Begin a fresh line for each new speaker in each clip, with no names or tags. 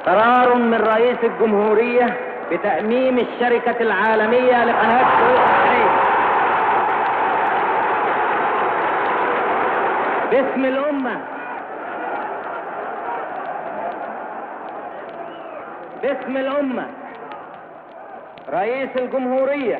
قرار من رئيس الجمهورية بتأميم الشركة العالمية لقناة السويس البحرية باسم الأمة باسم الأمة رئيس الجمهورية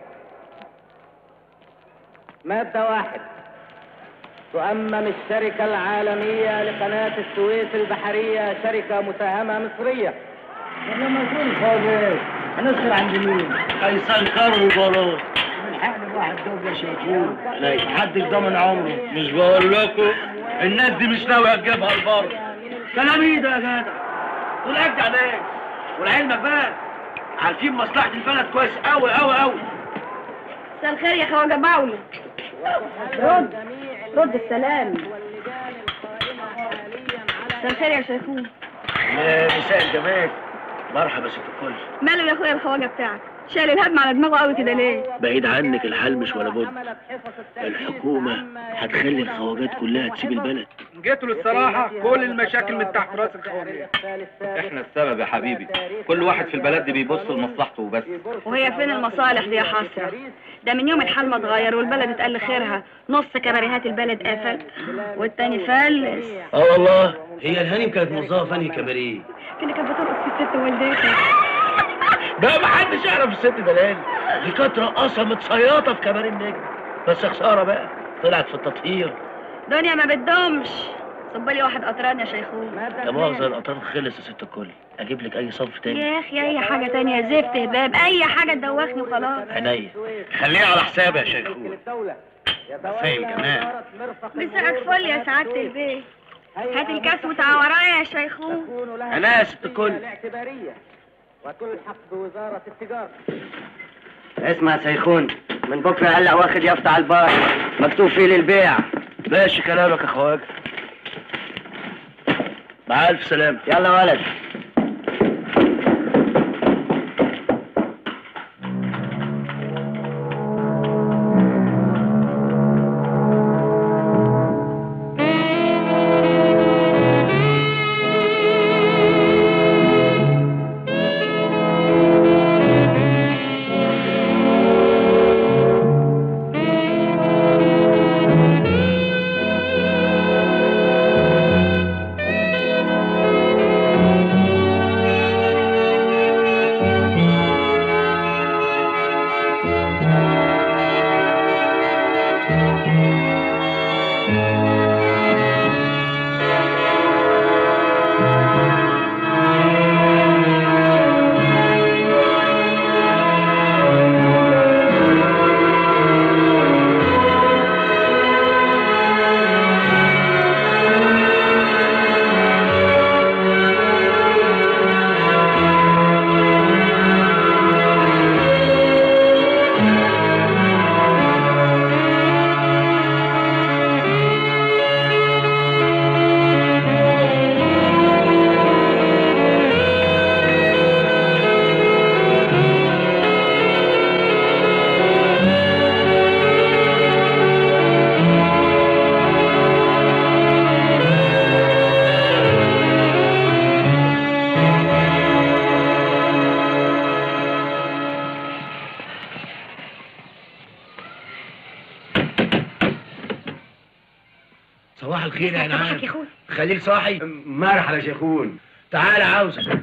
مادة واحد تؤمم الشركة العالمية لقناة السويس البحرية شركة مساهمة مصرية
انا مسؤول خالص هنسهر عند مين؟
هيسنكروا البلاط
من حق الواحد دوب يا شيخون
محدش ضامن عمره مش بقول لكم الناس دي مش ناويه تجيبها لبره كلام ايه ده يا جدع دول ارجع ناس ولعلمك بقى عارفين مصلحه البلد كويس قوي قوي قوي
مساء الخير يا خواجه باولو رد رد السلام مساء الخير يا شيخون
مساء الجمال مرحبا ست الكل
ماله يا اخويا الخواجه بتاعك شايل الهم على دماغه قوي كده ليه
بعيد عنك الحال مش ولا بد الحكومة هتخلي الخواجات كلها تسيب البلد
جيتوا للصراحة كل المشاكل من تحت راس الخواجات
احنا السبب يا حبيبي كل واحد في البلد دي بيبص لمصلحته وبس
وهي فين المصالح دي يا حسره ده من يوم الحال ما اتغير والبلد اتقل خيرها نص كباريهات البلد قفل والتاني فلس
اه والله هي الهانم كانت موظفه فني كباريه
اللي كانت بترقص في الست والدتها
بقى ما حدش يعرف الست دلال دي كانت رقاصه متصيطه في كباريه النجم بس خساره بقى طلعت في التطهير
دنيا ما بتدومش صب لي واحد قطران يا شيخون
يا مؤاخذه القطار خلص يا ست الكل اجيب لك اي صنف تاني
يا اخي اي حاجه تانية زفت هباب اي حاجه تدوخني وخلاص
عينيا
خليها على حسابي يا شيخون
فاهم
كمان.
مساءك فل يا سعاده البيت هات الكاس وتعال ورايا يا شيخون
انا يا ست الكل
الاعتبارية وتلحق بوزارة التجارة
اسمع يا شيخون من بكره هلا واخد يافطة على البار مكتوب فيه للبيع
ماشي كلامك يا خواجه مع الف سلامه
يلا ولد
صباح الخير يا
صباحك يا
نعام
اخويا
خليل صاحي
مرحبا يا شيخون
تعالى عاوزك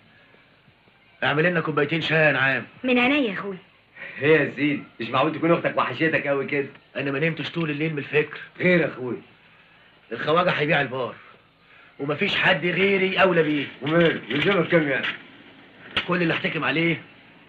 اعمل لنا كوبايتين شاي يا نعام
من عينيا يا اخويا
هي يا سيدي مش معقول تكون اختك وحشتك قوي كده
انا ما نمتش طول الليل من الفكر
خير يا اخويا
الخواجه هيبيع البار ومفيش حد غيري اولى بيه
ومال يلزمك كام يعني
كل اللي احتكم عليه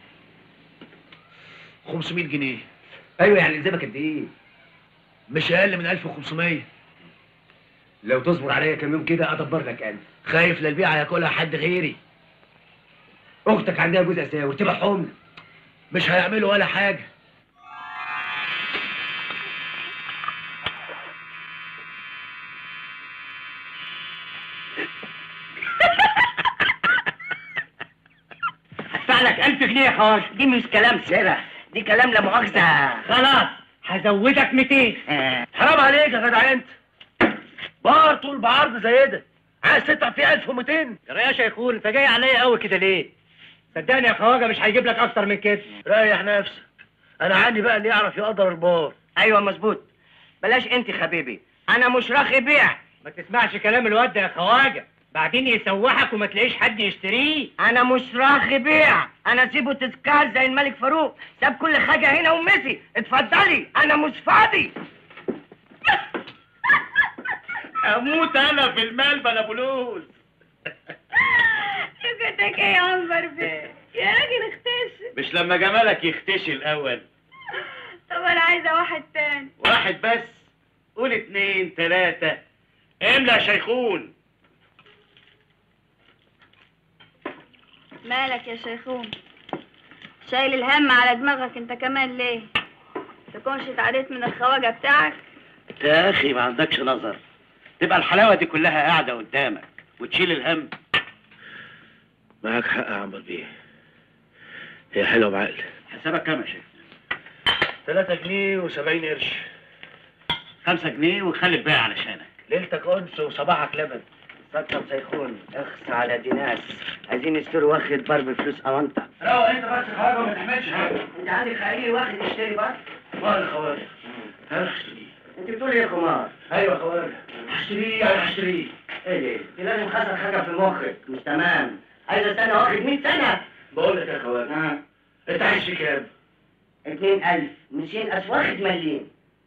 500 جنيه
ايوه يعني يلزمك قد ايه
مش اقل من 1500
لو تصبر عليا كام يوم كده ادبر لك انا
خايف لا البيعه ياكلها حد غيري
اختك عندها جوز اساور تبيعهم لك
مش هيعملوا ولا حاجه
هدفع لك 1000 جنيه يا خواجه دي مش كلام سرة دي كلام لا مؤاخذة
خلاص هزودك 200
آه.
حرام عليك يا جدع انت بار طول بعرض زي ده عايز تدفع فيه 1200
يا شيخون انت جاي عليا قوي كده ليه؟ صدقني يا خواجه مش هيجيب لك اكتر من كده
ريح نفسك انا عندي بقى اللي يعرف يقدر البار
ايوه مظبوط بلاش انت حبيبي انا مش راخي بيع
ما تسمعش كلام الواد ده يا خواجه بعدين يسوحك وما تلاقيش حد يشتريه
انا مش راخي بيع انا سيبه تذكار زي الملك فاروق ساب كل حاجه هنا ومشي اتفضلي انا مش فاضي
اموت انا في المال بلا فلوس
سكتك ايه يا عنبر بيه يا راجل اختش
مش لما جمالك يختشي الاول
طب انا عايزه واحد تاني
واحد بس قول اتنين تلاتة املى يا شيخون
مالك يا شيخون شايل الهم على دماغك انت كمان ليه تكونش اتعديت من الخواجه بتاعك
يا اخي ما عندكش نظر تبقى الحلاوه دي كلها قاعده قدامك وتشيل الهم معاك حق يا عمرو بيه هي حلوه بعقل حسابك كام يا شيخ 3 جنيه و70 قرش 5 جنيه وخلي الباقي علشانك
ليلتك انس وصباحك لبن سكر سيخون اخس على دي ناس عايزين يشتروا واخد بار بفلوس اوانطه
روق انت بس خواجه ما تعملش حاجه
انت عندك خليل واخد يشتري بار
والله خواجه هشتري
انت بتقول ايه يا خمار
ايوه خواجه هشتريه يعني هشتريه
ايه ده انت لازم خسر حاجه في مخك مش تمام عايز استنى واخد 100 سنه
بقول لك يا خواجه
اه
انت عايش في كام؟
2000 200 ألف واخد مليون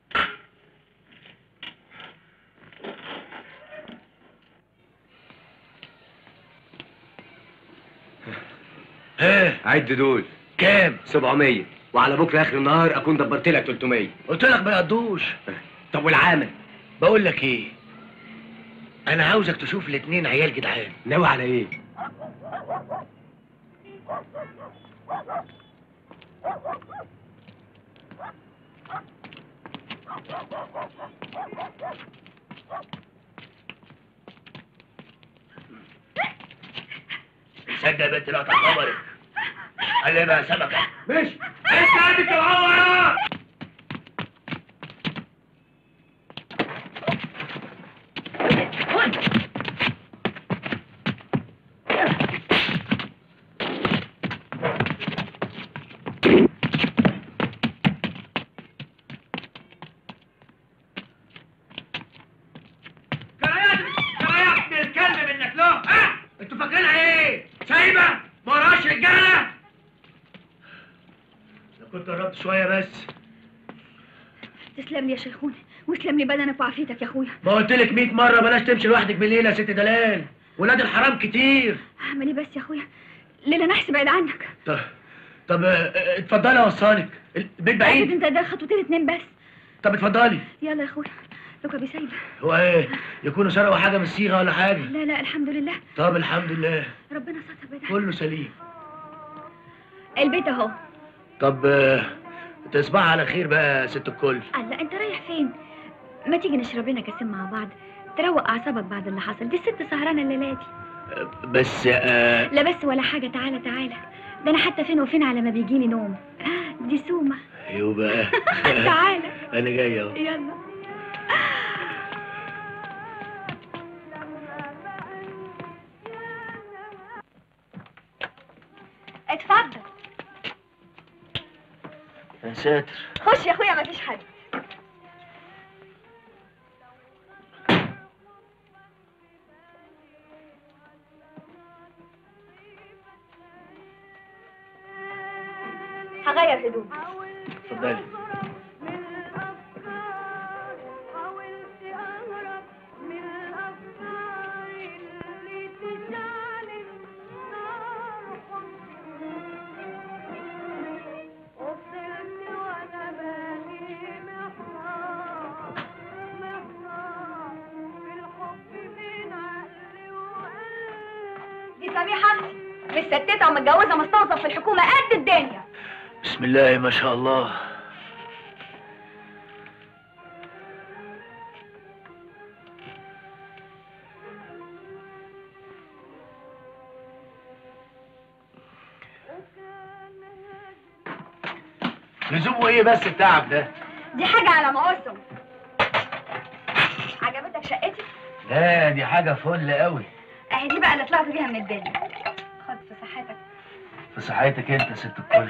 ايه
عد دول
كام؟
700 وعلى بكره اخر النهار اكون دبرت لك 300
قلت لك ما يقضوش
طب والعامل
بقول لك ايه انا عاوزك تشوف الاتنين عيال جدعان
ناوي على ايه
تصدق بنت لا تعتبرك قال بقى سمكه مش انت عندك العوره كرايات كرايات بيتكلم انك له ها انتوا فاكرينها ايه سايبه ما وراش رجاله لو كنت قربت شويه بس
تسلم لي يا شيخون واسلم لي بدنك وعافيتك يا اخويا
ما قلت لك 100 مره بلاش تمشي لوحدك بالليل يا ست دلال ولاد الحرام كتير
اعمل ايه بس يا اخويا ليلى نحس بعيد عنك
طب طب اه، اه، اتفضلي اوصلك البيت
اكيد
بعيد
انت ده خطوتين اتنين بس
طب اتفضلي
يلا يا اخويا لوكا بيسايبه
هو ايه يكونوا سرقوا حاجه من الصيغه ولا حاجه
لا لا الحمد لله
طب الحمد لله
ربنا ستر بعيد عنك
كله سليم
البيت اهو
طب اه، تصبح على خير بقى يا ست الكل
الله انت رايح فين ما تيجي نشرب لنا كاسين مع بعض تروق اعصابك بعد اللي حصل دي الست سهرانه الليله دي
بس اه،
لا بس ولا حاجه تعالى تعالى ده انا حتى فين وفين على ما بيجيلي نوم دي سومه
يبقى
تعالى
انا جاي اهو
يلا اتفضل
يا ساتر
خش يا اخويا مفيش حد هغير هدومي
اتفضلي
دي سميحة مستتتة ومتجوزة مستوصف في الحكومة قد الدنيا
بسم الله ما شاء الله لزومه ايه بس التعب ده؟
دي حاجة على ما قسم عجبتك شقتي؟
لا دي حاجة فل قوي
اهي دي بقى اللي طلعت بيها من الدنيا خد في صحتك
في صحتك انت يا ست الكل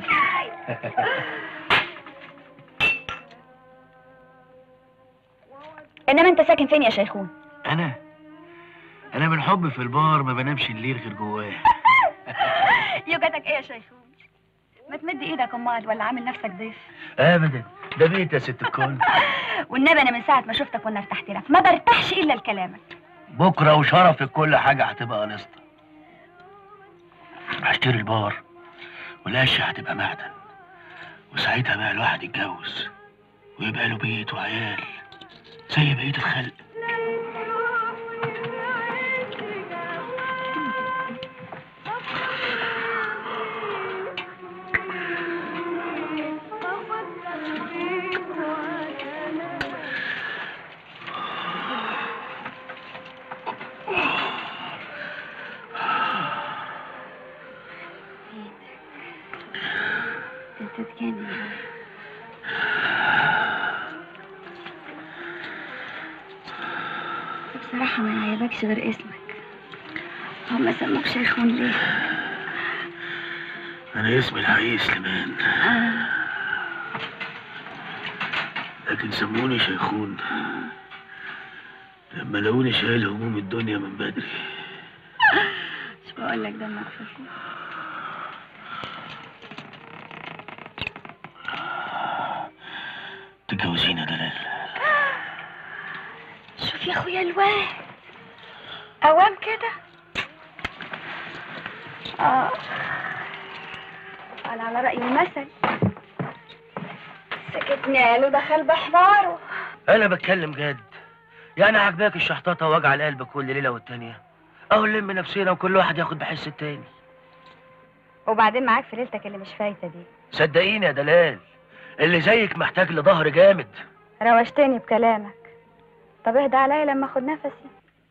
انما انت ساكن فين يا شيخون
انا انا من حب في البار ما بنامش الليل غير جواه
يوجتك ايه يا شيخون ما تمد ايدك امال ولا عامل نفسك ضيف
ابدا ده بيت يا ست الكل
والنبي انا من ساعه ما شفتك وانا ارتحت لك ما برتاحش الا لكلامك
بكره وشرفك كل حاجه هتبقى قليصه هشتري البار والاشياء هتبقى معدن وساعتها بقى الواحد يتجوز ويبقى له بيت وعيال زي بقيه الخلق
انت تجنن بصراحة ما يعيبكش غير اسمك هم سموك شيخون ليه؟
انا اسمي الحقيقي سليمان
آه.
لكن سموني شيخون لما لقوني شايل هموم الدنيا من بدري
مش بقول لك دمك خفيف
تتجوزين يا دلال
شوف يا اخويا الواد اوام كده اه قال على رأي المثل سكتنا له دخل بحماره
انا بتكلم جد يعني عجباك الشحطاطه ووجع القلب كل ليله والتانيه اهو نلم نفسنا وكل واحد ياخد بحس التاني
وبعدين معاك في ليلتك اللي مش فايته دي
صدقيني يا دلال اللي زيك محتاج لظهر جامد
روشتني بكلامك طب اهدى عليا لما اخد نفسي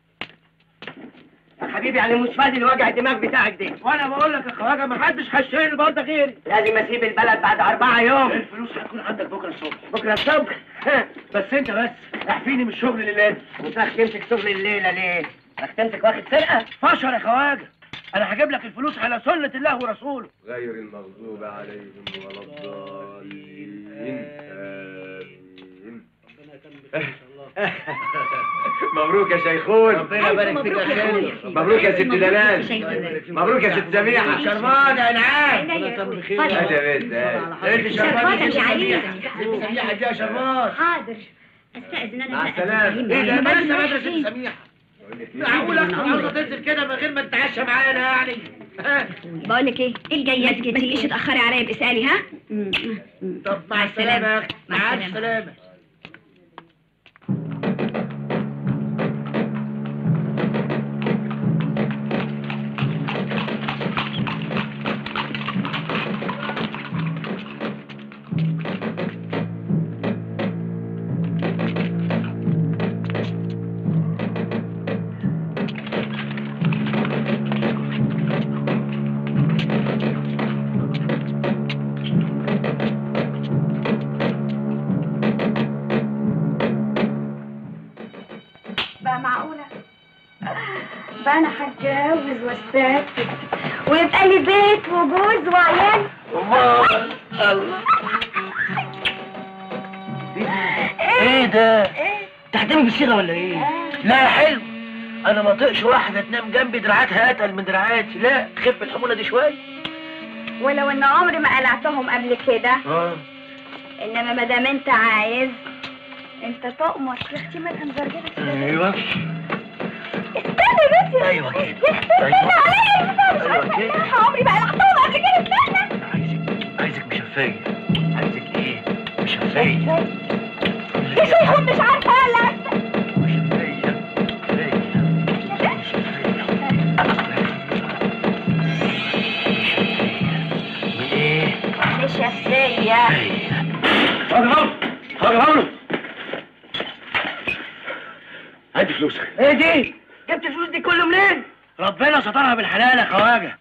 حبيبي يعني مش فاضي الوجع الدماغ بتاعك دي
وانا بقول لك يا خواجه ما حدش هيشتري البار ده غيري
لازم اسيب البلد بعد اربعة يوم
الفلوس هتكون عندك بكره الصبح
بكره الصبح
بس انت بس احفيني من الشغل الليلة
مش راح تمسك شغل الليله ليه؟ راح تمسك واخد سرقه
فشر يا خواجه انا هجيب لك الفلوس على سنه الله ورسوله
غير المغضوب عليهم ولا الضالين آمين مبروك يا شيخون
ربنا يبارك فيك يا خالد
مبروك يا ست دلال مبروك يا ست سميحة
شرمان يا انعام
هات يا بنت هات.
انت شرمان يا سميحه سميحه دي يا شرمان
حاضر استاذن انا
مع
بقى
السلامة.
ايه ده
أنا
لسه
رايحة
مدرسه
فين؟
سميحه معقولك عاوزه تنزل كده من غير ما تتعشى معانا يعني ها؟
بقول لك ايه ايه الجايه ما تجيش تاخري عليا باسالي ها
طب مع السلامه يا اخي
مع
مع
السلامة.
السلامه
بقى معقولة بقى أنا هتجوز واستكتب ويبقى لي بيت وجوز وعيال
الله الله ايه ده
إيه؟
تحتمي بالصيغه ولا ايه لا يا حلو انا ما طقش واحده تنام جنبي دراعاتها اتقل من دراعاتي لا خف الحموله دي شويه
ولو إن عمري ما قلعتهم قبل كده
اه
إنما ما دام أنت عايز أنت تؤمر يا أختي مالها مزرجرة كده
ايوه
استنى بس يا
أيوة كده.
يا أختي
أيوة.
عليا
أيوة كده.
عمري ما قلعتهم قبل كده استنى
عايزك عايزك مشفيه عايزك ايه مشفيه
يا شيخ مش عارفة أقلع
مشفيه من ايه
مش شفية
هاجر هاجر هدي فلوسك
ايه دي؟ جبت الفلوس دي كله منين؟
ربنا سترها بالحلال يا خواجه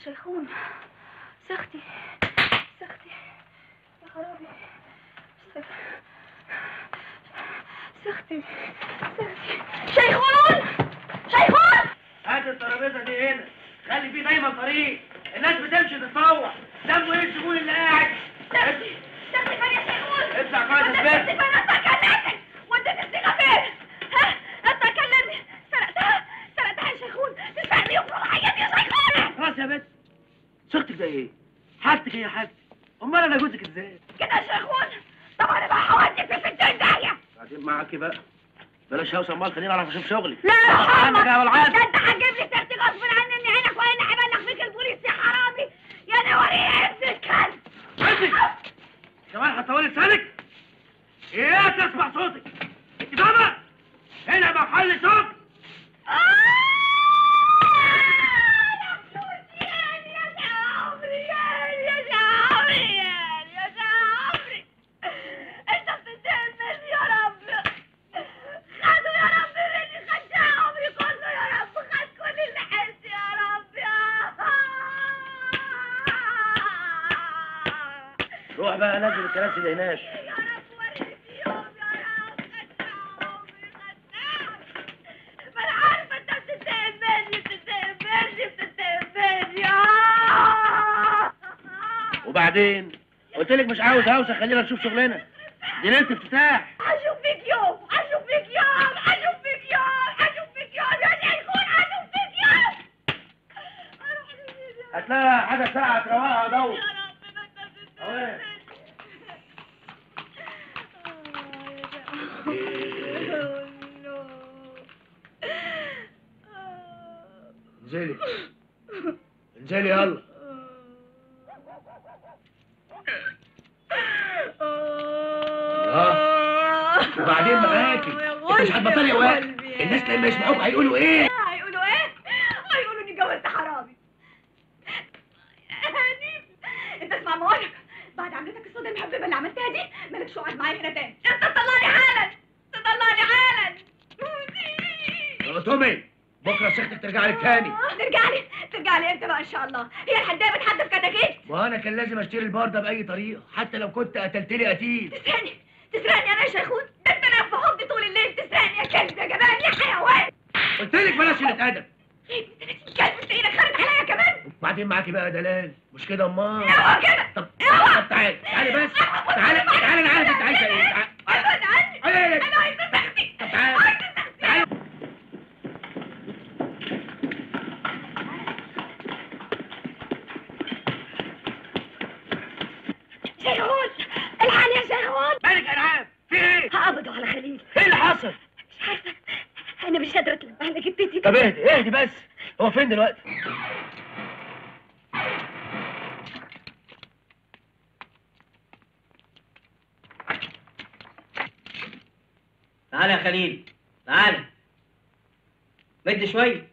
شيخون سختي سختي يا خرابي سختي سختي شيخون شيخون
هات الترابيزه دي هنا خلي فيه دايما طريق الناس بتمشي تتطوع ذنبه ايه الزبون اللي قاعد
سختي سختي فين يا شيخون
اطلع قاعد
وانت
اثبت
فين انت كلمني وانت الصيغه فين ها انت كلمني سرقتها سرقتها يا شيخون تسرقني وفرض حياتي يا شيخون
خلاص يا بنت صورتك زي ايه؟ حاجتك هي حاجتك امال انا جوزك ازاي؟
كده يا شيخون طب انا بقى هوديك في ستين داهيه
بعدين معاكي بقى بلاش هوسه امال خليني اعرف اشوف شغلي
لا يا
عندك يا
محمد
والعاد
ده انت هتجيب لي سيرتي غصب عني ان عينك وعين هبلغ فيك البوليس يا حرامي يا نوري يا ابن الكلب
عندك كمان هتطولي لسانك ايه تسمع صوتك انت فاهمه هنا محل صوت روح بقى نزل الكراسي اللي هناك
ما انا عارفه انت بتتهم مني بتتهم مني بتتهم مني
وبعدين قلت لك مش عاوز هوسه خلينا نشوف شغلنا دي ليله افتتاح
اشوف فيك يوم اشوف فيك يوم اشوف فيك يوم اشوف فيك يوم يا شيخون اشوف فيك يوم أروح للميدان.
هتلاقي حاجه ساعه تروقها دور
يا رب ما انت
أوه. انزلي انزلي يلا وبعدين معاكي انت مش هتبطلي يا واد الناس لما يسمعوك هيقولوا ايه
هيقولوا ايه؟ هيقولوا اني جوزت حرامي هاني انت اسمع ما اقولك بعد عملتك الصودا المحببه اللي عملتها دي مالكش قعد معايا هنا تاني انت تطلعني حالا تطلعني حالا
يا تومي بكره سيختك ترجع لك تاني
ترجع لي ترجع لي انت بقى ان شاء الله هي الحدايه بتحدف كتاكيت
وانا كان لازم اشتري البار ده باي طريقه حتى لو كنت قتلت لي قتيل
تسرقني تسرقني انا يا شيخون ده انت انا في حضني طول الليل تسرقني يا كلب يا جبان يا حيوان
قلت لك بلاش قله ادب
كلب انت ايدك خارج عليا كمان
وبعدين معاكي بقى دلال مش كده امال
اوعى كده
طب
اوعى
طب تعالي تعالي بس تعالي تعالي انا عارف انت عايزه ايه تعالي.
ابعد عني
أي- أي-
انا عايزه تختي
طب تعالي
عايزه تختي
تعالي
شيخون الحال يا شيخون
مالك يا نعام في ايه
هقبضوا على خليل
ايه اللي حصل
مش عارفه انا مش قادره اتلبها لك جدتي
طب اهدي اهدي بس هو فين دلوقتي
تعال يا خليل تعال مد شوية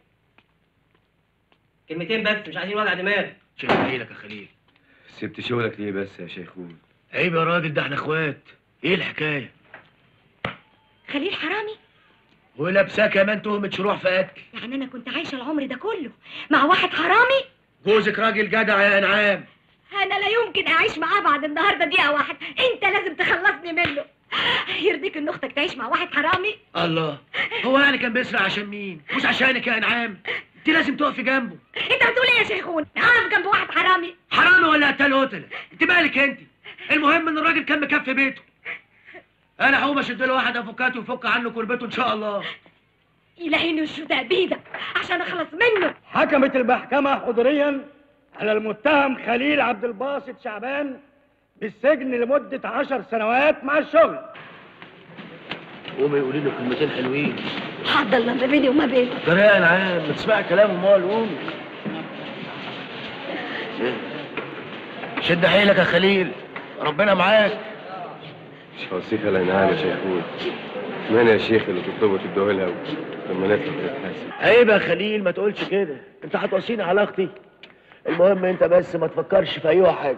كلمتين بس مش عايزين وجع دماغ
شيخ حيلك يا خليل
سبت شغلك ليه بس يا شيخون
عيب يا راجل ده احنا اخوات ايه الحكايه
خليل حرامي
ولابساه كمان تهمه شروع في قتل
يعني انا كنت عايشه العمر ده كله مع واحد حرامي
جوزك راجل جدع يا انعام
انا لا يمكن اعيش معاه بعد النهارده دقيقه واحد انت لازم تخلصني منه يرضيك ان اختك تعيش مع واحد حرامي
الله هو يعني كان بيسرق عشان مين مش عشانك يا انعام انت لازم تقفي جنبه
انت بتقول ايه يا شيخون اقف جنب واحد حرامي
حرامي ولا قتال قتله انت مالك انت المهم ان الراجل كان مكفي بيته انا هقوم اشد له واحد افوكاتو ويفك عنه كربته ان شاء الله
يلهيني الشتاء بيدك عشان اخلص منه
حكمت المحكمة حضوريا على المتهم خليل عبد الباسط شعبان بالسجن لمدة عشر سنوات مع الشغل
قومي قولي له كلمتين حلوين
حد الله ما بيني وما بينه
ترى يا انعام ما تسمعي كلام امال قومي شد حيلك يا خليل ربنا معاك
مش هوصيك على انعام يا شيخون من يا شيخ اللي تطلبه تديه لها لما نطلع نتحاسب
عيب يا خليل ما تقولش كده انت هتوصيني على اختي المهم انت بس ما تفكرش في اي حاجه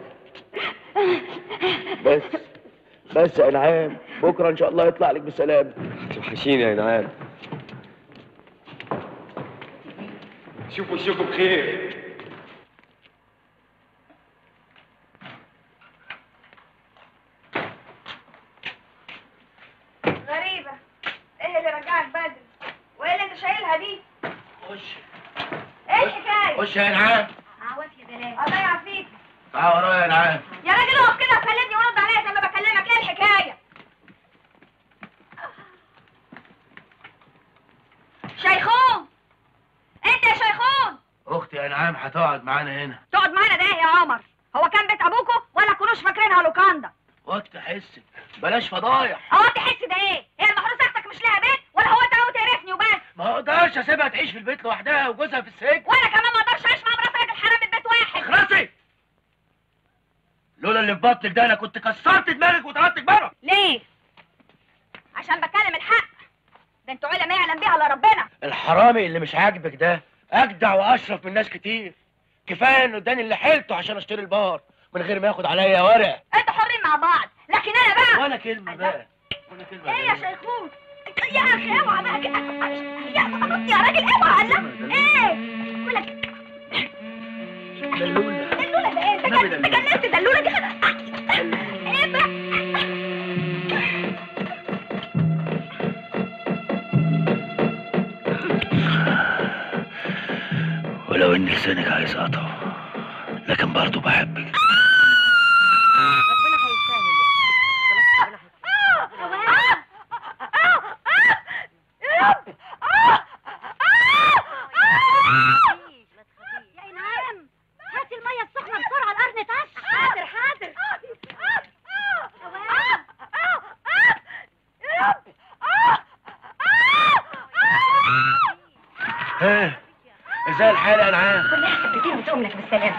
بس بس يا انعام بكره ان شاء الله يطلع لك بسلامه
هتوحشيني يا انعام شوفوا شوفوا بخير
خش يا انعام
عوض يا بلال الله يعافيك
تعال ورايا يا انعام
يا راجل اقف كده وكلمني ورد عليا زي ما بكلمك ايه الحكايه شيخون انت يا شيخون
اختي يا انعام هتقعد معانا هنا
تقعد معانا ده يا عمر هو كان بيت ابوكوا ولا كنوش فاكرينها لوكاندا
وقت حسك بلاش فضايح
هو تحس ده ايه هي المحروسه اختك مش لها بيت ولا هو انت ناوي تقرفني وبس
ما اقدرش اسيبها تعيش في البيت لوحدها وجوزها في السجن
وانا كمان ما اقدرش اعيش مع مرات راجل حرام من بيت واحد
اخرسي لولا اللي في بطنك ده انا كنت كسرت دماغك وطردتك بره
ليه عشان بتكلم الحق ده انتوا عيله ما يعلم بيها الا ربنا
الحرامي اللي مش عاجبك ده اجدع واشرف من ناس كتير كفايه انه اداني اللي حيلته عشان اشتري البار من غير ما ياخد عليا ورق
انتوا حرين مع بعض لكن انا بقى
ولا كلمه بقى ولا كلمه
ايه يا
بقى.
شيخون يا اخي اوعى بقى كده يا يا راجل اوعى لا ايه بقول لك
دلوله
دلوله ده ايه انت
نبي
جن-
دلولة.
انت جننت دلوله دي خد- ايه بقى
ولو ان لسانك عايز قطعه لكن برضه بحبك
يا إنعام هاتي المية السخنة بسرعة القرن طش حاضر حاضر
ها ازاي الحال يا انعام
كلها كتير وتقوم لك بالسلامة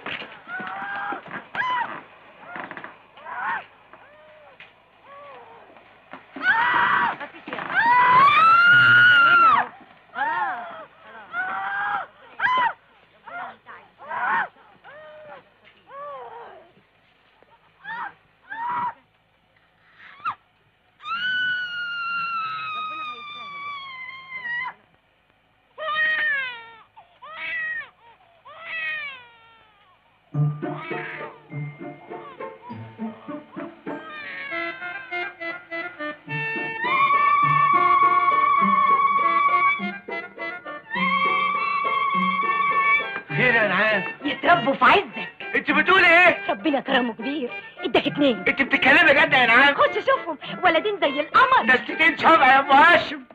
خير يا انعام
يتربوا في عزك
انت بتقولي ايه
ربنا كرمه كبير اداك اتنين
انت بتتكلمي جد يا انعام
خش شوفهم ولدين زي القمر
ده ستين شبع يا ام هاشم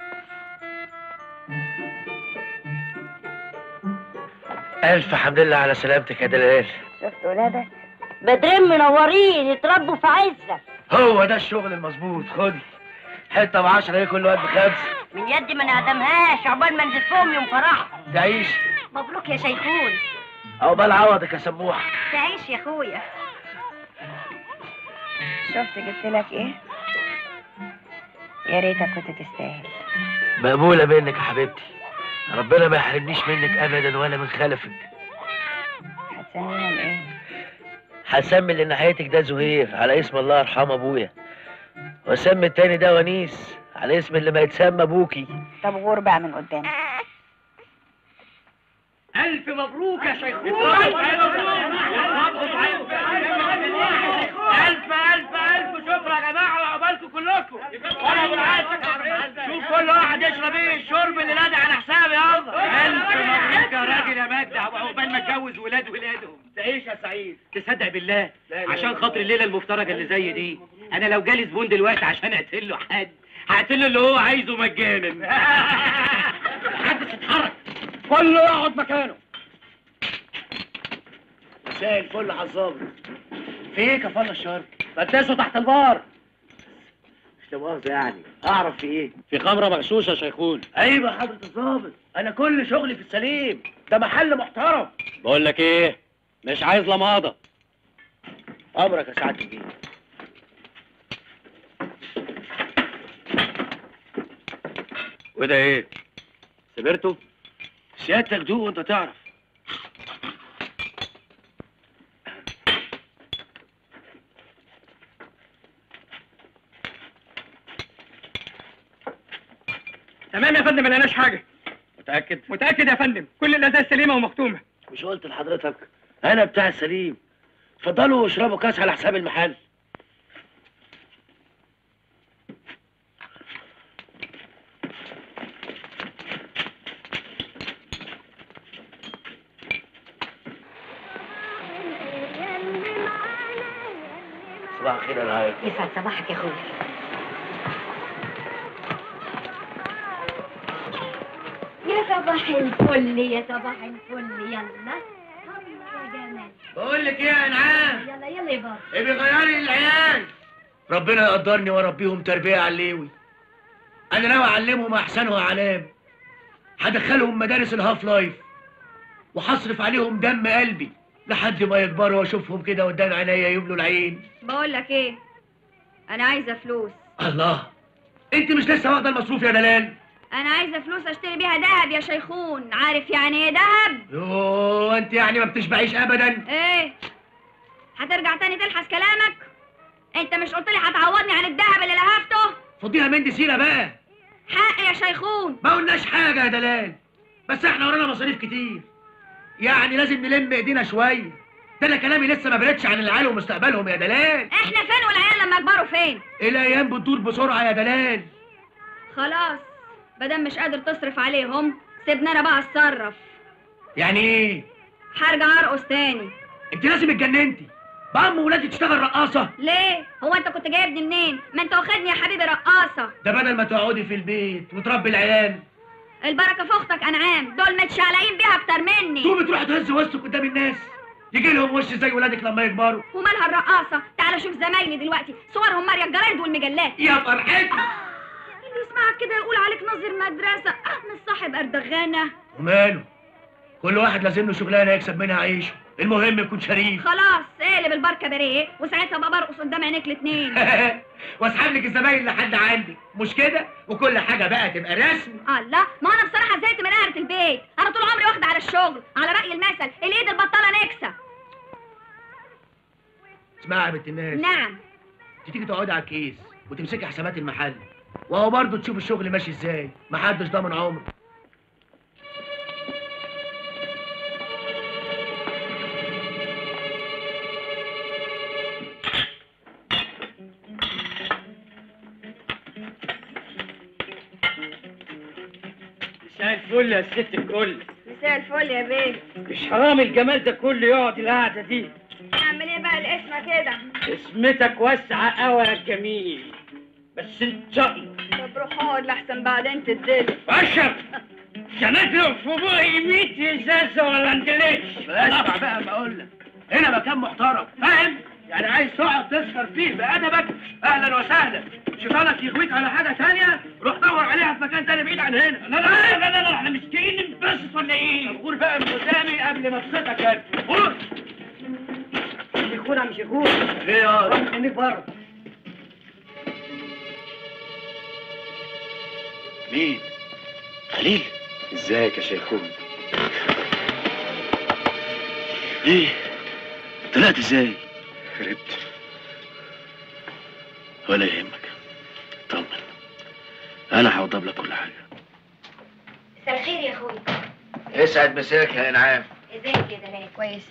الف حمد لله على سلامتك يا دلال
شفت ولادك بدرين منورين يتربوا في عزك
هو ده الشغل المظبوط خدي حته بعشرة ايه كل واحد بخمسه
من يدي ما نعدمهاش عقبال ما نزفهم يوم فرحهم
تعيش
مبروك يا شيخون
عقبال عوضك يا سموحه
تعيش يا اخويا شفت جبت لك ايه يا ريتك كنت تستاهل
مقبولة منك يا حبيبتي ربنا ما يحرمنيش منك ابدا ولا من خلفك
هتسميهم ايه
هسمي اللي ناحيتك ده زهير على اسم الله يرحم ابويا واسمي التاني ده ونيس على اسم اللي ما يتسمى ابوكي
طب غور بقى من قدام
ألف مبروك يا شيخون ألف ألف ألف شكر يا جماعة وعقبالكم كلكم وأنا بالعكس شوف كل واحد يشرب إيه الشرب اللي نادي على حسابي يلا ألف مبروك يا راجل يا مجدع عقبال ما اتجوز ولاد ولادهم تعيش يا سعيد تصدق بالله عشان خاطر الليلة المفترجة اللي زي دي أنا لو جالي زبون دلوقتي عشان أقتل له حد هقتل له اللي هو عايزه مجانا محدش يتحرك
كله يقعد مكانه
مساء الفل على الظابط في ايه كفالة الشر
فتشوا تحت البار
مش مؤاخذة يعني اعرف في ايه
في خمرة مغشوشة يا شيخون
ايوه يا حضرة الظابط انا كل شغلي في السليم ده محل محترم
بقول لك ايه مش عايز لماضة
امرك يا سعادة الدين
وده ايه سبرته
سيادتك دوق وانت تعرف
تمام يا فندم ما لقيناش حاجه
متأكد
متاكد يا فندم كل الازاز سليمه ومختومه
مش قلت لحضرتك انا بتاع السليم اتفضلوا اشربوا كاس على حساب المحل صباح الخير يا نهاية
يسعد صباحك يا اخويا يا صباح الفل يا صباح الفل يلا يا جمال
بقول لك ايه يا انعام
يلا يلا يا بابا
ايه بيغيري العيال ربنا يقدرني واربيهم تربيه عليوي انا ناوي اعلمهم احسنها علام هدخلهم مدارس الهاف لايف وهصرف عليهم دم قلبي لحد ما يكبروا واشوفهم كده قدام عينيا يملوا العين
بقول لك ايه انا عايزه فلوس
الله انت مش لسه واخده المصروف يا دلال
انا عايزه فلوس اشتري بيها دهب يا شيخون عارف يعني ايه دهب
يوه انت يعني ما بتشبعيش ابدا
ايه هترجع تاني تلحس كلامك انت مش قلت لي هتعوضني عن الدهب اللي لهفته
فضيها من دي سيره بقى
حق يا شيخون
ما قلناش حاجه يا دلال بس احنا ورانا مصاريف كتير يعني لازم نلم ايدينا شويه ده انا كلامي لسه ما بردش عن العيال ومستقبلهم يا دلال
احنا فين والعيال لما يكبروا فين
الايام بتدور بسرعه يا دلال
خلاص مادام مش قادر تصرف عليهم سيبني انا بقى اتصرف
يعني ايه
هرجع ارقص تاني
انت لازم اتجننتي بقى ام ولادي تشتغل رقاصه
ليه هو انت كنت جايبني منين ما انت واخدني يا حبيبي رقاصه
ده بدل ما تقعدي في البيت وتربي العيال
البركه في اختك انعام دول متشعلقين بيها اكتر مني
تقومي تروحي تهز وسطك قدام الناس يجي لهم وش زي ولادك لما يكبروا
ومالها الرقاصه تعال شوف زمايلي دلوقتي صورهم ماريا الجرايد والمجلات
يا فرحتي
اللي يسمعك كده يقول عليك ناظر مدرسه اه مش صاحب اردغانه
وماله كل واحد لازم له شغلانه يكسب منها عيشه المهم يكون شريف
خلاص اقلب البار كباريه وساعتها بقى برقص قدام عينيك الاتنين
واسحب لك الزباين لحد عندي مش كده وكل حاجه بقى تبقى رسمي
الله ما انا بصراحه زهقت من قهرة البيت انا طول عمري واخده على الشغل على راي المثل الايد البطاله نكسه
اسمعي يا بنت الناس
نعم
انت تيجي تقعدي على الكيس وتمسكي حسابات المحل وهو برضه تشوف الشغل ماشي ازاي محدش ضامن عمر
مساء الفل يا ست الكل
مساء الفل يا بيه
مش حرام الجمال ده كله يقعد القعده دي
نعمل ايه بقى الاسم كده
اسمتك واسعه قوي يا جميل بس ان شاء الله
طب روح اقعد لحسن بعدين تدلي
اشرف سندلق في بوقي 100 ازازه ولا اندلش
اسمع بقى بقول لك هنا مكان محترم فاهم يعني عايز تقعد تسهر فيه بأدبك اهلا وسهلا شيطانك يغويك على حاجه تانية روح دور عليها في مكان تاني بعيد عن هنا
لا لا لا لا لا احنا مش جايين ننبسط ولا ايه؟
طب غور بقى من قدامي قبل ما ابسطك انا غور
شيخون عم شيخون
ايه يا
خليك بره
مين؟ خليل ازيك يا شيخون
ايه طلعت ازاي
هربت
ولا يهمك طمن انا هوضب لك كل حاجه
مساء الخير يا اخويا
اسعد مساك يا انعام
ازيك يا دلال كويس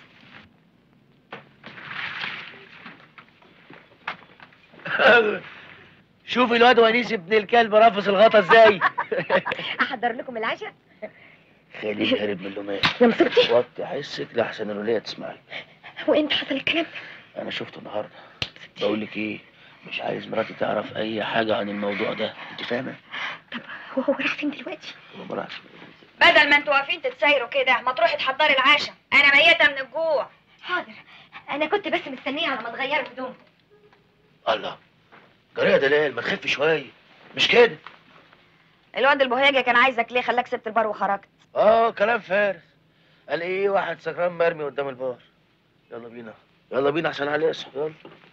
شوف الواد ونيس ابن الكلب رافس الغطا ازاي
احضر لكم العشاء
خليك هرب من اللومات
يا مصيبتي
وطي حسك لحسن الولية تسمعك
وامتى حصل الكلام ده
انا شفته النهارده بقول لك ايه مش عايز مراتي تعرف اي حاجه عن الموضوع ده انت فاهمه
طب وهو راح فين دلوقتي
مراتي
بدل ما انتوا واقفين تتسايروا كده ما تروحي تحضري العشاء انا ميته من الجوع
حاضر انا كنت بس مستنيه على ما تغيروا هدومكم
الله جرى يا دلال ما تخف شويه مش كده
الواد البهيجه كان عايزك ليه خلاك سبت البار وخرجت
اه كلام فارغ قال ايه واحد سكران مرمي قدام البار يلا بينا يلا بينا عشان عليه يصحى يلا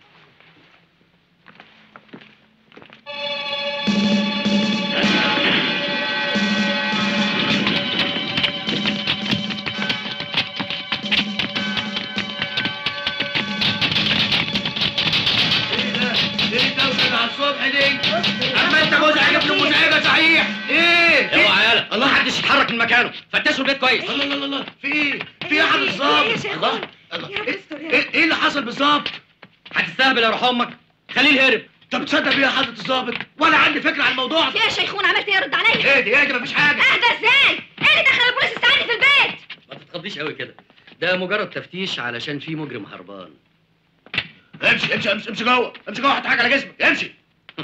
ايه ده؟ ايه الدوشه اللي على الصبح دي؟ اما انت مزعج ابن مزعجه صحيح ايه؟
اوعى يالا الله محدش يتحرك من مكانه فتشوا البيت كويس
الله الله الله في ايه؟ في احد بالظبط الله الله ايه ايه إيه اللي حصل بالظبط؟
هتستهبل يا روح امك خليل هرب
طب تصدق بيه يا حضرة الظابط ولا عندي فكرة عن الموضوع ده
يا شيخون عملت ايه رد عليا
اهدي اهدي مفيش حاجة
اهدى ازاي ايه اللي دخل البوليس يستعني في البيت
ما تتخضيش قوي كده ده مجرد تفتيش علشان في مجرم هربان
امشي امشي امشي امشي جوه امشي جوه حط حاجه على جسمك امشي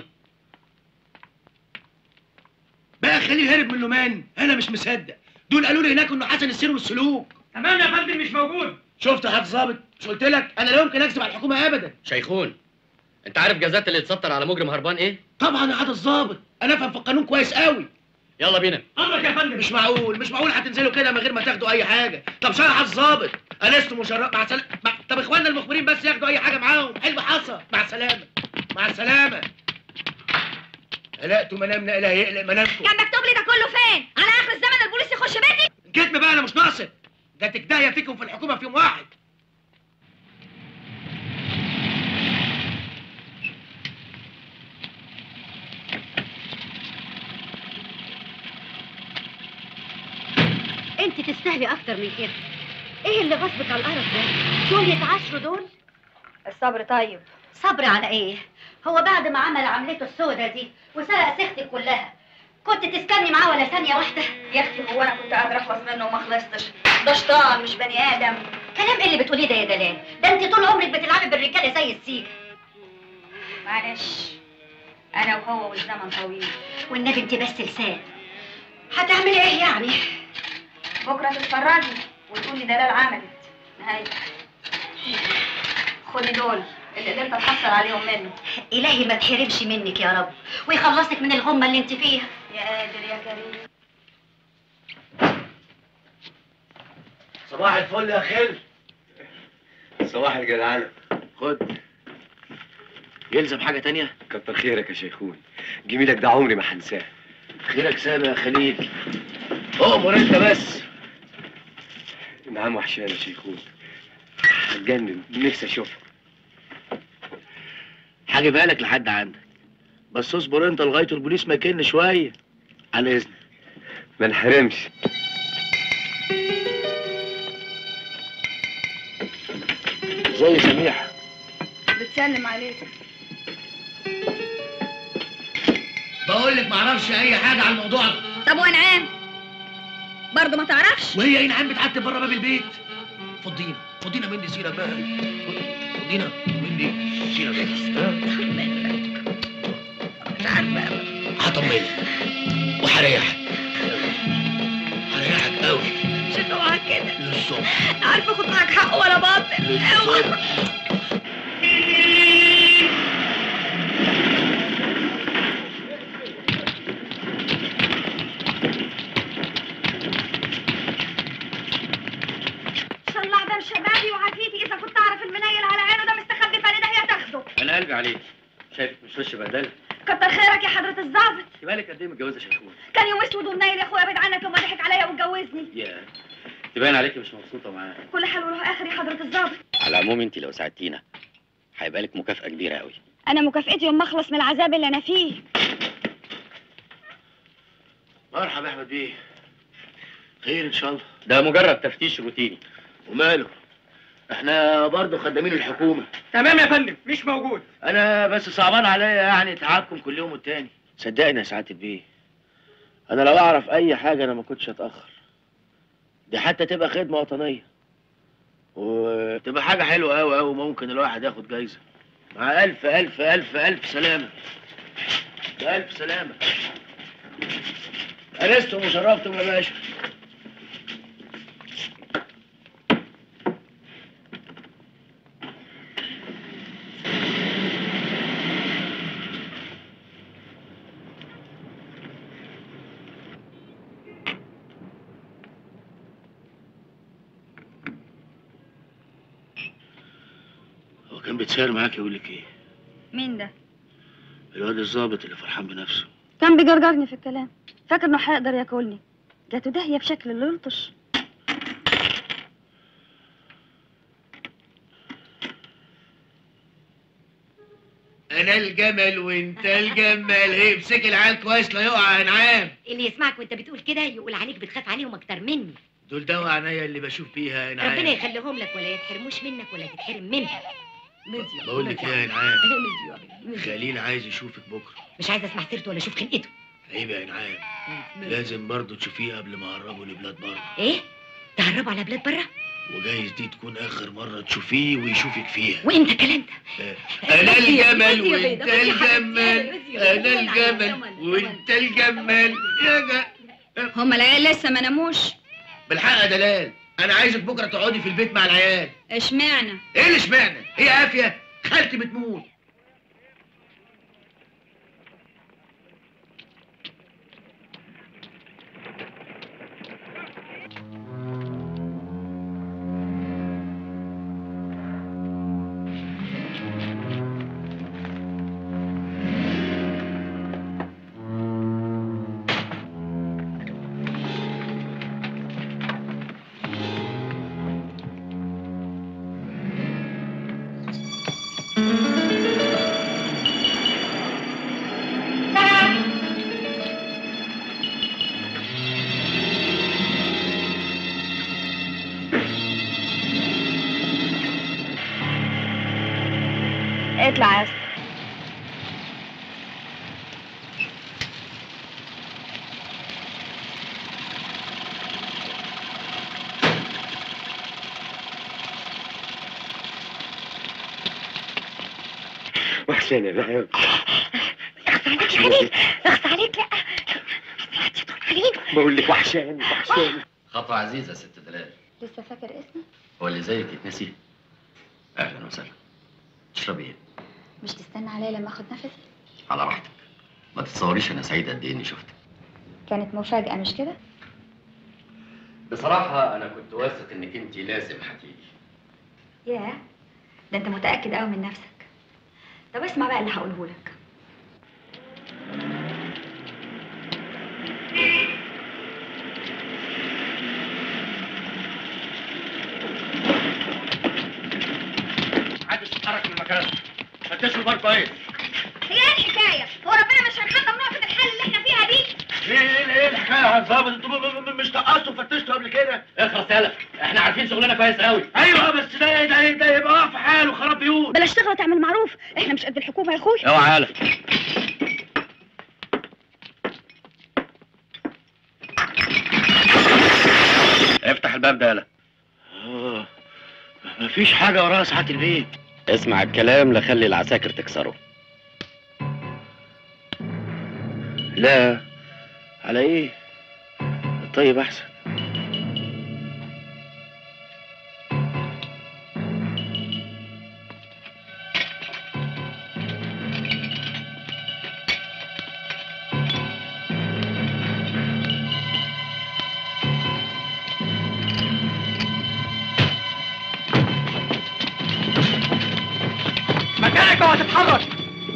بقى خليل هرب من لومان انا مش مصدق دول قالوا لي هناك انه حسن السير والسلوك
تمام يا فندم مش موجود
شفت يا حاج ظابط مش قلت لك انا لا يمكن اكذب على الحكومه ابدا
شيخون انت عارف جزات اللي اتستر على مجرم هربان ايه
طبعا يا حاج الظابط انا افهم في القانون كويس قوي
يلا بينا
امرك يا فندم
مش معقول مش معقول هتنزلوا كده من غير ما تاخدوا اي حاجه طب شرح يا الظابط انستم وشرف مع سلامه مع... طب اخواننا المخبرين بس ياخدوا اي حاجه معاهم حلو حصل مع السلامه مع السلامه قلقتوا منامنا اله يقلق منامكم
كان مكتوب لي ده كله فين على اخر الزمن البوليس يخش بيتي
كتم بقى انا مش ناقصك ده تكدايه فيكم في الحكومه في يوم واحد
انت تستاهلي اكتر من كده ايه اللي غصبك على القرف ده دول يتعاشروا دول
الصبر طيب
صبر على ايه هو بعد ما عمل عملته السودة دي وسرق سيختك كلها كنت تستني معاه ولا ثانيه واحده
يا اختي هو انا كنت قادره اخلص منه وما خلصتش ده شيطان مش بني ادم
كلام ايه اللي بتقوليه ده يا دلال ده انت طول عمرك بتلعبي بالرجاله زي السيج
معلش انا وهو والزمن طويل
والنبي انت بس لسان هتعملي ايه يعني
بكره تتفرجي وتقولي دلال عملت هاي خدي دول اللي قدرت اتحصل عليهم منه
الهي ما تحرمش منك يا رب ويخلصك من الغمه اللي انت فيها
يا قادر يا كريم
صباح الفل يا خل
صباح الجدعانة
خد يلزم حاجه تانية
كتر خيرك يا شيخون جميلك ده عمري ما هنساه
خيرك سامع يا خليل اؤمر انت بس
نعم وحشاني يا شيخون هتجنن نفسي اشوفك
هجيبها لك لحد عندك بس اصبر انت لغايه البوليس ما يكن شويه على اذنك
ما انحرمش
زي سميحه
بتسلم عليك
بقول لك ما اعرفش اي حاجه على الموضوع ده
طب وانعام برضه ما تعرفش
وهي ايه نعم بتعتب بره باب البيت فضينا فضينا مني سيره بقى فضينا مني سيره بقى
مش عارفه
هطمنك وهريحك هريحك قوي
مش اوعى كده
للصبح
عارفه خد معاك حق ولا باطل
للصبح
شلع ده شبابي وعافيتي اذا كنت اعرف المنيل على عينه ده مستخبي فاني ده هي تاخده
انا قلبي عليك شايفك مش وش بهدله
كتر خيرك يا حضره الضابط
بالك قد ايه متجوزه يا شيخون
كان يوم اسود ومنيل يا اخويا بعيد عنك يوم ما ضحك عليا واتجوزني
يا تبان عليكي مش مبسوطه معاه
كل حال وله اخر يا حضره الضابط
على العموم انت لو ساعدتينا هيبقى لك مكافاه كبيره قوي
انا مكافئتي يوم ما اخلص من العذاب اللي انا فيه
مرحبا يا احمد بيه خير ان شاء الله
ده مجرد تفتيش روتيني
وماله احنا برضه خدامين الحكومه
تمام يا فندم مش موجود
انا بس صعبان عليا يعني تعبكم كل يوم والتاني صدقني يا سعاده البيه انا لو اعرف اي حاجه انا ما كنتش اتاخر دي حتى تبقى خدمه وطنيه وتبقى حاجه حلوه قوي قوي ممكن الواحد ياخد جايزه مع الف الف الف الف سلامه الف سلامه انستم وشرفتم يا باشا هو كان بيتساير معاك يقول لك ايه
مين ده
الواد الظابط اللي فرحان بنفسه
كان بيجرجرني في الكلام فاكر انه هيقدر ياكلني جاته داهيه بشكل اللي يلطش
انا الجمل وانت الجمل هي امسك العيال كويس لا يقع يا نعام
اللي يسمعك وانت بتقول كده يقول عليك بتخاف عليهم اكتر مني
دول دواء عينيا اللي بشوف بيها يا
ربنا
نعام
يخليهم لك ولا يتحرموش منك ولا تتحرم منها مزيو
بقول لك ايه يا نعام
مزيو مزيو.
خليل عايز يشوفك بكره
مش عايزه اسمع سيرته ولا اشوف خلقته
عيب يا نعام لازم برضه تشوفيه قبل ما اقربه لبلاد بره
ايه تهربوا على بلاد بره
وجايز دي تكون اخر مره تشوفيه ويشوفك فيها
وامتى الكلام ده
انا الجمل
بصي يا
وانت
بيضة، بصي يا
الجمل
حبيبتي، بصي يا
انا
بيضة،
الجمل وانت الجمل يا جا
هما العيال لسه ما ناموش
بالحق يا دلال انا عايزك بكره تقعدي في البيت مع العيال
اشمعنى
ايه اللي اشمعنى هي قافيه خالتي بتموت
اطلع يا اسطى
وحشاني يا بحب
اخص عليك اخص عليك لا
بقول لك وحشاني وحشاني
خطوة عزيزة ست دلال
لسه فاكر اسمي
هو اللي زيك يتنسي أهلا وسهلا تشربي إيه؟
مش تستنى عليا لما اخد نفسي
على راحتك ما تتصوريش أنا سعيد قد إيه إني شفتك
كانت مفاجأة مش كده
بصراحة أنا كنت واثق إنك أنت لازم هتيجي
ياه ده انت متأكد قوي من نفسك طب اسمع بقى اللي هقوله لك
محدش يتحرك من مكانه فتشوا البار كويس
هي ايه الحكاية؟ هو ربنا مش هيرحمنا ونقف الحل اللي احنا فيها دي؟
ايه ايه ايه الحكايه يا ظابط انتوا م- م- مش طقستوا وفتشتوا قبل كده
اخلص يالا إحنا عارفين شغلنا كويس قوي
ايوه بس ده ده ده يبقى واقف في حاله خراب بيوت
بلاش تغلط تعمل معروف احنا مش قد الحكومه يا اخوي
اوعى يالا افتح الباب ده يالا
اه مفيش حاجه وراها ساعات البيت
اسمع الكلام لا خلي العساكر تكسره
لا على ايه طيب احسن
مكانك اوعى تتحرك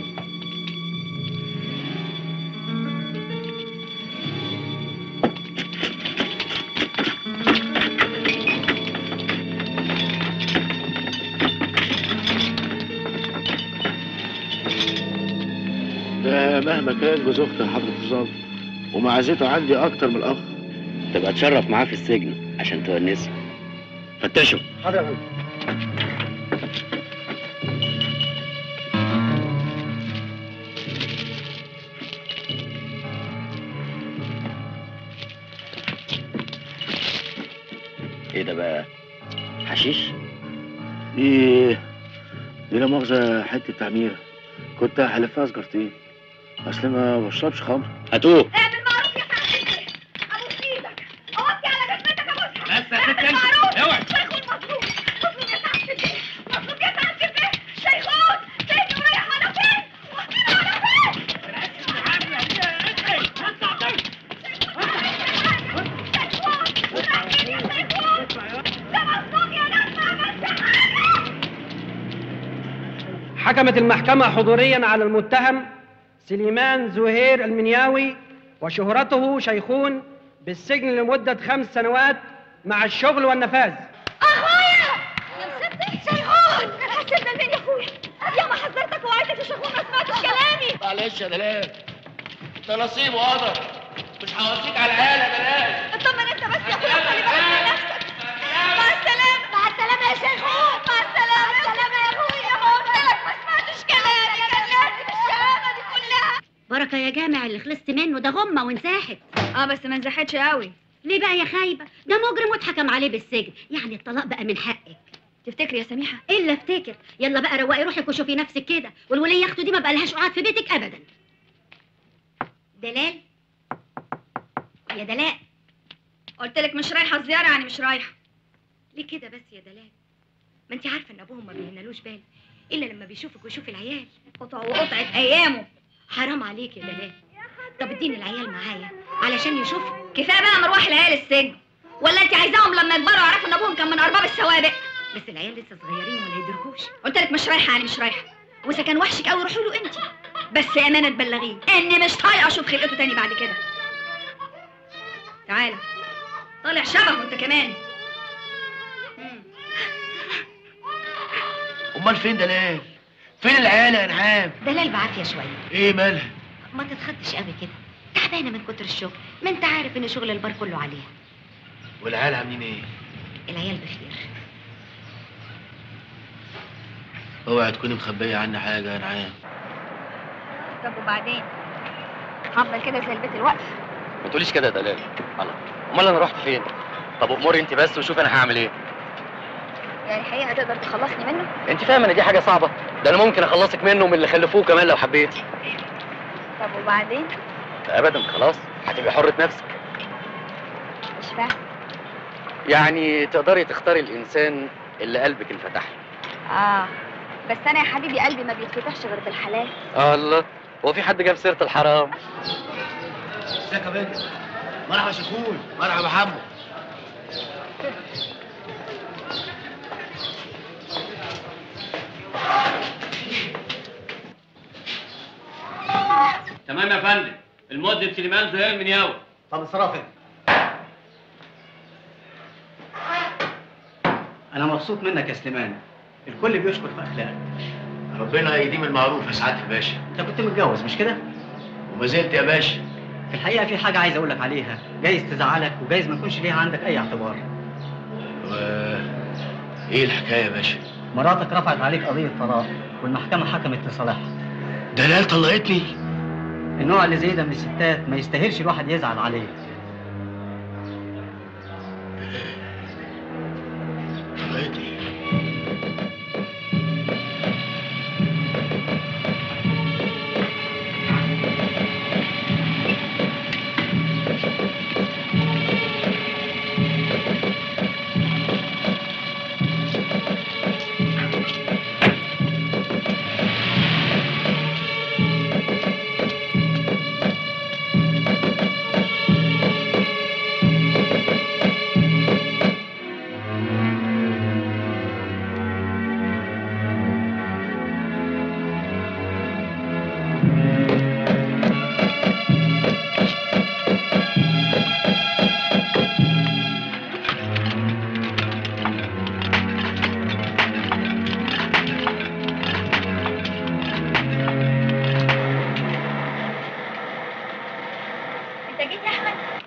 ده مهما كان جوز اختي يا حضرة الظابط ومعزته عندي اكتر من الاخ
تبقى تشرف معاه في السجن عشان تونسه فتشوا
حاضر يا فندم
ايه ده بقى حشيش
دي دي لا مؤاخذة حتة تعميرة كنت هحلفها سجارتين اصل ما بشربش خمر
هاتوه
اعمل معروف يا صاحبي ابوس ايدك اوطي على جسمتك ابوسها
بس يا ست انت
معروف
اوعي
شيخون مظلوم مظلوم يا صاحبي مظلوم يا صاحبي شيخون سيدي رايح على فين واخدينه على فين
حكمت المحكمة حضوريا على المتهم سليمان زهير المنياوي وشهرته شيخون بالسجن لمدة خمس سنوات مع الشغل والنفاذ
اخويا يا مسدس شيخون سيبنا مين يا اخويا يا ما حذرتك وعيتك يا شيخون ما سمعتش كلامي
معلش يا دلال ده نصيب وقدر مش هوصيك على العيال يا دلال
اطمن انت بس يا اخويا خلي بالك من نفسك مع السلامة مع السلامة يا شيخون مع السلامة مع السلامة يا اخويا ما قلت لك ما سمعتش كلامي كان لازم الشهامة دي كلها
بركة يا جامع اللي خلصت منه ده غمة وانساحت
اه بس ما نزحتش قوي
ليه بقى يا خايبه ده مجرم واتحكم عليه بالسجن يعني الطلاق بقى من حقك
تفتكري يا سميحه
الا افتكر يلا بقى روقي روحك وشوفي نفسك كده والوليه اخته دي ما بقى لهاش قعد في بيتك ابدا دلال يا دلال
قلت لك مش رايحه الزياره يعني مش رايحه
ليه كده بس يا دلال ما انت عارفه ان ابوهم ما بيهنالوش بال الا لما بيشوفك ويشوف العيال
قطع وقطعه ايامه
حرام عليك يا دلال طب اديني العيال معايا علشان يشوفوا
كفايه بقى مروح العيال السجن ولا انت عايزاهم لما يكبروا يعرفوا ان ابوهم كان من ارباب السوابق
بس العيال لسه صغيرين ولا يدركوش
قلت لك مش رايحه يعني مش رايحه
واذا كان وحشك قوي روحي له انت
بس امانه تبلغيه اني مش طايقه اشوف خلقته تاني بعد كده تعالى طالع شبهه انت كمان
امال فين دلال فين العيال يا انعام
دلال بعافيه شويه
ايه مالها
ما تتخضش قوي كده تعبانه من كتر الشغل ما انت عارف ان شغل البار كله عليها
والعيال عاملين ايه
العيال بخير
اوعي تكوني مخبيه عني حاجه يا انعام
طب وبعدين هفضل كده زي البيت الوقف
ما تقوليش كده يا دلال الله امال انا رحت فين طب اموري انت بس وشوف انا هعمل ايه
يعني حقيقه تقدر تخلصني منه
انت فاهم ان دي حاجه صعبه ده انا ممكن اخلصك منه ومن اللي خلفوه كمان لو حبيتي
طب وبعدين
ابدا خلاص هتبقي حره نفسك
مش فاهم
يعني تقدري تختاري الانسان اللي قلبك انفتح له
اه بس انا يا حبيبي قلبي ما بيتفتحش غير بالحلال
الله هو في حد جاب سيره الحرام
ازيك يا بنت مرحبا شكون مرحبا حمو
تمام يا فندم المؤدب سليمان زهير من ياوي
طب اتصرف انت انا مبسوط منك يا سليمان الكل بيشكر في اخلاقك
ربنا يديم المعروف يا سعاده الباشا
انت كنت متجوز مش كده
وما زلت يا باشا
في الحقيقه في حاجه عايز اقول لك عليها جايز تزعلك وجايز ما يكونش ليها عندك اي اعتبار
و... ايه الحكايه يا باشا
مراتك رفعت عليك قضيه طلاق والمحكمه حكمت لصالحها
دلال طلقتني
النوع اللي زي ده من الستات ما يستاهلش الواحد يزعل عليه
طلقتني
انت جيت يا احمد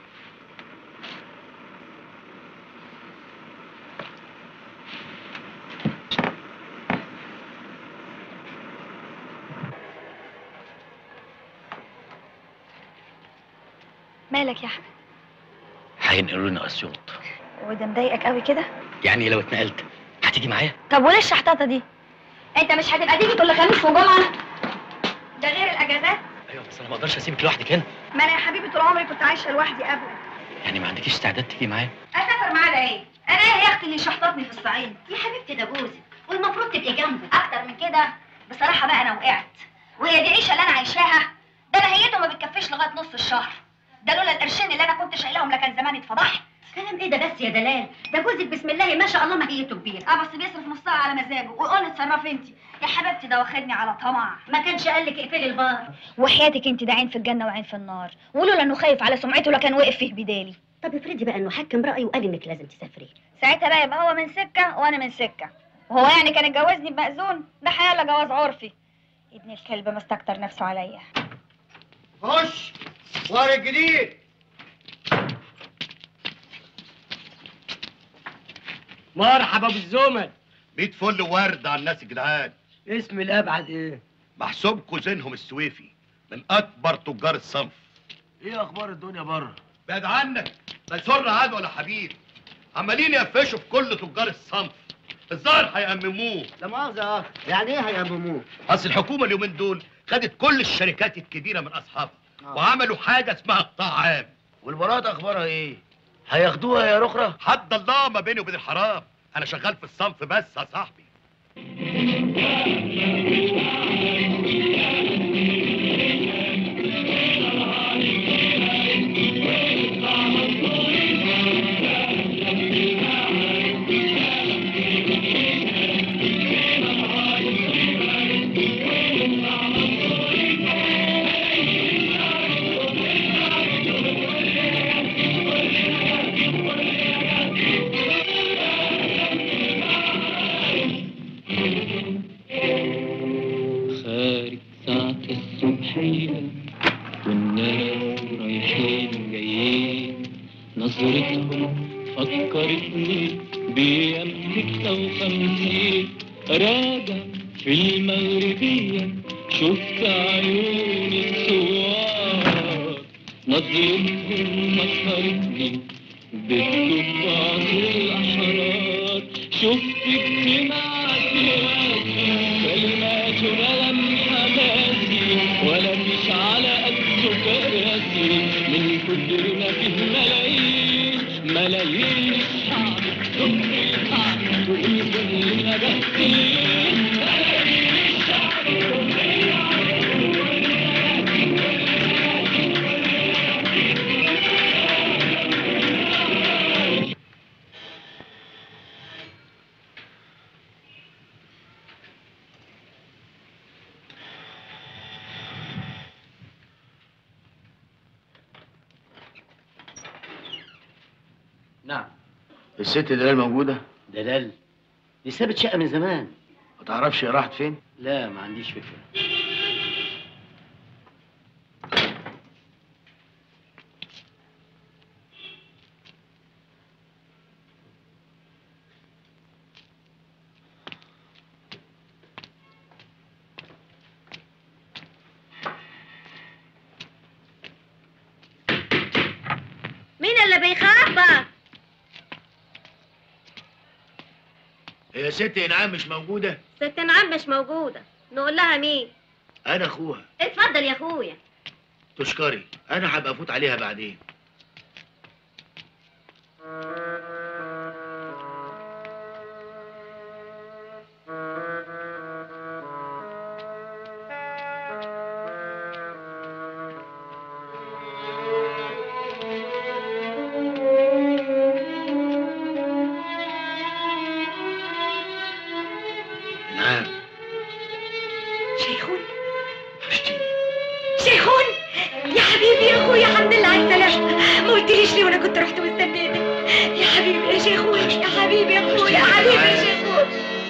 مالك يا احمد
هينقلوا لنا اسيوط
وده مضايقك قوي كده
يعني لو اتنقلت هتيجي معايا
طب وليه الشحطاطه دي انت مش هتبقى تيجي كل خميس وجمعه ده غير الاجازات
ايوه بس انا ما اقدرش اسيبك لوحدك هنا
ما انا يا حبيبي طول عمري كنت عايشه لوحدي قبلك
يعني ما عندكيش استعداد تيجي معايا
اسافر معاه ده ايه انا ايه يا اختي اللي شحطتني في الصعيد
يا حبيبتي ده جوزك والمفروض تبقي جنبه
اكتر من كده بصراحه بقى انا وقعت وهي دي عيشه اللي انا عايشاها ده انا هيته ما بتكفيش لغايه نص الشهر ده لولا القرشين اللي انا كنت شايلاهم لكان زماني اتفضحت
كلام ايه ده بس يا دلال ده جوزك بسم الله ما شاء الله ماهيته كبيره
اه بس بيصرف نصها على مزاجه ويقول لي اتصرفي انت يا حبيبتي ده واخدني على طمع
ما كانش قال لك اقفلي البار
وحياتك انت ده عين في الجنه وعين في النار ولولا انه خايف على سمعته لكان وقف فيه بدالي
طب افرضي بقى انه حكم رايه وقال انك لازم تسافري
ساعتها بقى يبقى هو من سكه وانا من سكه وهو يعني كان اتجوزني بمأذون ده حياه جواز عرفي ابن الكلب مستكتر نفسه عليا
خش ورق الجديد مرحبا بالزمن
100 فل ورد على الناس الجدعان
اسم الابعد ايه
محسوبكوا زينهم السويفي من اكبر تجار الصنف
ايه اخبار الدنيا بره
بعد عنك لا سر عاد ولا حبيب عمالين يقفشوا في كل تجار الصنف الظاهر هيأمموه
لا مؤاخذة اه يعني ايه هيأمموه؟
اصل الحكومه اليومين دول خدت كل الشركات الكبيره من اصحابها وعملوا حاجه اسمها قطاع عام
والبراءة اخبارها ايه هياخدوها يا رخرة
حد الله ما بيني وبين الحرام انا شغال في الصنف بس يا صاحبي
خارج ساعة الصبحية والناس رايحين جايين نظرتهم فكرتني بأيام ستة وخمسين راجع في المغربية شفت عيون الثوار نظرتهم مسخرتني بالتفاح الأحرار شفت اجتماع سياسي كلمات ملم حماسي ولا مش على قد كراسي من كتر ما فيه ملايين ملايين الشعب كل الشعب تقول كلنا باهتين ملايين الشعب
نعم
الست دلال موجودة
دلال دي سابت شقة من زمان
ما تعرفش هي راحت فين
لا ما عنديش فكرة
مين اللي بيخبط؟
هي ست انعام مش موجودة
ست نعم مش موجودة نقول لها مين؟
انا اخوها
اتفضل يا اخويا
تشكري انا هبقى افوت عليها بعدين نعم
شيخون شيخون يا حبيبي يا اخويا الحمد لله على السلامة ما قلتليش ليه وانا كنت رحت مستنيتك يا حبيبي يا شيخون يا حبيبي يا اخويا يا حبيبي يا شيخون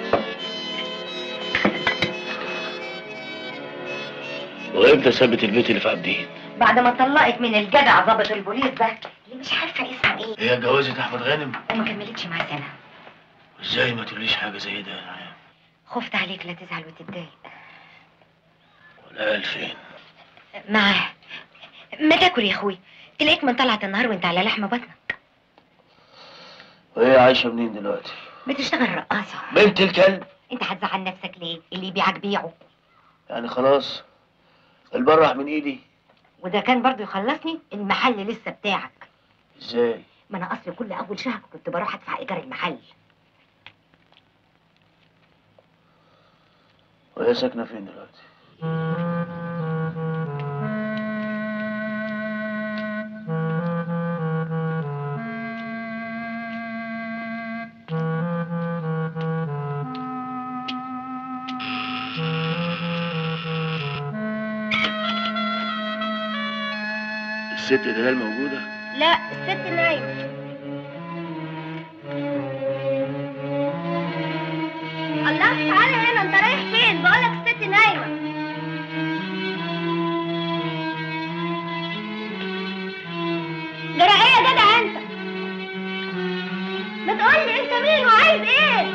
وامتى سابت البيت اللي في عابدين
بعد ما طلقت من الجدع ضابط البوليس ده اللي مش عارفه اسمه ايه
هي اتجوزت احمد غانم
وما كملتش معاه سنه
ازاي ما تقوليش حاجة زي ده
خفت عليك لا تزعل وتتضايق
ولا قال فين
معاه ما تاكل يا اخوي تلاقيك من طلعت النهار وانت على لحم بطنك
وهي عايشة منين دلوقتي
بتشتغل رقاصه
بنت الكلب
انت هتزعل نفسك ليه اللي يبيعك بيعه
يعني خلاص البر راح من ايدي
وده كان برضو يخلصني المحل لسه بتاعك
ازاي
ما انا اصل كل اول شهر كنت بروح ادفع ايجار المحل
وهي ساكنة فين دلوقتي الست دلال موجودة
لا الست نايمة الله تعالى هنا انت رايح فين بقولك الست نايمة جرى ايه يا جدع انت ما تقولي انت مين وعايز ايه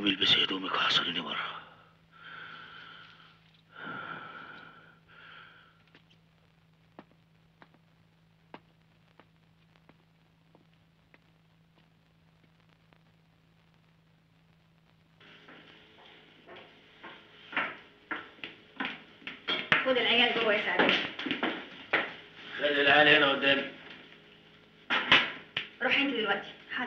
قومي البسي هدومك وحصليني بره
خد العيال جوه يا سعد
خلي العيال هنا قدامي
روح انت دلوقتي حاضر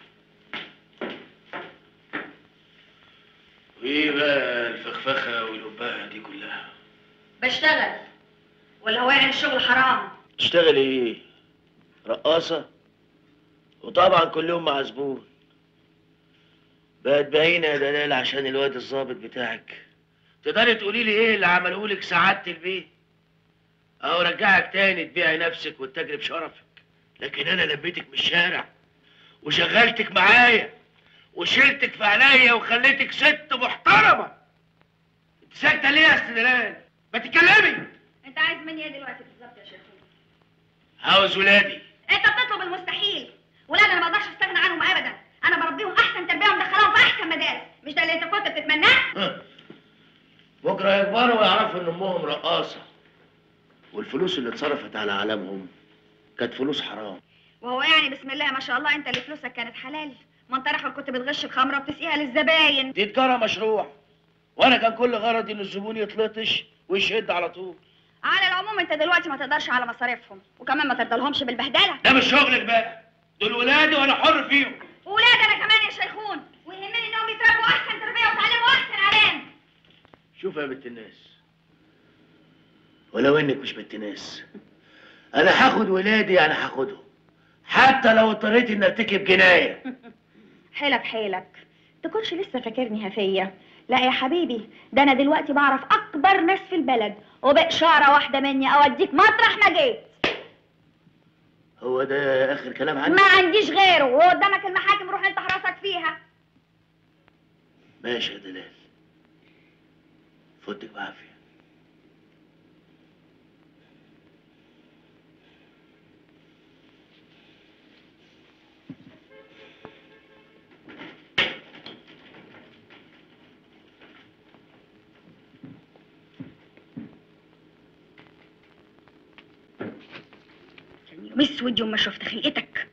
وايه بقى الفخفخه والوباء دي كلها
بشتغل ولا هو يعني الشغل حرام
تشتغل ايه رقاصه وطبعا كل يوم مع زبون بقت باينه يا دلال عشان الواد الظابط بتاعك تقدري تقولي لي ايه اللي عمله لك سعاده البيت اهو رجعك تاني تبيعي نفسك وتجري بشرفك لكن انا لبيتك من الشارع وشغلتك معايا وشلتك في عينيا وخليتك ست محترمه انت ساكته ليه يا استدلال ما تتكلمي
انت عايز مني ايه دلوقتي بالظبط يا شيخ
عاوز ولادي
انت بتطلب المستحيل ولاد انا ما اقدرش استغنى عنهم ابدا انا بربيهم احسن تربيه ومدخلهم في احسن مدارس مش ده اللي انت كنت بتتمناه
بكره يكبروا ويعرفوا ان امهم رقاصه والفلوس اللي اتصرفت على عالمهم كانت فلوس حرام
وهو يعني بسم الله ما شاء الله انت اللي فلوسك كانت حلال ما انت راخر كنت بتغش الخمره وبتسقيها للزباين
دي تجاره مشروع وانا كان كل غرضي ان الزبون يتلطش ويشد على طول
على العموم انت دلوقتي ما تقدرش على مصاريفهم وكمان ما ترضلهمش بالبهدله
ده مش شغلك بقى دول ولادي وانا حر فيهم
ولاد انا كمان يا شيخون ويهمني انهم يتربوا احسن تربيه ويتعلموا احسن علام
شوف يا بنت الناس ولو انك مش بنت ناس انا هاخد ولادي يعني هاخدهم حتى لو اضطريت اني ارتكب جنايه
حيلك حيلك تكونش لسه فاكرني هفيه لا يا حبيبي ده انا دلوقتي بعرف اكبر ناس في البلد وبإشارة واحدة مني اوديك مطرح ما جيت
هو ده اخر كلام عني
ما عنديش غيره وقدامك المحاكم روح انت راسك فيها
ماشي يا دلال فوتك بعافيه
كان يوم اسود يوم ما شفت خلقتك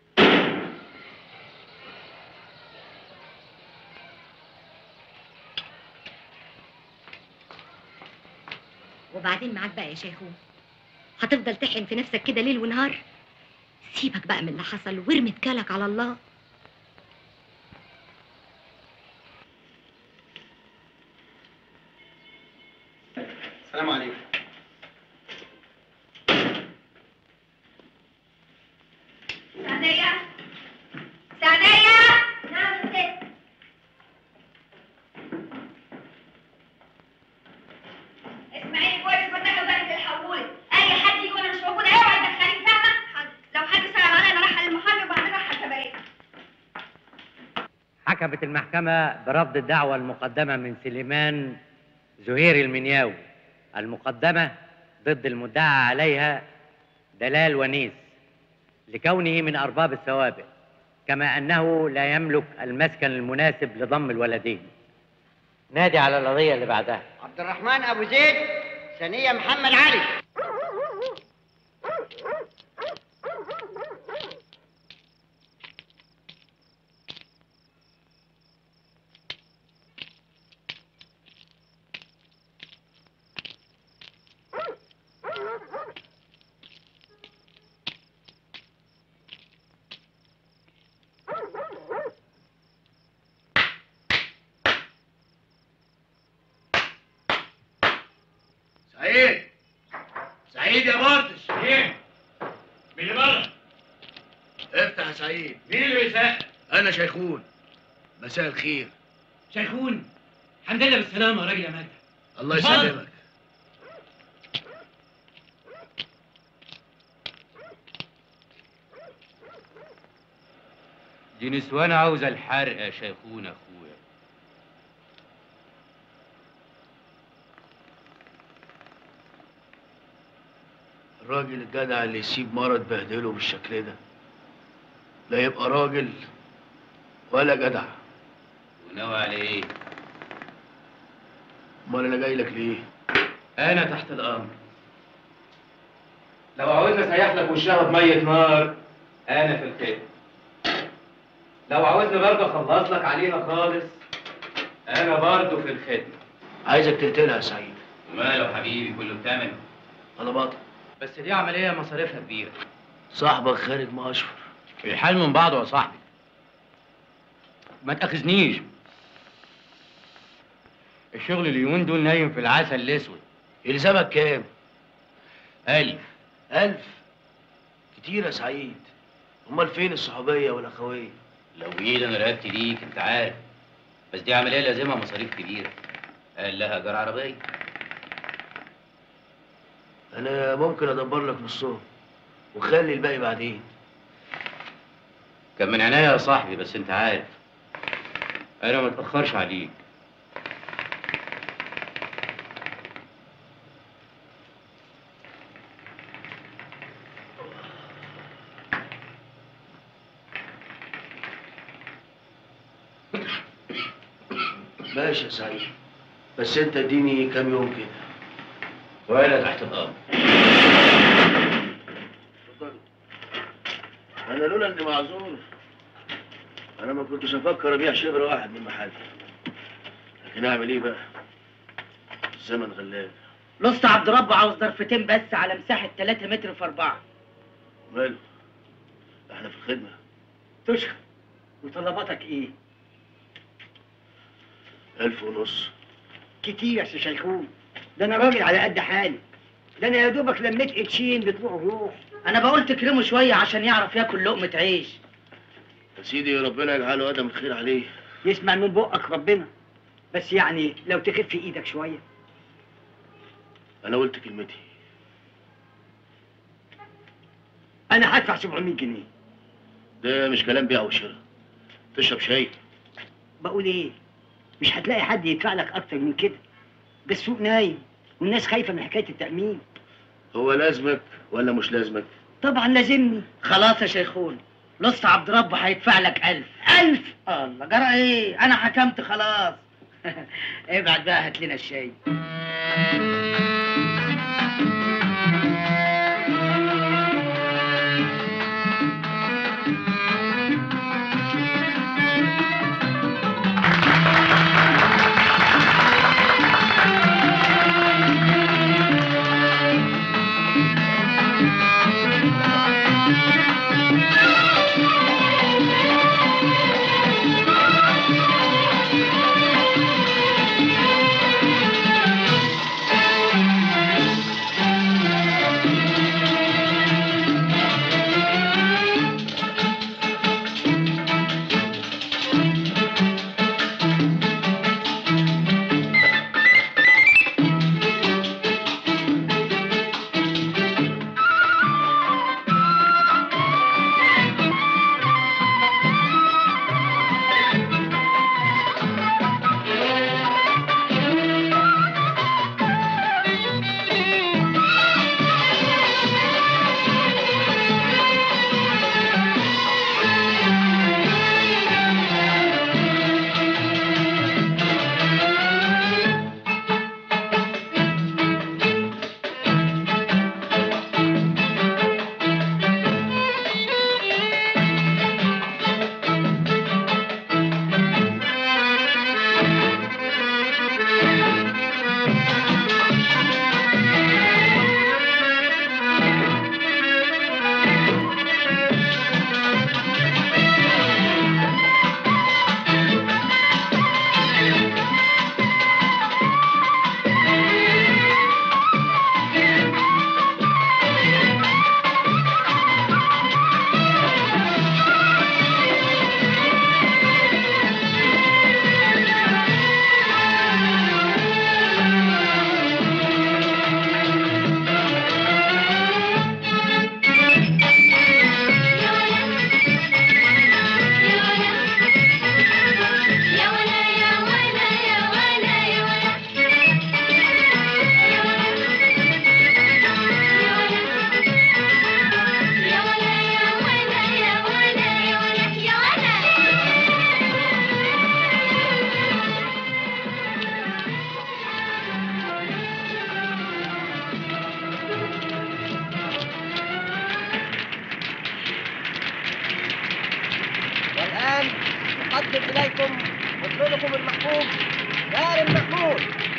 وبعدين معاك بقى يا شيخو هتفضل تحن في نفسك كده ليل ونهار سيبك بقى من اللي حصل وارمي اتكالك على الله
السلام عليكم
سعدية سعدية نعم يا ست اسمعيني كويس ما تاخد بالك الحولة اي حد يجي وانا مش موجودة اوعي تدخليني فاهمة لو حد سأل عليا انا رايحة للمحامي وبعدين رايحة الكباريه
حكمت المحكمة برفض الدعوة المقدمة من سليمان زهير المنياوي المقدمة ضد المدعى عليها دلال ونيس لكونه من أرباب السوابق كما أنه لا يملك المسكن المناسب لضم الولدين نادي على القضية اللي بعدها
عبد الرحمن ابو زيد ثانيه محمد علي
سعيد سعيد يا بردش ايه مين اللي بره افتح يا سعيد مين اللي بيسقف انا شيخون مساء الخير
شيخون الحمد لله بالسلامة يا راجل يا مجد
الله يسلمك
دي نسوان عاوزة الحرق يا شيخون اخويا
الراجل الجدع اللي يسيب مرض بهدله بالشكل ده لا يبقى راجل ولا جدع
ناوي على ايه؟
امال انا جاي لك ليه؟
انا تحت الامر لو عاوزني اسيح لك وشها بميه نار انا في الخدمه لو عاوزني برضه اخلص لك عليها خالص انا برضه في الخدمه
عايزك تقتلها يا سعيد
وماله حبيبي كله بتمن
انا باطل
بس دي عمليه مصاريفها كبيره
صاحبك خارج ما اشفر
الحال من بعضه يا صاحبي ما تاخذنيش الشغل اليومين دول نايم في العسل الاسود
يلزمك كام؟
ألف
ألف كتير يا سعيد امال فين الصحوبيه والاخويه؟
لو ايد انا رقبت ليك انت عارف بس دي عمليه لازمها مصاريف كبيره قال لها جار عربيه
انا ممكن ادبر لك نصهم وخلي الباقي بعدين
كان من عناية يا صاحبي بس انت عارف انا ما اتاخرش عليك
ماشي يا سعيد بس انت اديني كام يوم كده
وانا تحت الامر
انا لولا اني معذور انا ما كنتش افكر ابيع شبر واحد من محل لكن اعمل ايه بقى الزمن غلاب
لص عبد ربه عاوز ضرفتين بس على مساحه 3 متر في 4
ماله احنا في الخدمه
تشكر وطلباتك ايه؟
ألف ونص
كتير يا سي شيخون ده انا راجل على قد حالي ده انا يا دوبك لميت قرشين بتروح وروح انا بقول تكرمه شويه عشان يعرف ياكل لقمه عيش
يا سيدي ربنا يجعله ادم الخير عليه
يسمع من بقك ربنا بس يعني لو تخف ايدك شويه
انا قلت كلمتي
انا هدفع 700 جنيه
ده مش كلام بيع وشراء تشرب شاي
بقول ايه مش هتلاقي حد يدفع لك اكتر من كده ده السوق نايم والناس خايفه من حكايه التامين
هو لازمك ولا مش لازمك
طبعا لازمني خلاص يا شيخون لص عبد ربه هيدفع لك ألف ألف الله جرى ايه انا حكمت خلاص ابعد بقى هات لنا الشاي
إليكم مطربكم المحبوب كارم محمود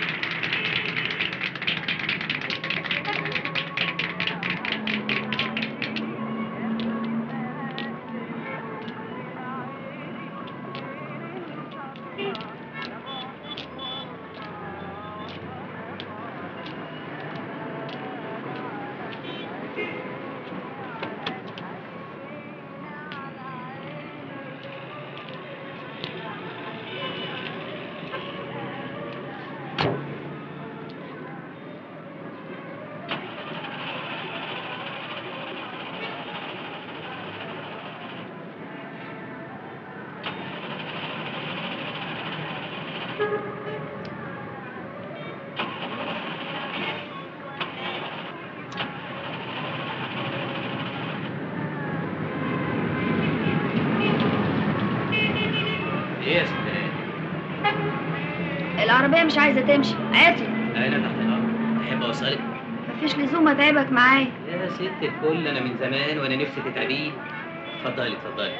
ايه يا ستات
العربية مش عايزة تمشي عطلت
انا تحت الامر تحب اوصلك
مفيش لزوم اتعبك معايا
يا ست الكل انا من زمان وانا نفسي تتعبيه اتفضلي اتفضلي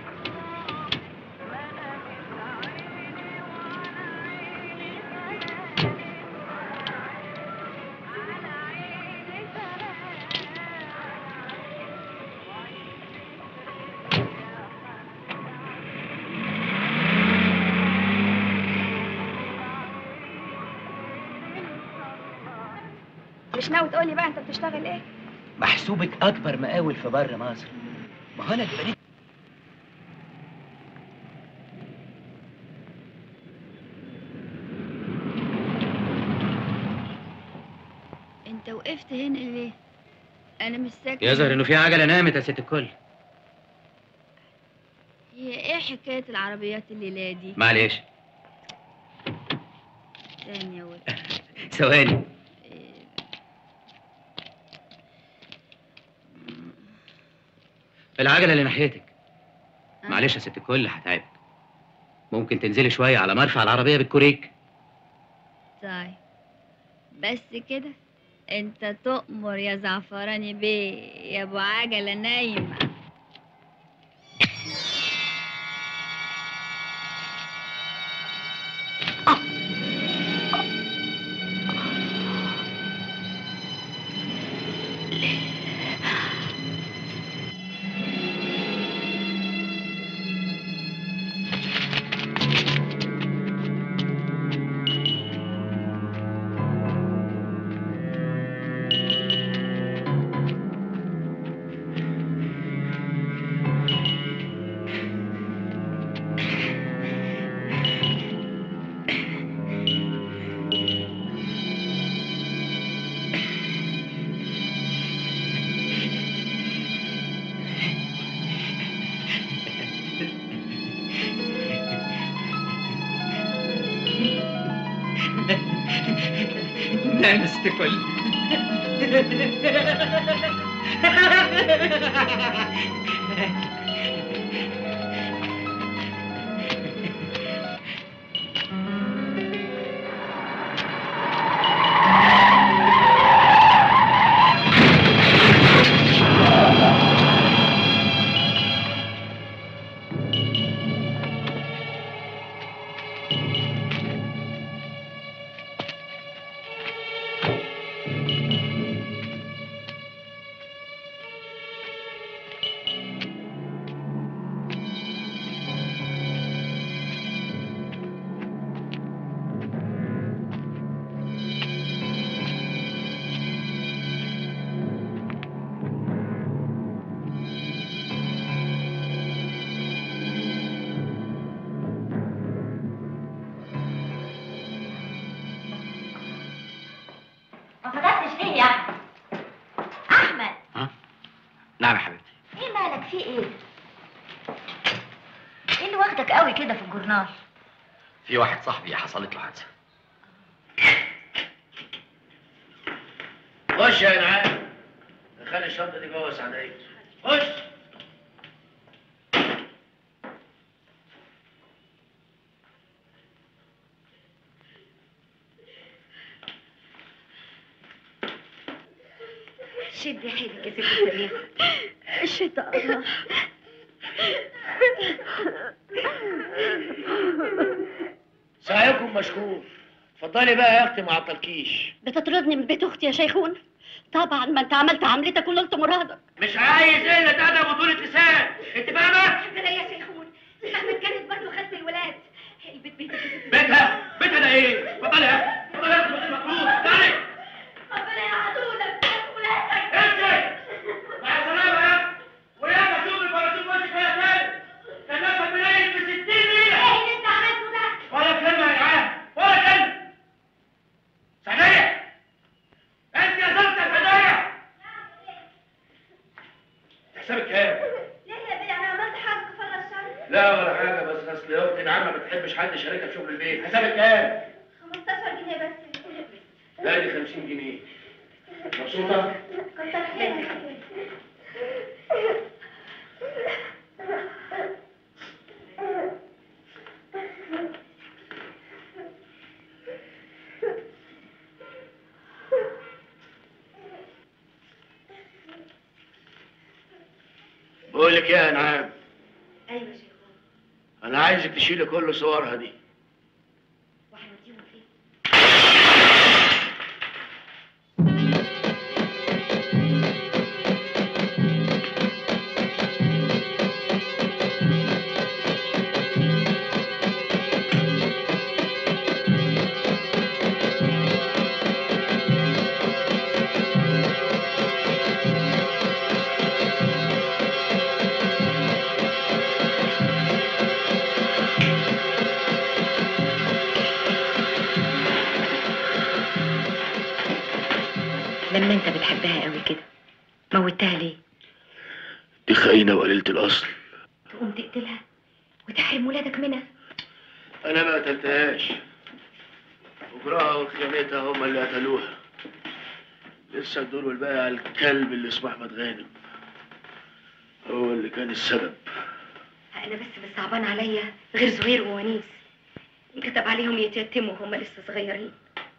مش ناوي تقولي بقى انت بتشتغل ايه
محسوبك اكبر مقاول في بر مصر ما هو انا اللي بنيت
انت وقفت هنا ليه انا مش ساكت
يظهر انه في عجله نامت يا ست الكل
هي ايه حكاية العربيات الليلة دي
معلش
ثانية و...
ثواني العجله اللي ناحيتك معلش يا ست الكل هتعبك ممكن تنزلي شويه على مرفع العربيه بالكوريك
طيب بس كده انت تؤمر يا زعفراني بيه يا ابو عجلة نايمة
نعم يا ست الكل
ما فتحتش ليه يا احمد احمد
نعم يا حبيبتي
ايه مالك في ايه ايه اللي واخدك قوي كده في الجورنال
في واحد صاحبي حصلت له حادثه
خش يا نعام خلي الشنطه دي جوه سعديه خش
شدي حيلك يا ست سليمة
الشيطان
سعيكم مشكور اتفضلي بقى يا اختي ما عطلكيش
بتطردني من بيت اختي يا شيخون طبعا ما انت عملت عملتك ونلت مرادك
مش عايز قلة أدب وطولة لسان أنت فاهمة؟
لا يا شيخون مهما كانت برضه خلف الولاد البيت بيتك
بيتها بيتها ده إيه؟ اتفضلي يا اتفضلي يا أختي المفروض تعالي
ربنا يعدولك ولادك
امشي مع السلامة يا أختي وياك أشوف البراطيل وشك فيها تاني كان نفسك منيل في 60 ليلة
ايه اللي انت عملته ده؟
ولا كلمة يا جدعان ولا كلمة سعدية أنت يا زلمة سعدية حسابك كام؟
ليه يا بيه انا عملت حاجه كفر الشر
لا ولا حاجه بس اصل اختي نعمه ما بتحبش حد يشاركها في شغل البيت حسابك كام
15 جنيه بس لكل بيت
لا دي 50 جنيه مبسوطه
كتر خيرك
بقول لك ايه يا نعام
ايوه يا شيخ
انا عايزك تشيلي كل صورها دي
وهنوديهم فين؟ لما انت بتحبها قوي كده موتها ليه؟
دي خاينه وقليله الاصل
تقوم تقتلها وتحرم ولادك منها
انا ما قتلتهاش وجراها وخيانتها هم اللي قتلوها لسه الدور والباقي على الكلب اللي اسمه احمد غانم هو اللي كان السبب
انا بس اللي صعبان عليا غير زهير وونيس كتب عليهم يتيتموا وهم لسه صغيرين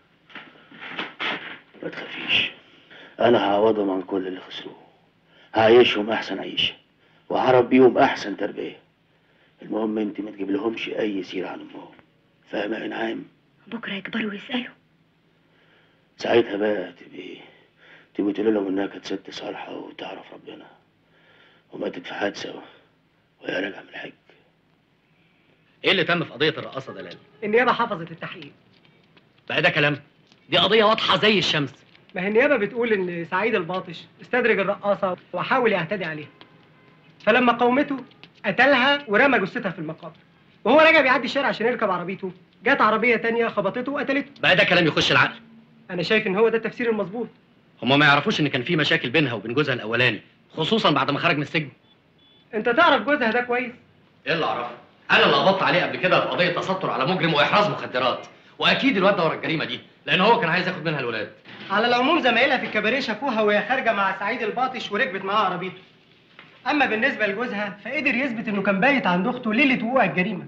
ما تخافيش انا هعوضهم عن كل اللي خسروه هعيشهم احسن عيشه وهربيهم احسن تربيه المهم انت ما تجيب لهمش اي سيره عن امهم فاهمه يا انعام
بكره يكبروا ويسالوا
ساعتها بقى تبقي تبقي تقول لهم انها كانت ست صالحه وتعرف ربنا وماتت في حادثه وهي راجعه من الحج
ايه اللي تم في قضيه الرقاصه دلال
النيابه حفظت التحقيق
بقى ده كلام دي قضيه واضحه زي الشمس
ما هي النيابه بتقول ان سعيد الباطش استدرج الرقاصه وحاول يعتدي عليها فلما قومته قتلها ورمى جثتها في المقابر وهو راجع بيعدي الشارع عشان يركب عربيته جت عربيه تانية خبطته وقتلته
بقى ده كلام يخش العقل
انا شايف ان هو ده التفسير المظبوط
هما ما يعرفوش ان كان في مشاكل بينها وبين جوزها الاولاني خصوصا بعد ما خرج من السجن
انت تعرف جوزها ده كويس
ايه اللي اعرفه انا اللي قبضت عليه قبل كده في قضيه تستر على مجرم واحراز مخدرات واكيد الواد ده ورا الجريمه دي لان هو كان عايز ياخد منها الولاد
على العموم زمايلها في الكباريه شافوها وهي خارجه مع سعيد الباطش وركبت معاه عربيته اما بالنسبه لجوزها فقدر يثبت انه كان بايت عند اخته ليله وقوع الجريمه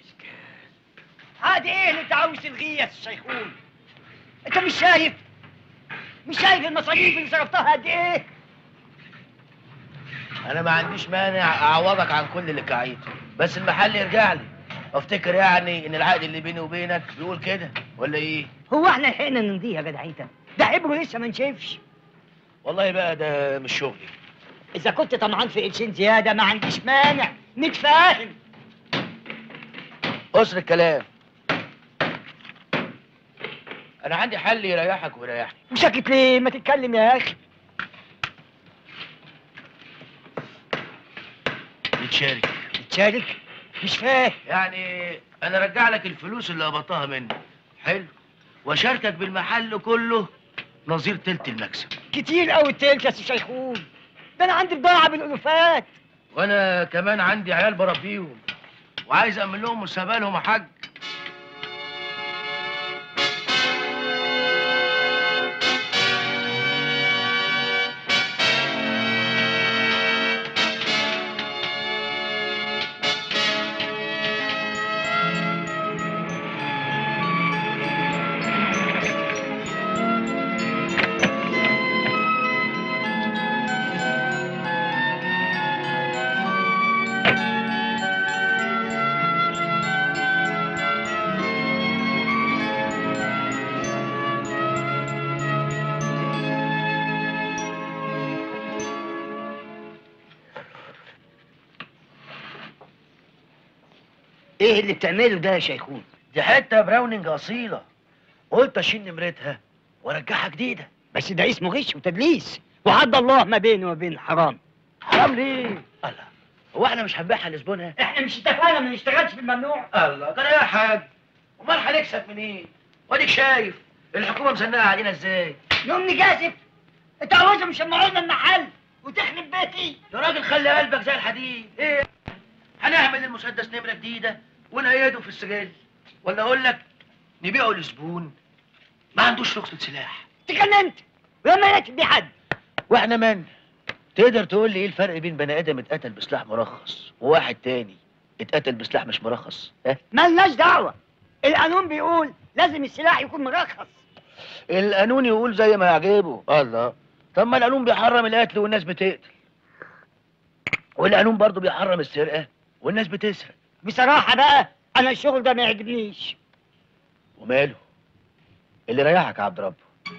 عاد ايه اللي انت عاوز تلغيه يا الشيخون انت مش شايف مش شايف المصاريف اللي صرفتها قد ايه
انا ما عنديش مانع اعوضك عن كل اللي كعيته بس المحل يرجع لي افتكر يعني ان العقد اللي بيني وبينك بيقول كده ولا ايه
هو احنا لحقنا نمضيها يا جدع انت ده عبره لسه ما نشافش
والله بقى ده مش شغلي
اذا كنت طمعان في قرشين زياده ما عنديش مانع نتفاهم
قصر الكلام انا عندي حل يريحك ويريحني
وساكت ليه ما تتكلم يا اخي
نتشارك
نتشارك مش فاهم
يعني انا ارجع لك الفلوس اللي قبضتها مني حلو واشاركك بالمحل كله نظير تلت المكسب
كتير قوي التلك يا سي شيخون ده انا عندي بضاعه بالالوفات
وانا كمان عندي عيال بربيهم وعايز اعمل لهم مستقبلهم يا حاج
ايه اللي بتعمله ده يا شيخون
دي حته براوننج اصيله قلت اشيل نمرتها وارجعها جديده
بس ده اسمه غش وتدليس وعد الله ما بينه وبين الحرام
حرام ليه الله هو احنا مش هنبيعها لزبونها
احنا مش اتفقنا ما نشتغلش في الممنوع
الله ده يا حاج امال هنكسب منين واديك شايف الحكومه مزنقه علينا ازاي
يوم نجازف انت عاوزهم يشمعوا لنا المحل وتخرب بيتي
يا راجل خلي قلبك زي الحديد ايه هنعمل المسدس نمره جديده ونقيده في السجل ولا اقول لك نبيعه لزبون ما عندوش رخصه سلاح
تكلمت ولما يكتب بيه حد
واحنا من تقدر تقول لي ايه الفرق بين بني ادم اتقتل بسلاح مرخص وواحد تاني اتقتل بسلاح مش مرخص ها
ملناش دعوه القانون بيقول لازم السلاح يكون مرخص
القانون يقول زي ما يعجبه الله طب ما القانون بيحرم القتل والناس بتقتل والقانون برضه بيحرم السرقه والناس بتسرق
بصراحه بقى انا الشغل ده ما يعجبنيش
وماله اللي ريحك يا عبد ربه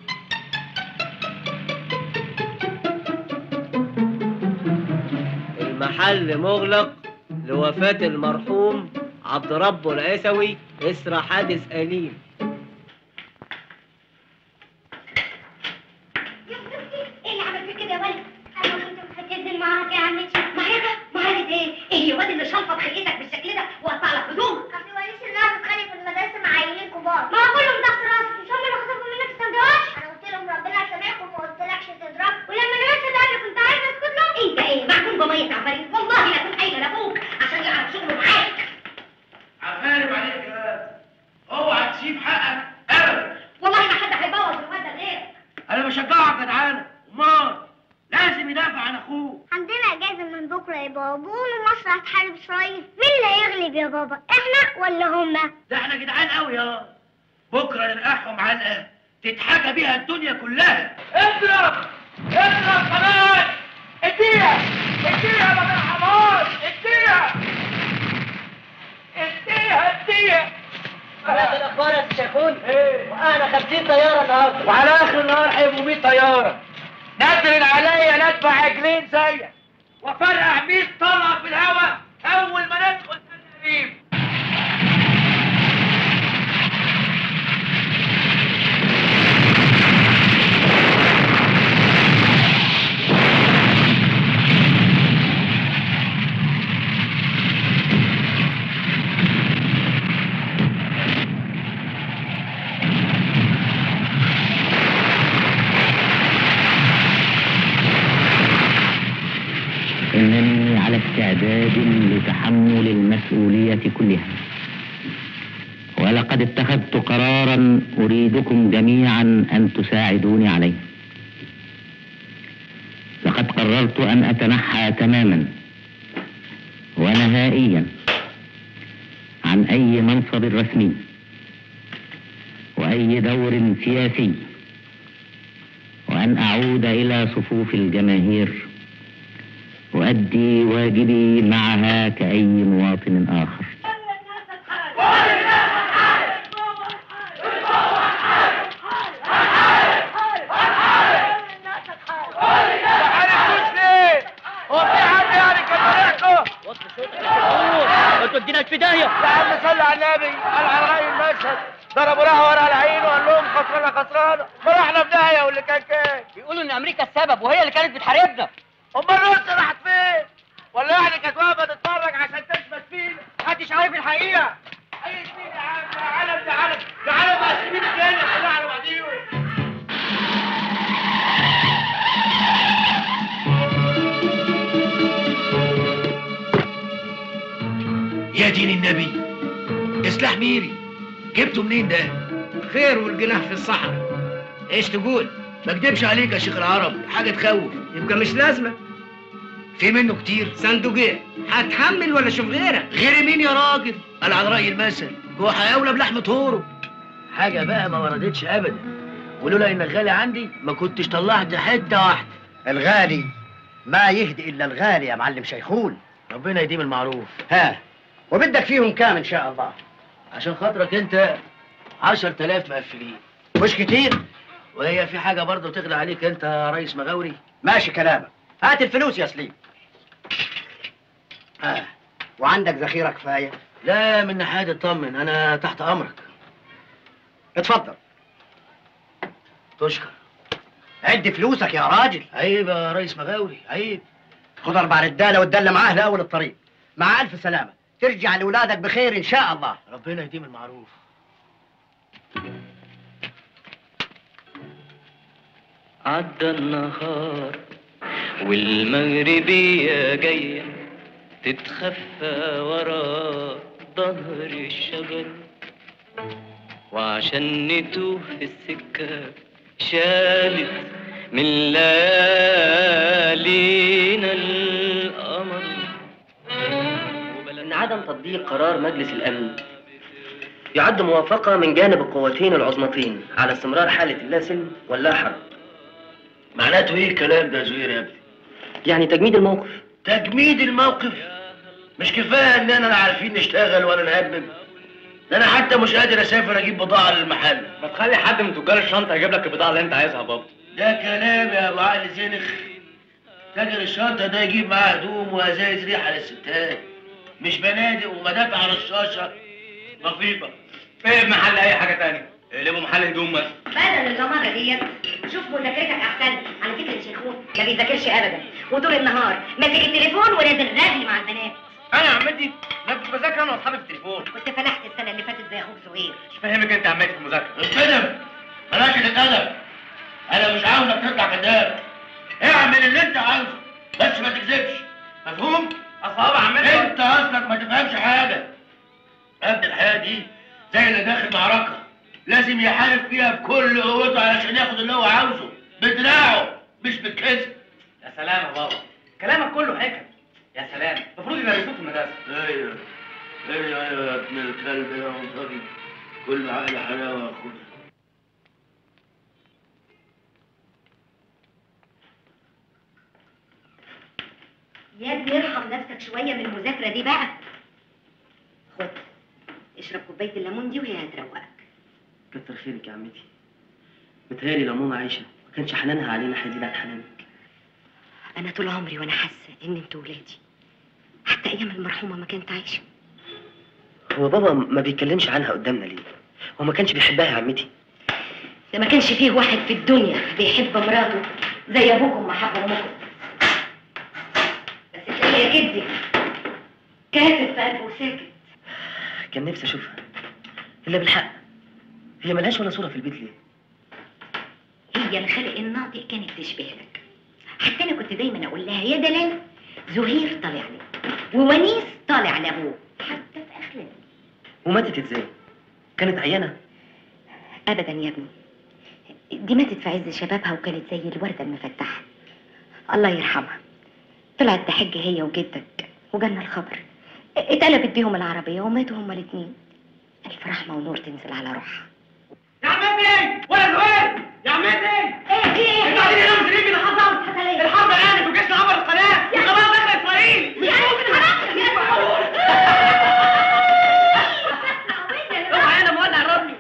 المحل مغلق لوفاة المرحوم عبد ربه العيسوي إسرى حادث أليم
ايه اللي عمل فيك كده يا ولد؟ انا كنت بتهزل معاك يا عمتي معاك معاك ايه؟ ايه الواد اللي شلفط خلقتك بالشكل ده وقطع لك هدومك؟ اصل وليش ان انا بتخانق في المدرسه مع عيلين كبار ما هو كلهم تحت راسك مش هم اللي خطفوا منك السندوتش؟ انا قلت لهم ربنا يسامحكم وما قلتلكش تضرب ولما الواد ده اللي كنت عايزه اسكت له انت ايه معجون بميه عفاريت والله لا كنت قايله لابوك عشان يعرف شغله معاك
عفارب عليك يا اوعى تسيب حقك ابدا
والله ما حد هيبوظ الواد ده غيرك
انا بشجعك يا جدعانه امال لازم يدافع عن اخوه
عندنا اجازه من بكره يا بابا ومصر هتحارب اسرائيل مين اللي هيغلب يا بابا احنا ولا هما
ده احنا جدعان قوي يا بكره ننقحهم علقه تتحكى بيها الدنيا كلها اضرب اضرب كمان اديها اديها ما ترحمهاش اديها اديها اديها
على الأخبار يا شيخون وأنا 50 طيارة النهاردة
وعلى اخر النهار هيبقوا 100 طياره نزل عليا ندفع عجلين زيك وفرقع 100 طلقه في الهواء اول ما ندخل تدريب
إنني على استعداد لتحمل المسؤولية كلها ولقد اتخذت قرارا أريدكم جميعا أن تساعدوني عليه لقد قررت أن أتنحى تماما ونهائيا عن أي منصب رسمي وأي دور سياسي وأن أعود إلى صفوف الجماهير أؤدي واجبي معها كأي مواطن آخر
هو في حد يعني كان طريقكم؟
ما توديناش في داهية
يا عم صل على النبي قال على رأي المشهد ضربوا راح ورا العين وقال لهم خسرانه خسرانه فرحنا في داهيه واللي كان كان
بيقولوا إن أمريكا السبب وهي اللي كانت بتحاربنا
امال روسيا راحت فين؟ ولا يعني كانت واقفه تتفرج عشان تثبت فينا؟ محدش عارف الحقيقه اي سنين يا عم ده علم ده علم ده علم مقسمين الدنيا كلها على بعضيهم يا دين النبي ده سلاح ميري جبته منين ده؟ خير والجناح في الصحراء ايش تقول؟ ما اكدبش عليك يا شيخ العرب حاجه تخوف يبقى مش لازمه في منه كتير صندوقين هتحمل ولا شوف غيرك غير مين يا راجل قال على راي المثل هو هيولى بلحمه هوره حاجه بقى ما وردتش ابدا ولولا انك غالي عندي ما كنتش طلعت حته واحده
الغالي ما يهدي الا الغالي يا معلم شيخون
ربنا يديم المعروف
ها وبدك فيهم كام ان شاء الله
عشان خاطرك انت 10000 مقفلين
مش كتير
وهي في حاجه برضه تغلى عليك انت يا ريس مغاوري
ماشي كلامك هات الفلوس يا سليم ها وعندك ذخيره كفايه
لا من ناحية اطمن انا تحت امرك
اتفضل
تشكر
عد فلوسك يا راجل
عيب يا ريس مغاوري عيب
خد اربع رجاله وتدل معاه لاول الطريق مع الف سلامه ترجع لاولادك بخير ان شاء الله
ربنا يديم المعروف
عدى النهار والمغربية جاية تتخفى ورا ظهر الشجر وعشان نتوه في السكة شالت من ليالينا القمر
إن عدم تطبيق قرار مجلس الأمن يعد موافقة من جانب القوتين العظمتين على استمرار حالة اللا سلم واللا حرب
معناته ايه الكلام ده يا زهير يا ابني
يعني تجميد الموقف
تجميد الموقف مش كفايه اننا لا عارفين نشتغل ولا نهبب ده انا حتى مش قادر اسافر اجيب بضاعه للمحل
ما تخلي حد من تجار الشنطه يجيب لك البضاعه اللي انت عايزها يا بابا
ده كلام يا ابو عقل زنخ تاجر الشنطه ده يجيب معاه هدوم وازايز ريحه للستات مش بنادق ومدافع رشاشه نظيفه
ايه محل اي حاجه تانية اقلبوا محل هدوم مثلا
بدل الجمرة ديت شوف مذاكرتك احسن على فكره الشيخون ما بيذاكرش ابدا وطول النهار ماسك التليفون ونازل رغي مع البنات
انا يا عمتي انا كنت بذاكر انا واصحابي في التليفون
كنت فلحت السنه اللي فاتت زي اخوك زهير
مش فاهمك انت يا عمتي في المذاكره
اتكلم بلاش الادب انا مش عاوزك تطلع كذاب اعمل اللي انت عاوزه بس ما تكذبش مفهوم؟
اصابع عمتي
انت اصلك ما تفهمش حاجه ابن الحياه دي زي اللي داخل معركه لازم يحارب فيها بكل قوته علشان ياخد اللي هو عاوزه بدراعه مش بالكذب
يا سلام يا بابا كلامك كله حكم يا سلام المفروض يدرسوه في المدرسه
ايوه ايوه ايوه يا ابن الكلب يا منطقي كل عقل حلاوه يا اخويا
يا ابني ارحم نفسك شويه من المذاكره دي بقى خد اشرب كوبايه الليمون دي وهي هتروقك
كتر خيرك يا عمتي متهيألي لو ماما عايشة ما كانش حنانها علينا هيزيد عن حنانك
انا طول عمري وانا حاسه ان انتوا ولادي حتى ايام المرحومه ما كانت عايشه
هو بابا ما بيتكلمش عنها قدامنا ليه؟ هو ما كانش بيحبها يا عمتي
ده ما كانش فيه واحد في الدنيا بيحب مراته زي ابوكم ما حب امكم بس تلاقي يا جدي كاتب في قلبه وساكت
كان نفسي اشوفها الا بالحق هي ملهاش ولا صورة في البيت ليه؟
هي الخلق الناطق كانت تشبه لك حتى انا كنت دايما اقول لها يا دلال زهير طالع لي وونيس طالع لابوه حتى في اخلاقه
وماتت ازاي؟ كانت عيانة
ابدا يا ابني دي ماتت في عز شبابها وكانت زي الورده المفتحه الله يرحمها طلعت تحج هي وجدك وجالنا الخبر اتقلبت بيهم العربيه وماتوا هما الاتنين الف رحمه ونور تنزل على روحها
يا عمتي ولا زهير يا عمتي
ايه في ايه؟
انتوا قاعدين هنا مش اللي حصل
حصل ايه؟
الحرب قامت وجيشنا عبر القناه وكمان دخل اسرائيل مش ممكن اوعى انا مولع الرمل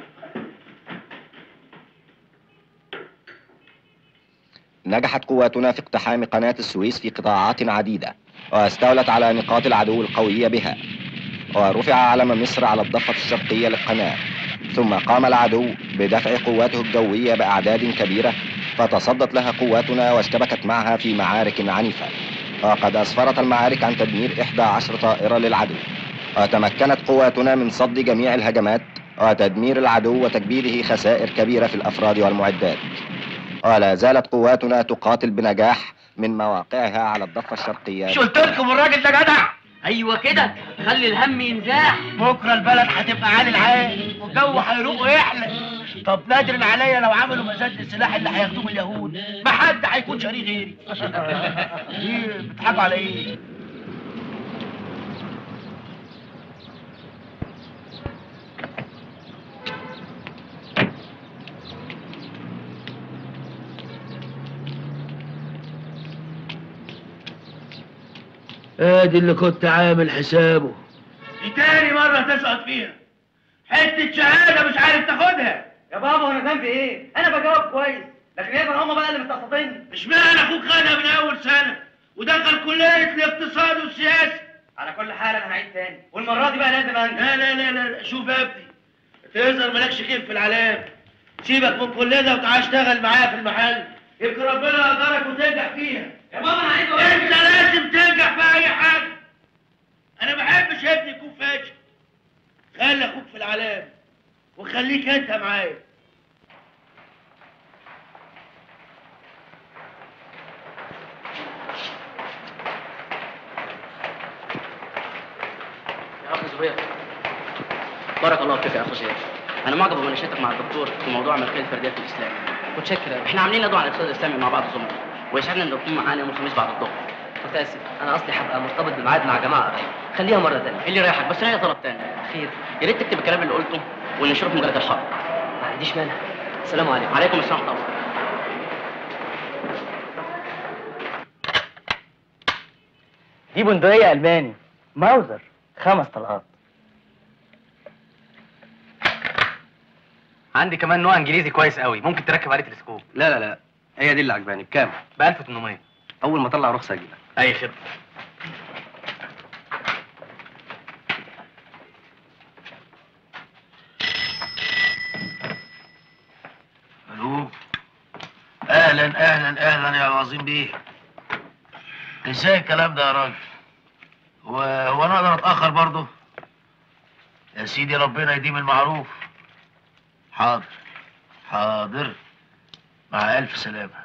نجحت قواتنا في اقتحام قناة السويس في قطاعات عديدة واستولت على نقاط العدو القوية بها ورفع علم مصر على الضفة الشرقية للقناة ثم قام العدو بدفع قواته الجوية بأعداد كبيرة فتصدت لها قواتنا واشتبكت معها في معارك عنيفة وقد أسفرت المعارك عن تدمير 11 طائرة للعدو وتمكنت قواتنا من صد جميع الهجمات وتدمير العدو وتكبيده خسائر كبيرة في الأفراد والمعدات ولا زالت قواتنا تقاتل بنجاح من مواقعها على الضفة الشرقية
مش قلت لكم الراجل ده جدع ايوه كده خلي الهم ينزاح بكره البلد هتبقى عالي العال والجو هيروق ويحلى طب نادر عليا لو عملوا مزاد السلاح اللي هياخدوه من اليهود ما حد هيكون شريك غيري ايه بتضحكوا على ايه
ادي اللي كنت عامل حسابه
دي تاني مرة تسقط فيها حتة شهادة مش عارف تاخدها
يا بابا وانا ذنبي ايه؟ انا بجاوب كويس لكن يقدر هم بقى اللي مستقصديني
اشمعنى اخوك خدها من اول سنة ودخل كلية الاقتصاد والسياسة على كل حال انا هعيد تاني والمره دي بقى لازم انجح
لا لا لا لا شوف يا ابني تظهر مالكش خير في العلام سيبك من كل ده وتعال اشتغل معايا في المحل يمكن ربنا يقدرك وتنجح فيها
يا بابا انا عايز
انت لازم تنجح في اي حاجه انا ما بحبش ابني يكون فاشل خلي اخوك في العلام وخليك انت معايا
يا اخو زبير بارك الله فيك يا اخو زبير انا معجب بمناقشتك مع الدكتور في موضوع الملكيه الفرديه في الاسلام متشكر احنا عاملين ندوه عن الاقتصاد الاسلامي مع بعض الزملاء ويسعدنا ان تكون معانا يوم الخميس بعد الظهر متاسف انا اصلي هبقى مرتبط بميعاد مع جماعه قريب خليها مره ثانيه اللي رايحك بس انا طلب تاني خير يا ريت تكتب الكلام اللي قلته وننشره في مجله الحرب ما عنديش مانع السلام عليكم عليكم السلام ورحمه الله
دي بندقية ألماني ماوزر خمس طلقات
عندي كمان نوع انجليزي كويس قوي ممكن تركب عليه تلسكوب
لا لا لا هي دي اللي عجباني بكام؟
ب 1800
اول ما اطلع رخصه اجيبك
اي خدمه
الو اهلا اهلا اهلا يا عظيم بيه ازاي الكلام ده يا راجل هو هو انا اقدر اتاخر برضه يا سيدي ربنا يديم المعروف حاضر حاضر مع الف سلامه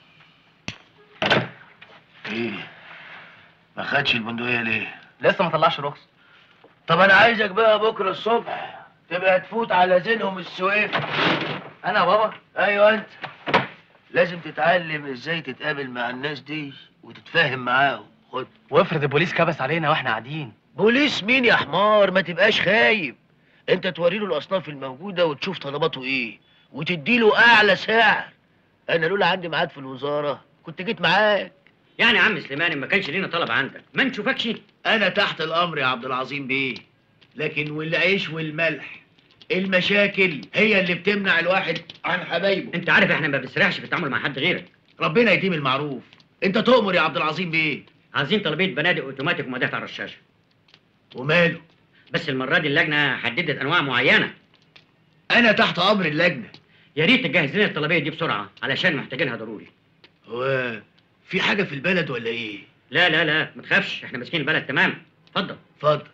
ايه ما خدش البندقيه ليه
لسه ما طلعش رخصه
طب انا عايزك بقى بكره الصبح تبقى تفوت على زينهم السويف
انا يا بابا
ايوه انت لازم تتعلم ازاي تتقابل مع الناس دي وتتفاهم معاهم خد
وافرض البوليس كبس علينا واحنا قاعدين
بوليس مين يا حمار ما تبقاش خايب انت توري له الاصناف الموجوده وتشوف طلباته ايه وتدي له اعلى سعر انا لولا عندي ميعاد في الوزاره كنت جيت معاك
يعني يا عم سليمان ما كانش لينا طلب عندك ما نشوفكش
انا تحت الامر يا عبد العظيم بيه لكن والعيش والملح المشاكل هي اللي بتمنع الواحد عن حبايبه
انت عارف احنا ما بنسرحش في التعامل مع حد غيرك
ربنا يديم المعروف انت تؤمر يا عبد العظيم بيه
عايزين طلبيه بنادق اوتوماتيك ومدافع رشاشه
وماله
بس المره دي اللجنه حددت انواع معينه
انا تحت امر اللجنه
يا ريت تجهز لنا الطلبيه دي بسرعه علشان محتاجينها ضروري
هو في حاجه في البلد ولا ايه
لا لا لا ما تخافش احنا ماسكين البلد تمام اتفضل
اتفضل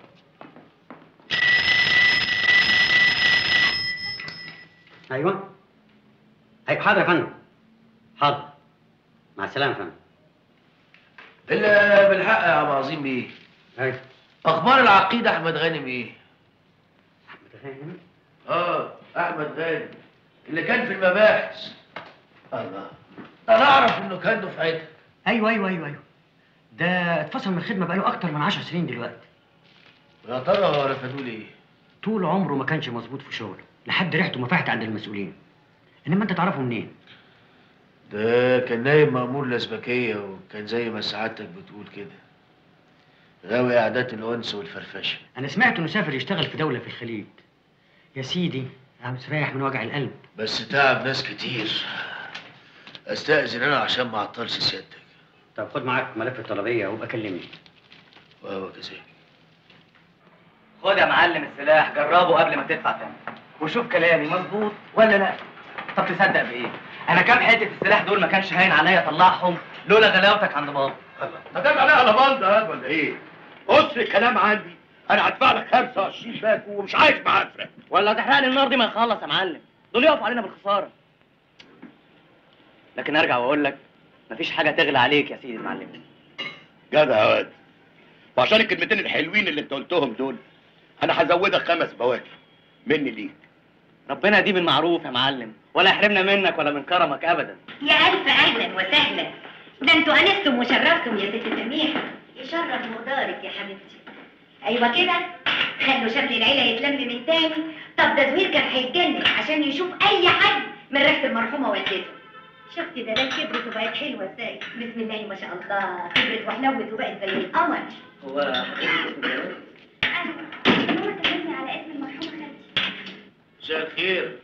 ايوه ايوه حاضر يا فندم حاضر مع السلامه يا فندم
الا بالحق يا ابو عظيم بيه
ايوه
اخبار العقيد احمد غانم ايه
احمد غانم
اه احمد غانم اللي كان في المباحث الله انا اعرف انه كان دفعتك
ايوه ايوه ايوه ايوه ده اتفصل من الخدمه بقاله اكتر من 10 سنين دلوقتي
يا ترى رفضوا ليه
طول عمره ما كانش مظبوط في شغله لحد ريحته ما فاحت عند المسؤولين انما انت تعرفه منين
ده كان نايم مأمور لازبكية وكان زي ما سعادتك بتقول كده غاوي عادات الأنس والفرفشة
انا سمعت انه سافر يشتغل في دوله في الخليج يا سيدي عم تريح من وجع القلب
بس تعب ناس كتير استأذن أنا عشان ما أعطلش سيادتك
طب خد معاك ملف الطلبيه وابقى كلمني
وهو كذلك
خد يا معلم السلاح جربه قبل ما تدفع تاني وشوف كلامي مظبوط ولا لا طب تصدق بايه انا كام حته السلاح دول ما كانش هاين عليا اطلعهم لولا غلاوتك عند بابا
ما دام عليها على بلد هاد ولا إيه؟ بص الكلام عندي أنا هدفع لك 25 باك ومش عايز معافرة
ولا تحرقني النار دي ما يخلص يا معلم دول يقفوا علينا بالخساره لكن ارجع واقول لك مفيش حاجه تغلى عليك يا سيدي المعلم
جدع يا واد وعشان الكلمتين الحلوين اللي انت قلتهم دول انا هزودك خمس بواكي مني ليك
ربنا يديم المعروف يا معلم ولا يحرمنا منك ولا من كرمك ابدا
يا ألف أهلا وسهلا ده انتوا أنستم وشرفتم يا ست سميحة يشرف مقدارك يا حبيبتي أيوة كده خلوا شكل العيلة يتلم من تاني طب ده زوير كان هيتجنن عشان يشوف أي حد من ريحة المرحومة والدته شفتي ده ده كبرت وبقت حلوة ازاي بسم الله ما شاء الله كبرت وحلوت وبقت زي القمر
هو
أيوة هو سلمني على اسم المرحومة خالتي
مساء الخير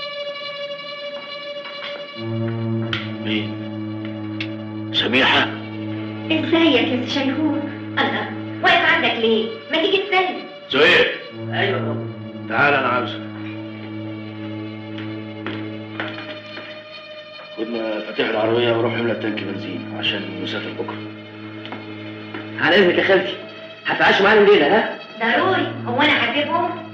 مين؟ سميحة؟
ازيك يا شيخون الله واقف عندك ليه ما تيجي تسلم
زهير
ايوه بابا
تعال انا عاوزك خد مفاتيح العربية وروح املى التانك بنزين عشان مسافر بكرة
على اذنك يا خالتي هتعيشوا معانا الليله ها
ضروري هو انا هسيبهم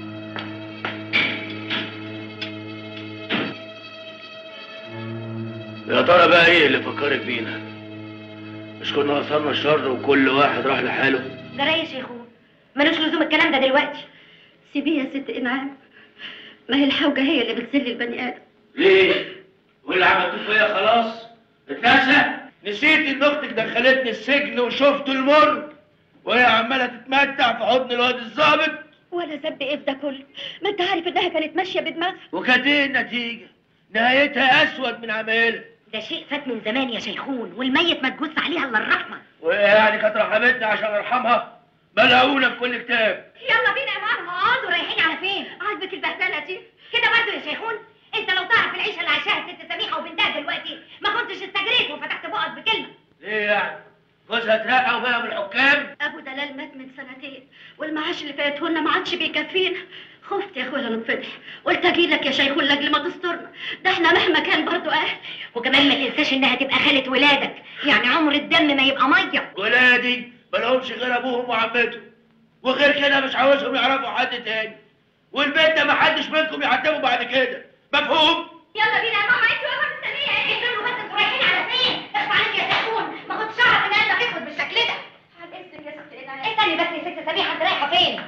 يا ترى بقى ايه اللي فكرك بينا مش كنا وصلنا الشر وكل واحد راح لحاله
جرى يا شيخون ملوش لزوم الكلام ده دلوقتي
سيبيه يا ست انعام ما هي الحوجه هي اللي بتذل البني ادم
ليه واللي عملتوه فيا خلاص اتنسى نسيت ان اختك دخلتني السجن وشفت المر وهي عماله تتمتع في حضن الواد الظابط
ولا ذنب ايه في ده كله ما انت عارف انها كانت ماشيه بدماغها
وكانت ايه النتيجه نهايتها اسود من عمايلها
ده شيء فات من زمان يا شيخون والميت ما تجوز عليها الا الرحمه
وايه يعني كانت رحمتنا عشان ارحمها بلاقونا في كل كتاب
يلا بينا يا ماما اقعدوا رايحين على فين عاجبك البهدله دي كده برضه يا شيخون انت لو تعرف العيشه اللي عايشاها ست سميحه وبنتها دلوقتي ما كنتش استجريت وفتحت بقك بكلمه
ليه يعني جوزها اترقى وبقى من الحكام
ابو دلال مات من سنتين والمعاش اللي فاتهولنا ما عادش بيكفينا خفت يا اخويا نتفضح قلت اجي لك يا شيخون لاجل ما تسترنا ده احنا مهما كان برضو اهل
وكمان ما تنساش انها تبقى خاله ولادك يعني عمر الدم ما يبقى ميه
ولادي مالهمش غير ابوهم وعمتهم وغير كده مش عاوزهم يعرفوا حد تاني والبيت ده محدش منكم يعتبوا بعد كده مفهوم؟
يلا بينا يا ماما انت واقفه مستنيه ايه استنوا بس انتوا رايحين على فين اخفى عليك يا شيخون ما كنتش اعرف ان قلبك اسود بالشكل ده
على اذنك يا ست انعام
استني بس يا ست سميحه انت رايحه فين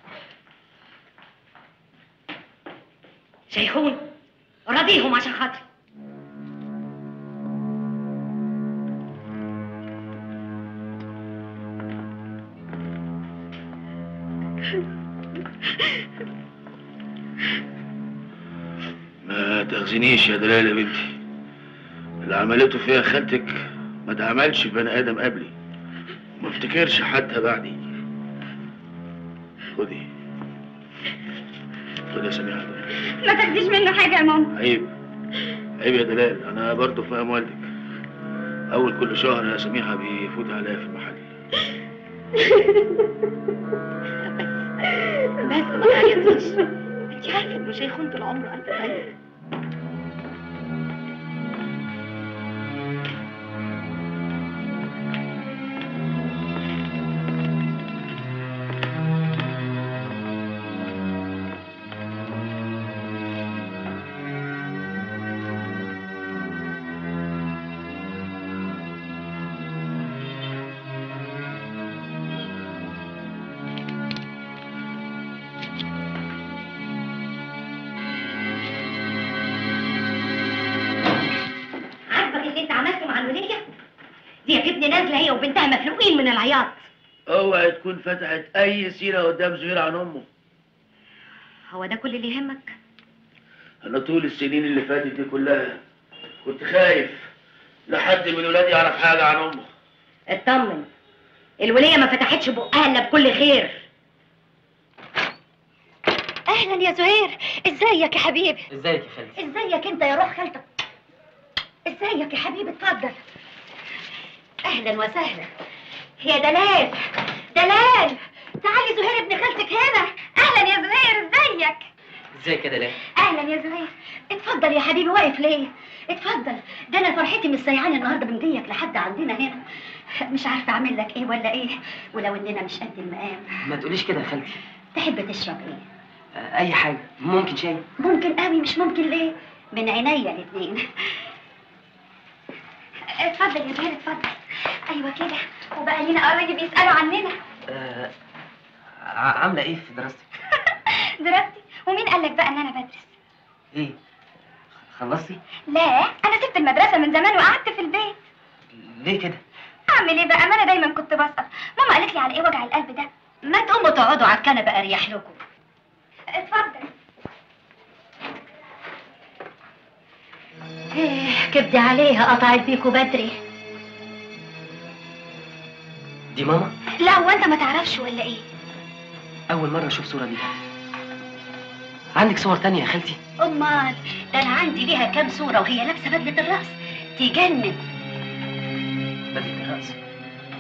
شيخون راضيهم عشان خاطري
ما تاخذنيش يا دلال يا بنتي اللي عملته فيها خالتك ما اتعملش في بني ادم قبلي ما افتكرش حتى بعدي خدي خدي يا سميحه دول.
ما تاخديش منه حاجه يا ماما
عيب عيب يا دلال انا برضه في مقام والدك اول كل شهر يا سميحه بيفوت عليا في المحل
بس ما تعيطيش انت عارفه انه شيخون طول عمره قلب طيب
عاجبك اللي انت عملته مع الوليه دي يا ابني نازله هي وبنتها مفلوقين من العياط
اوعي تكون فتحت اي سيره قدام زهير عن امه
هو ده كل اللي يهمك
انا طول السنين اللي فاتت دي كلها كنت خايف لحد من ولادي يعرف حاجه عن امه
اطمن الوليه ما فتحتش بقها الا بكل خير
اهلا يا زهير ازيك يا حبيبي
ازيك يا خالتي
ازيك انت يا روح خالتك ازيك يا حبيبي اتفضل اهلا وسهلا يا دلال دلال تعالي زهير ابن خالتك هنا اهلا يا زهير ازيك
ازيك يا دلال
اهلا يا زهير اتفضل يا حبيبي واقف ليه اتفضل ده انا فرحتي مش سيعانه النهارده من جيك لحد عندنا هنا مش عارفه اعمل لك ايه ولا ايه ولو اننا مش قد المقام
ما تقوليش كده يا خالتي
تحب تشرب ايه
آه، اي حاجه ممكن شاي
ممكن قوي مش ممكن ليه من عينيا الاثنين اتفضل يا زهير اتفضل ايوه كده وبقى لينا قرايب بيسالوا عننا
آه، ع- عامله ايه في دراستك
دراستي ومين قال لك بقى ان انا بدرس
ايه خلصتي
لا انا سبت المدرسه من زمان وقعدت في البيت
ليه كده
اعمل ايه بقى ما انا دايما كنت بسقط ماما قالت لي على ايه وجع القلب ده ما تقوموا تقعدوا على الكنبه اريح لكم اتفضل ايه كبدي عليها قطعت بيكوا بدري
دي ماما
لا هو انت ما تعرفش ولا ايه
اول مره اشوف صوره ليها عندك صور تانية يا خالتي
امال ده انا عندي ليها كام صوره وهي لابسه بدله الراس تجنن
بدله الرقص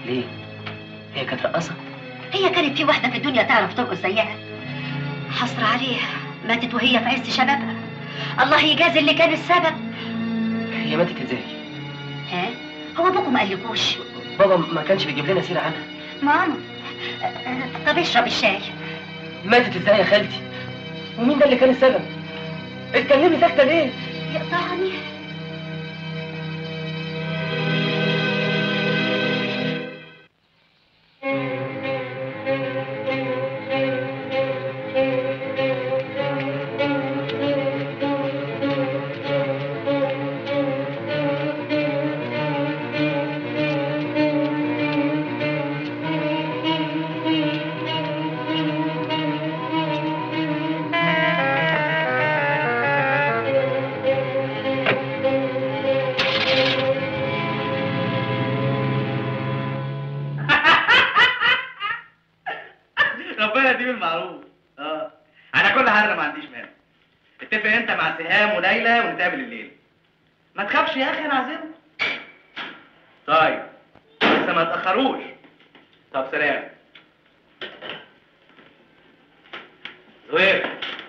ليه؟ هي كانت رقاصة؟
هي كانت في واحدة في الدنيا تعرف ترقص زيها حصر عليها ماتت وهي في عز شبابها الله يجازي اللي كان السبب
هي ماتت ازاي؟
ها هو ابوكم ما قالكوش
بابا ما كانش بيجيب لنا سيرة عنها
ماما أه، أه، طب اشرب الشاي
ماتت ازاي يا خالتي؟ ومين ده اللي كان السبب؟ اتكلمي ساكتة ليه؟
يقطعني
ربنا يديم المعروف اه على كل حال انا ما عنديش مانع اتفق انت مع سهام وليلى ونتقابل الليل ما تخافش يا اخي انا عازمك طيب بس ما تاخروش طب سلام زهير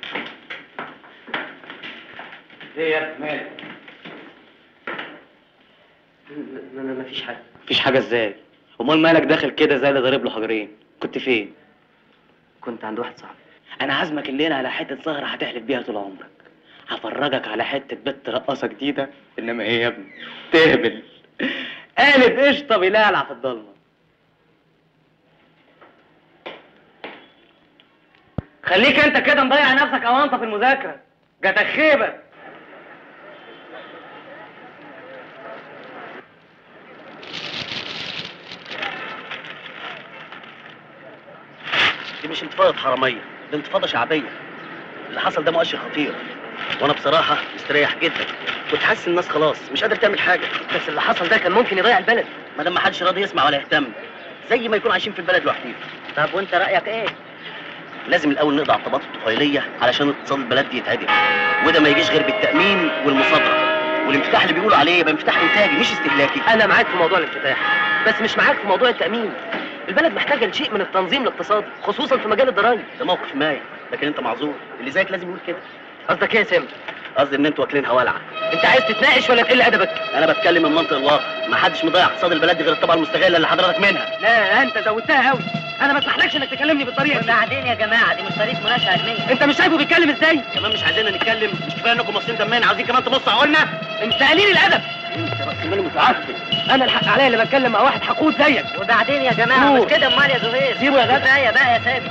ايه يا ابني مالك
ما ما فيش حاجة
مفيش حاجه ازاي امال مالك داخل كده زي اللي ضارب له حجرين كنت فين
كنت عند واحد صاحبي
انا عازمك الليله على حته سهره هتحلف بيها طول عمرك هفرجك على حته بنت رقاصه جديده انما ايه يا ابني تهبل قالب قشطه بيلعلع في الضلمه خليك انت كده مضيع نفسك او انت في المذاكره جاتك خيبه
دي مش انتفاضة حرامية دي انتفاضة شعبية اللي حصل ده مؤشر خطير وانا بصراحة مستريح جدا كنت حاسس الناس خلاص مش قادر تعمل حاجة بس اللي حصل ده كان ممكن يضيع البلد ما دام ما حدش راضي يسمع ولا يهتم زي ما يكون عايشين في البلد لوحديهم طب وانت رأيك ايه؟ لازم الاول نقضي على الطبقات الطفيلية علشان اقتصاد البلد دي يتعدل وده ما يجيش غير بالتأمين والمصادرة والانفتاح اللي بيقولوا عليه يبقى انفتاح انتاجي مش استهلاكي
انا معاك في موضوع الانفتاح بس مش معاك في موضوع التأمين البلد محتاجة لشيء من التنظيم الاقتصادي خصوصا في مجال الضرايب
ده موقف مايل لكن انت معذور اللي زيك لازم يقول كده
قصدك ايه يا سامي
قصدي ان انتوا واكلينها ولعه
انت عايز تتناقش ولا تقل ادبك
انا بتكلم من منطق الواقع ما حدش مضيع اقتصاد البلد دي غير الطبقه المستغله اللي حضرتك منها
لا انت زودتها قوي انا ما اسمحلكش انك تكلمني بالطريقه دي
وبعدين يا جماعه دي مش طريقه مناقشه علميه
انت مش شايفه بيتكلم ازاي
كمان مش عايزيننا نتكلم مش كفايه انكم مصين دمنا عاوزين كمان تبصوا عقولنا
انت قليل الادب
انت راس مالي متعفن
انا الحق عليا اللي بتكلم مع واحد حقود زيك
وبعدين يا جماعه
قول.
مش كده امال يا زهير
سيبه يا جدع.
كفايه بقى يا سامي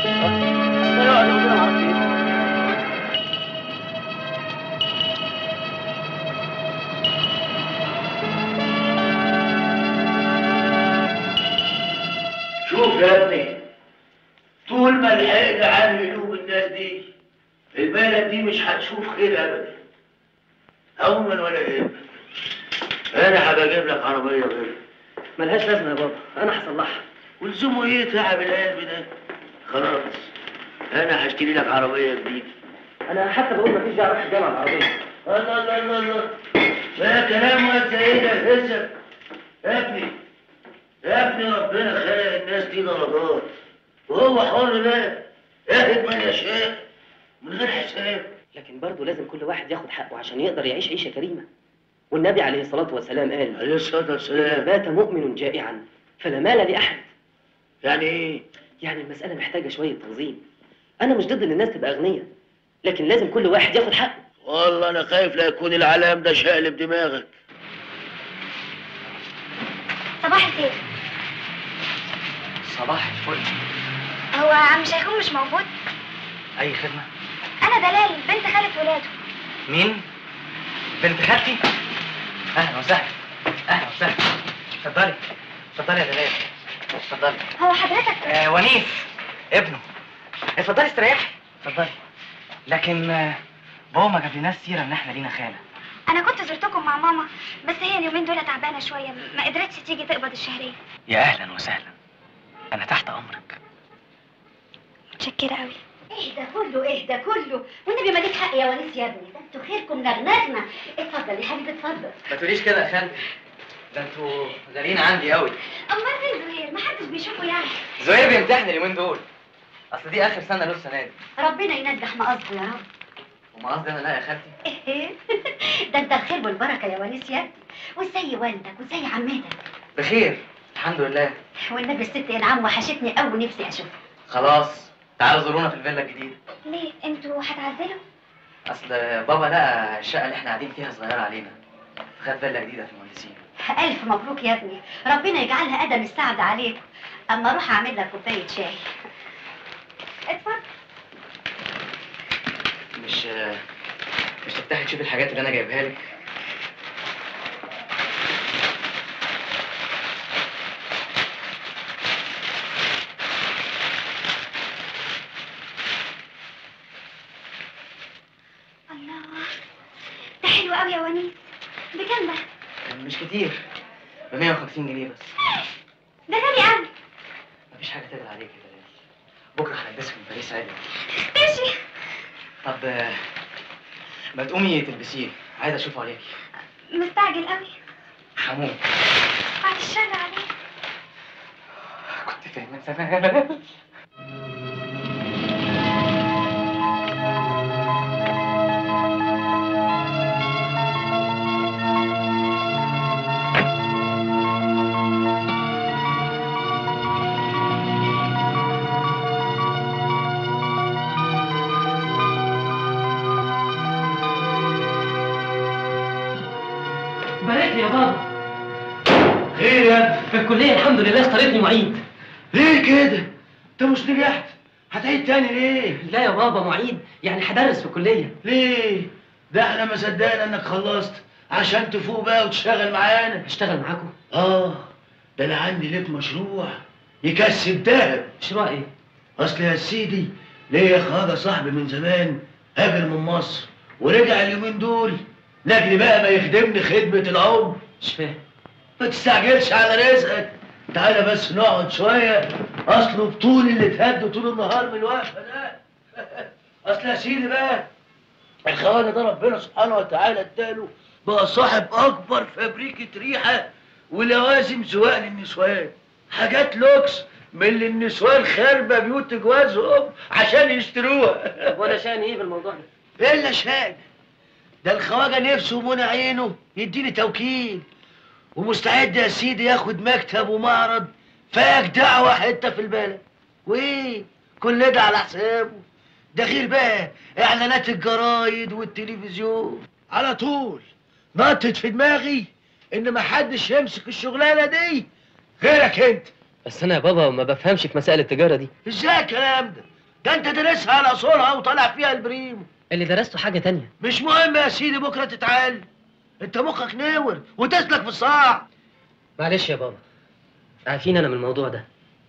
شوف يا ابني طول ما الحقد عن قلوب الناس دي البلد دي مش هتشوف خير ابدا اولا ولا ايه انا هبقى اجيب لك عربيه غير
ملهاش لازمه يا بابا انا هصلحها
ولزومه ايه تعب القلب ده خلاص انا هشتري لك عربيه جديده
انا حتى بقول مفيش داعي اروح الجامعه العربيه
الله الله الله الله ده كلام واد سيدة هزك يا ابني يا ابني ربنا خلق الناس دي درجات وهو حر بقى يهد من يشاء من غير حساب
لكن برضه لازم كل واحد ياخد حقه عشان يقدر يعيش عيشه كريمه والنبي عليه الصلاه والسلام قال
عليه الصلاه
إذا
والسلام
بات مؤمن جائعا فلا مال لاحد
يعني ايه
يعني المساله محتاجه شويه تنظيم انا مش ضد ان الناس تبقى اغنياء لكن لازم كل واحد ياخد حقه
والله انا خايف لا يكون العلام ده شقلب دماغك
صباح الخير
صباح الفل
هو عم شيخون مش موجود
اي خدمه
انا دلال بنت خالة ولاده
مين بنت خالتي اهلا وسهلا اهلا وسهلا اتفضلي اتفضلي يا دلال اتفضلي
هو حضرتك
آه ونيس ابنه اتفضلي استريحي اتفضلي لكن آه، بابا ما جابلناش سيره ان احنا لينا خاله
انا كنت زرتكم مع ماما بس هي اليومين دول تعبانه شويه ما قدرتش تيجي تقبض الشهريه
يا اهلا وسهلا انا تحت امرك
متشكره قوي
ايه ده كله ايه ده كله والنبي ما ليك حق يا ونيس يا ابني ده انتوا خيركم نغنغنا اتفضل يا حبيبي اتفضل
ما تقوليش كده يا خالتي
ده انتوا غاليين عندي قوي
امال فين زهير ما حدش بيشوفه يعني
زهير بيمتحن اليومين دول اصل دي اخر سنه له السنه دي
ربنا ينجح مقصده يا رب
وما قصدي انا لا يا خالتي
إيه؟ ده انت الخير والبركه يا ونيس يا ابني وازاي والدك وازاي عمتك
بخير الحمد لله
والنبي الست انعام وحشتني قوي نفسي اشوفها
خلاص تعالوا زورونا في الفيلا الجديده
ليه انتوا هتعزلوا
اصل بابا لقى الشقه اللي احنا قاعدين فيها صغيره علينا خد فيلا جديده في المهندسين
الف مبروك يا ابني ربنا يجعلها قدم السعد عليكم اما اروح اعمل لك كوبايه شاي اتفضل
مش مش تفتحي تشوفي الحاجات اللي انا جايبها لك
الله ده حلو قوي يا ونيس بكام ده
مش كتير ب 150 جنيه بس
ده غالي قوي
مفيش حاجه تغلى عليك يا بلال بكره هلبسك من باريس عادي
ماشي
طب آه، ما تقومي تلبسيه عايز اشوفه عليكي
مستعجل قوي
حمود
بعد الشر عليك
كنت فين من زمان يا بلال
بارك لي يا بابا
خير يا ابني
في الكلية الحمد لله اشتريتني معيد
ليه كده؟ انت مش نجحت هتعيد تاني ليه؟
لا يا بابا معيد يعني هدرس في الكلية
ليه؟ ده احنا ما صدقنا انك خلصت عشان تفوق بقى وتشتغل معانا
اشتغل معاكم؟
اه ده انا عندي ليك مشروع يكسب دهب
مشروع ايه؟
اصل يا سيدي ليا خواجه صاحبي من زمان هاجر من مصر ورجع اليومين دول لاجل بقى ما يخدمني خدمه العمر
مش فاهم
ما تستعجلش على رزقك تعالى بس نقعد شويه اصله بطول اللي اتهد طول النهار من الوقفه ده اصل يا سيدي بقى الخواجه ده ربنا سبحانه وتعالى اداله بقى صاحب اكبر فابريكه ريحه ولوازم سواق للنسوان حاجات لوكس من اللي النسوان خاربه بيوت جوازهم عشان يشتروها
طب وانا شأني ايه بالموضوع ده؟
الا شأن ده الخواجه نفسه ومنى عينه يديني توكيل ومستعد يا سيدي ياخد مكتب ومعرض فاجدع حته في البلد وايه كل ده على حسابه ده غير بقى اعلانات الجرايد والتلفزيون على طول نطت في دماغي ان محدش يمسك الشغلانه دي غيرك انت
بس انا يا بابا ما بفهمش في مسائل التجارة دي
ازاي الكلام ده ده انت دارسها على اصولها وطالع فيها البريمو
اللي درسته حاجة تانية
مش مهم يا سيدي بكره تتعلم انت مخك نور وتسلك في الصاع
معلش يا بابا عارفين انا من الموضوع ده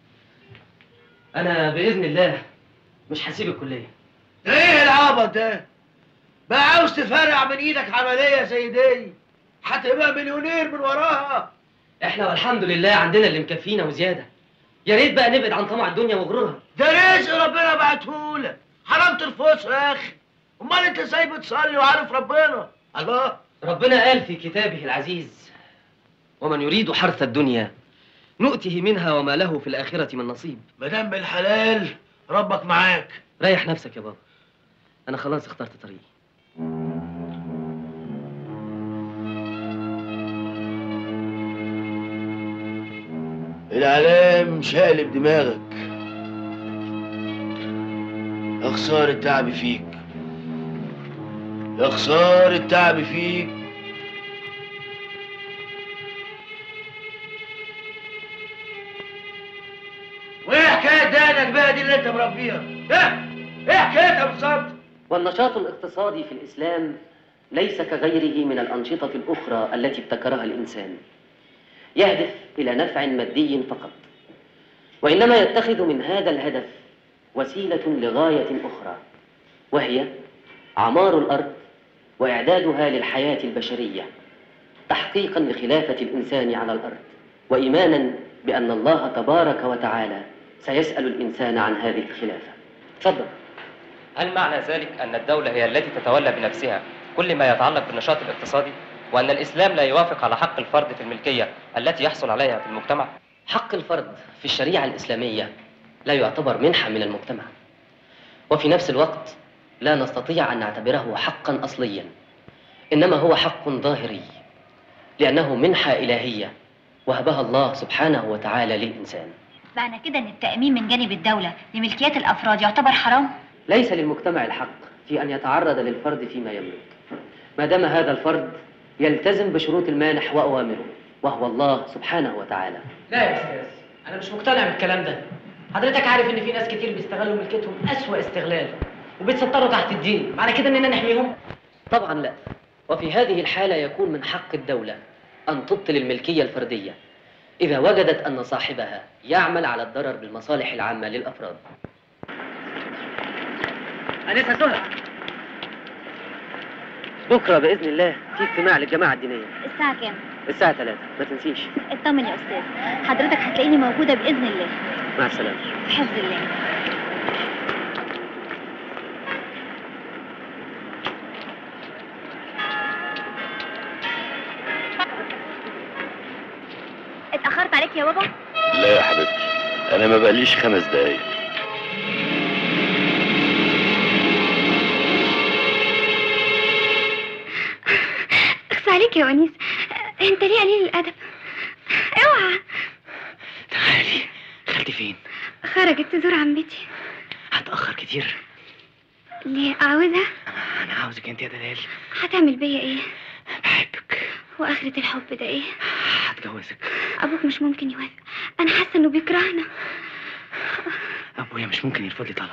انا باذن الله مش هسيب الكليه
ايه العبط ده بقى عاوز تفرع من ايدك عمليه زي دي هتبقى مليونير من وراها
احنا والحمد لله عندنا اللي مكفينا وزياده يا ريت بقى نبعد عن طمع الدنيا وغرورها
ده رزق ربنا بعتهولك حرام ترفضه يا اخي امال انت ازاي بتصلي وعارف ربنا الله
ربنا قال في كتابه العزيز ومن يريد حرث الدنيا نؤته منها وما له في الآخرة من نصيب
ما دام بالحلال ربك معاك
ريح نفسك يا بابا أنا خلاص اخترت طريقي
العلام شقلب دماغك يا خسارة تعبي فيك يا خسارة تعبي فيك وايه حكاية دانك بقى دي اللي انت مربيها؟ ايه؟ ايه حكايتها بالظبط؟
والنشاط الاقتصادي في الإسلام ليس كغيره من الأنشطة الأخرى التي ابتكرها الإنسان يهدف إلى نفع مادي فقط وإنما يتخذ من هذا الهدف وسيلة لغاية أخرى وهي عمار الأرض وإعدادها للحياة البشرية تحقيقا لخلافة الإنسان على الأرض وإيمانا بأن الله تبارك وتعالى سيسأل الإنسان عن هذه الخلافة تفضل
هل معنى ذلك أن الدولة هي التي تتولى بنفسها كل ما يتعلق بالنشاط الاقتصادي؟
وأن الإسلام لا يوافق على حق الفرد في الملكية التي يحصل عليها في المجتمع حق الفرد في الشريعة الإسلامية لا يعتبر منحة من المجتمع وفي نفس الوقت لا نستطيع أن نعتبره حقا أصليا إنما هو حق ظاهري لأنه منحة إلهية وهبها الله سبحانه وتعالى للإنسان
معنى كده ان التأمين من جانب الدولة لملكيات الأفراد يعتبر حرام؟
ليس للمجتمع الحق في أن يتعرض للفرد فيما يملك ما دام هذا الفرد يلتزم بشروط المانح وأوامره وهو الله سبحانه وتعالى
لا يا استاذ انا مش مقتنع بالكلام ده حضرتك عارف ان في ناس كتير بيستغلوا ملكتهم اسوأ استغلال وبيتستروا تحت الدين معنى كده اننا نحميهم
طبعا لا وفي هذه الحالة يكون من حق الدولة أن تبطل الملكية الفردية إذا وجدت أن صاحبها يعمل على الضرر بالمصالح العامة للأفراد أنسة سهى بكرة بإذن الله في اجتماع للجماعة الدينية
الساعة كام؟
الساعة 3 ما تنسيش
اطمن يا أستاذ حضرتك هتلاقيني موجودة بإذن الله
مع السلامة
في حفظ الله اتأخرت عليك يا بابا؟
لا يا حبيبتي انا ما بقاليش خمس دقايق
اخس عليك يا ونيس انت ليه قليل الادب اوعى
تعالي خالتي فين
خرجت تزور عمتي
هتأخر كتير
ليه عاوزها
انا عاوزك انت يا دلال
هتعمل بيا ايه بحبك واخرة الحب ده ايه
هتجوزك
ابوك مش ممكن يوافق انا حاسه انه بيكرهنا
ابويا مش ممكن يرفض لي طلب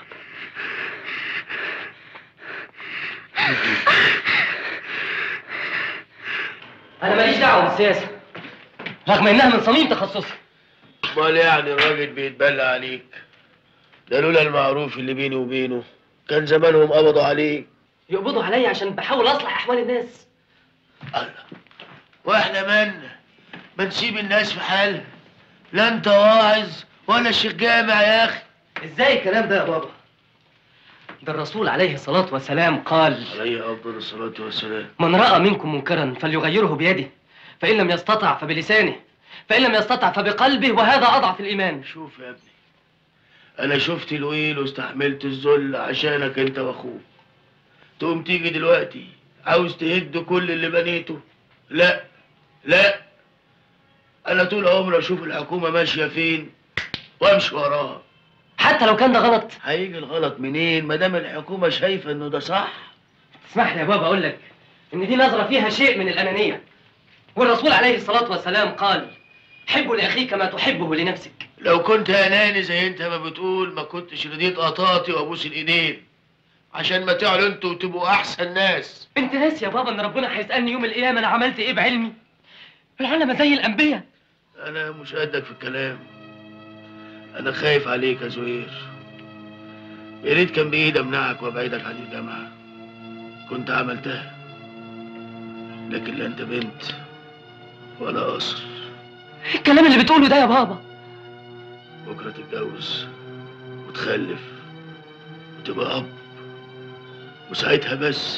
أنا ماليش دعوة بالسياسة رغم إنها من صميم تخصصي
امال يعني الراجل بيتبلى عليك ده لولا المعروف اللي بيني وبينه كان زمانهم قبضوا عليك
يقبضوا عليا عشان بحاول أصلح أحوال الناس
واحنا من ما نسيب الناس في حالها لا انت واعظ ولا شيخ جامع يا اخي
ازاي الكلام ده يا بابا ده الرسول عليه الصلاة والسلام قال
عليه افضل الصلاه والسلام
من رأى منكم منكرا فليغيره بيده فإن لم يستطع فبلسانه فإن لم يستطع فبقلبه وهذا أضعف الإيمان
شوف يا ابني انا شفت الويل واستحملت الذل عشانك انت واخوك تقوم تيجي دلوقتي عاوز تهد كل اللي بنيته لا لا انا طول عمري اشوف الحكومه ماشيه فين وامشي وراها
حتى لو كان ده غلط
هيجي الغلط منين ما دام الحكومه شايفه انه ده صح
اسمح لي يا بابا أقول لك إن دي نظرة فيها شيء من الأنانية والرسول عليه الصلاة والسلام قال حب لأخيك ما تحبه لنفسك
لو كنت اناني زي انت ما بتقول ما كنتش رضيت قطاطي وابوس الايدين عشان ما تعلوا انتوا وتبقوا احسن ناس
انت ناسي يا بابا ان ربنا هيسألني يوم القيامة انا عملت ايه بعلمي العلماء زي الانبياء
انا مش قدك في الكلام انا خايف عليك يا زهير يا ريت كان بايدي امنعك وابعدك عن الجامعه كنت عملتها لكن لا انت بنت ولا قصر
الكلام اللي بتقوله ده يا بابا
بكره تتجوز وتخلف وتبقى اب وساعتها بس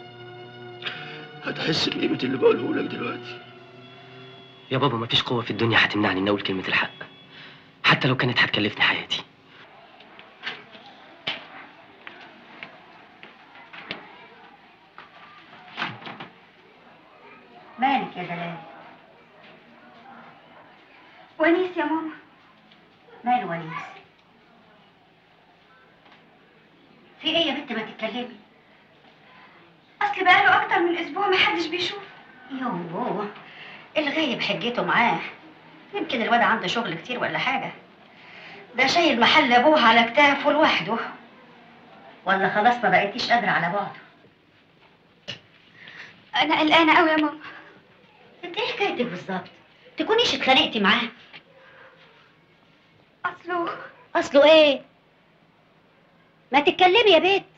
هتحس بقيمه اللي بقوله لك دلوقتي
يا بابا مفيش قوة في الدنيا هتمنعني ان اقول كلمة الحق حتى لو كانت هتكلفني حياتي
مالك يا دلال
ونيس يا ماما
مال ونيس في ايه يا بنت ما تتكلمي
اصل بقاله اكتر من اسبوع محدش بيشوف
يوه الغايب حجته معاه يمكن الواد عنده شغل كتير ولا حاجة ده شايل محل ابوه على كتافه لوحده ولا خلاص ما بقيتيش قادرة على بعضه
انا قلقانه قوي يا ماما
انت ايه حكايتك بالظبط تكونيش اتخانقتي معاه
اصله
اصله ايه ما تتكلمي يا بنت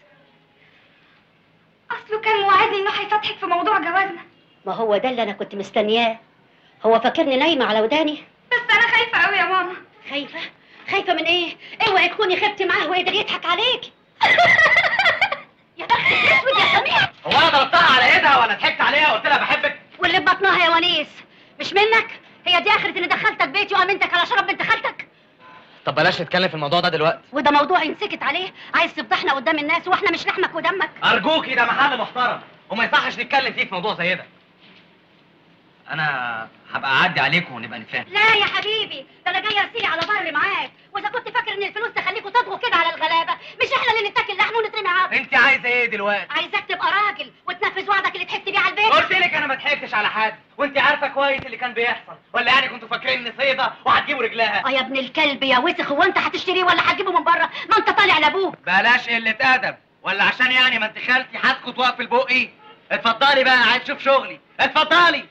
اصله كان موعدني انه هيفتحك في موضوع جوازنا
ما هو ده اللي انا كنت مستنياه هو فاكرني نايمه على وداني
بس انا خايفه قوي يا ماما
خايفه خايفه من ايه اوعي تكوني خبتي معاه وقدر يضحك عليك يا بختك اسود يا سميع
هو انا ضربتها على ايدها ولا ضحكت عليها وقلت لها بحبك
بطنها يا ونيس مش منك هي دي اخرة اني دخلتك بيتي وامنتك على شرف بنت خالتك
طب بلاش نتكلم في الموضوع ده دلوقتي
وده موضوع ينسكت عليه عايز تفضحنا قدام الناس واحنا مش لحمك ودمك
ارجوكي ده محل محترم وما يصحش نتكلم فيه في موضوع زي ده انا هبقى اعدي عليكم ونبقى نتفاهم
لا يا حبيبي ده انا جايه اسيري على بر معاك واذا كنت فاكر ان الفلوس تخليكوا تضغوا كده على الغلابه مش احنا اللي نتاكل لحم ونترمي عظم
انت عايزه ايه دلوقتي
عايزاك تبقى راجل وتنفذ وعدك اللي ضحكت بيه على البيت
قلت لك انا ما ضحكتش على حد وانت عارفه كويس اللي كان بيحصل ولا يعني كنتوا فاكرين ان صيده وهتجيبوا رجلها
اه يا ابن الكلب يا وسخ هو انت هتشتريه ولا هتجيبه من بره ما انت طالع لابوك
بلاش قله ادب ولا عشان يعني ما انت خالتي هسكت واقفل بقي اتفضلي بقى انا عايز اشوف شغلي اتفضلي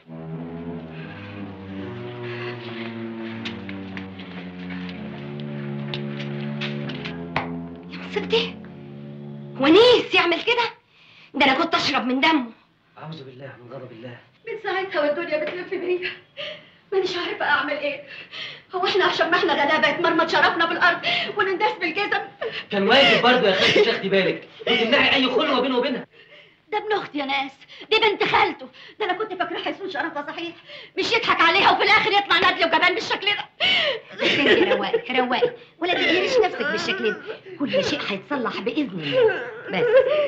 سبتي ونيس يعمل كده ده انا كنت اشرب من دمه
اعوذ بالله من غضب الله
من ساعتها والدنيا بتلف بيا مانيش عارفه اعمل ايه هو احنا عشان ما احنا غلابه اتمرمط شرفنا بالارض وننداس بالجزم
كان واجب برضه يا خالتي تاخدي بالك وتمنعي اي خلوه بينه وبينها
ده ابن اختي يا ناس دي بنت خالته ده انا كنت فاكره هيسون شرفها صحيح مش يضحك عليها وفي الاخر يطلع ندل وجبان بالشكل ده
انت رواقي رواقي ولا تديريش نفسك بالشكل ده كل شيء هيتصلح باذن الله بس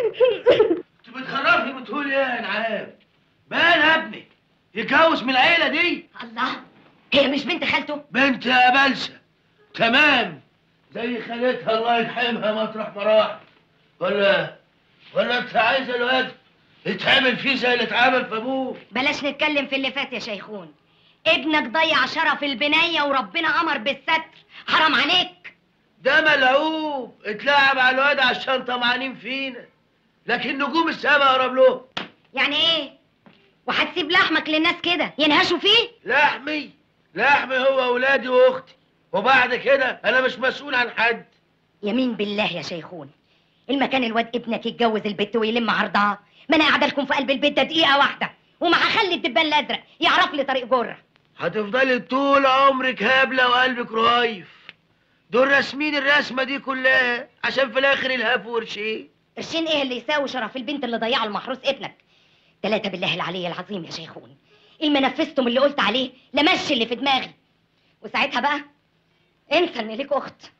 انت بتخرفي بتقولي ايه يا نعام بان يا ابني يتجوز من العيله دي
الله هي مش بنت خالته
بنت يا بلسه تمام زي خالتها الله يرحمها مطرح ما راح ولا ولا انت عايز الواد يتعمل فيه زي اللي اتعمل في ابوه
بلاش نتكلم في اللي فات يا شيخون ابنك ضيع شرف البنية وربنا امر بالستر حرام عليك
ده ملعوب اتلعب على الواد عشان طمعانين فينا لكن نجوم السما قرب له
يعني ايه وهتسيب لحمك للناس كده ينهشوا فيه
لحمي لحمي هو اولادي واختي وبعد كده انا مش مسؤول عن حد
يمين بالله يا شيخون المكان الواد ابنك يتجوز البت ويلم عرضها ما انا قاعده لكم في قلب البيت ده دقيقه واحده وما هخلي الدبان الازرق يعرف لي طريق جره
هتفضلي طول عمرك هابله وقلبك رهيف دول راسمين الرسمه دي كلها عشان في الاخر يلهفوا قرشين
قرشين ايه اللي يساوي شرف البنت اللي ضيعه المحروس ابنك ثلاثة بالله العلي العظيم يا شيخون إن ما نفذتم اللي قلت عليه لمشي اللي في دماغي وساعتها بقى انسى ان ليك اخت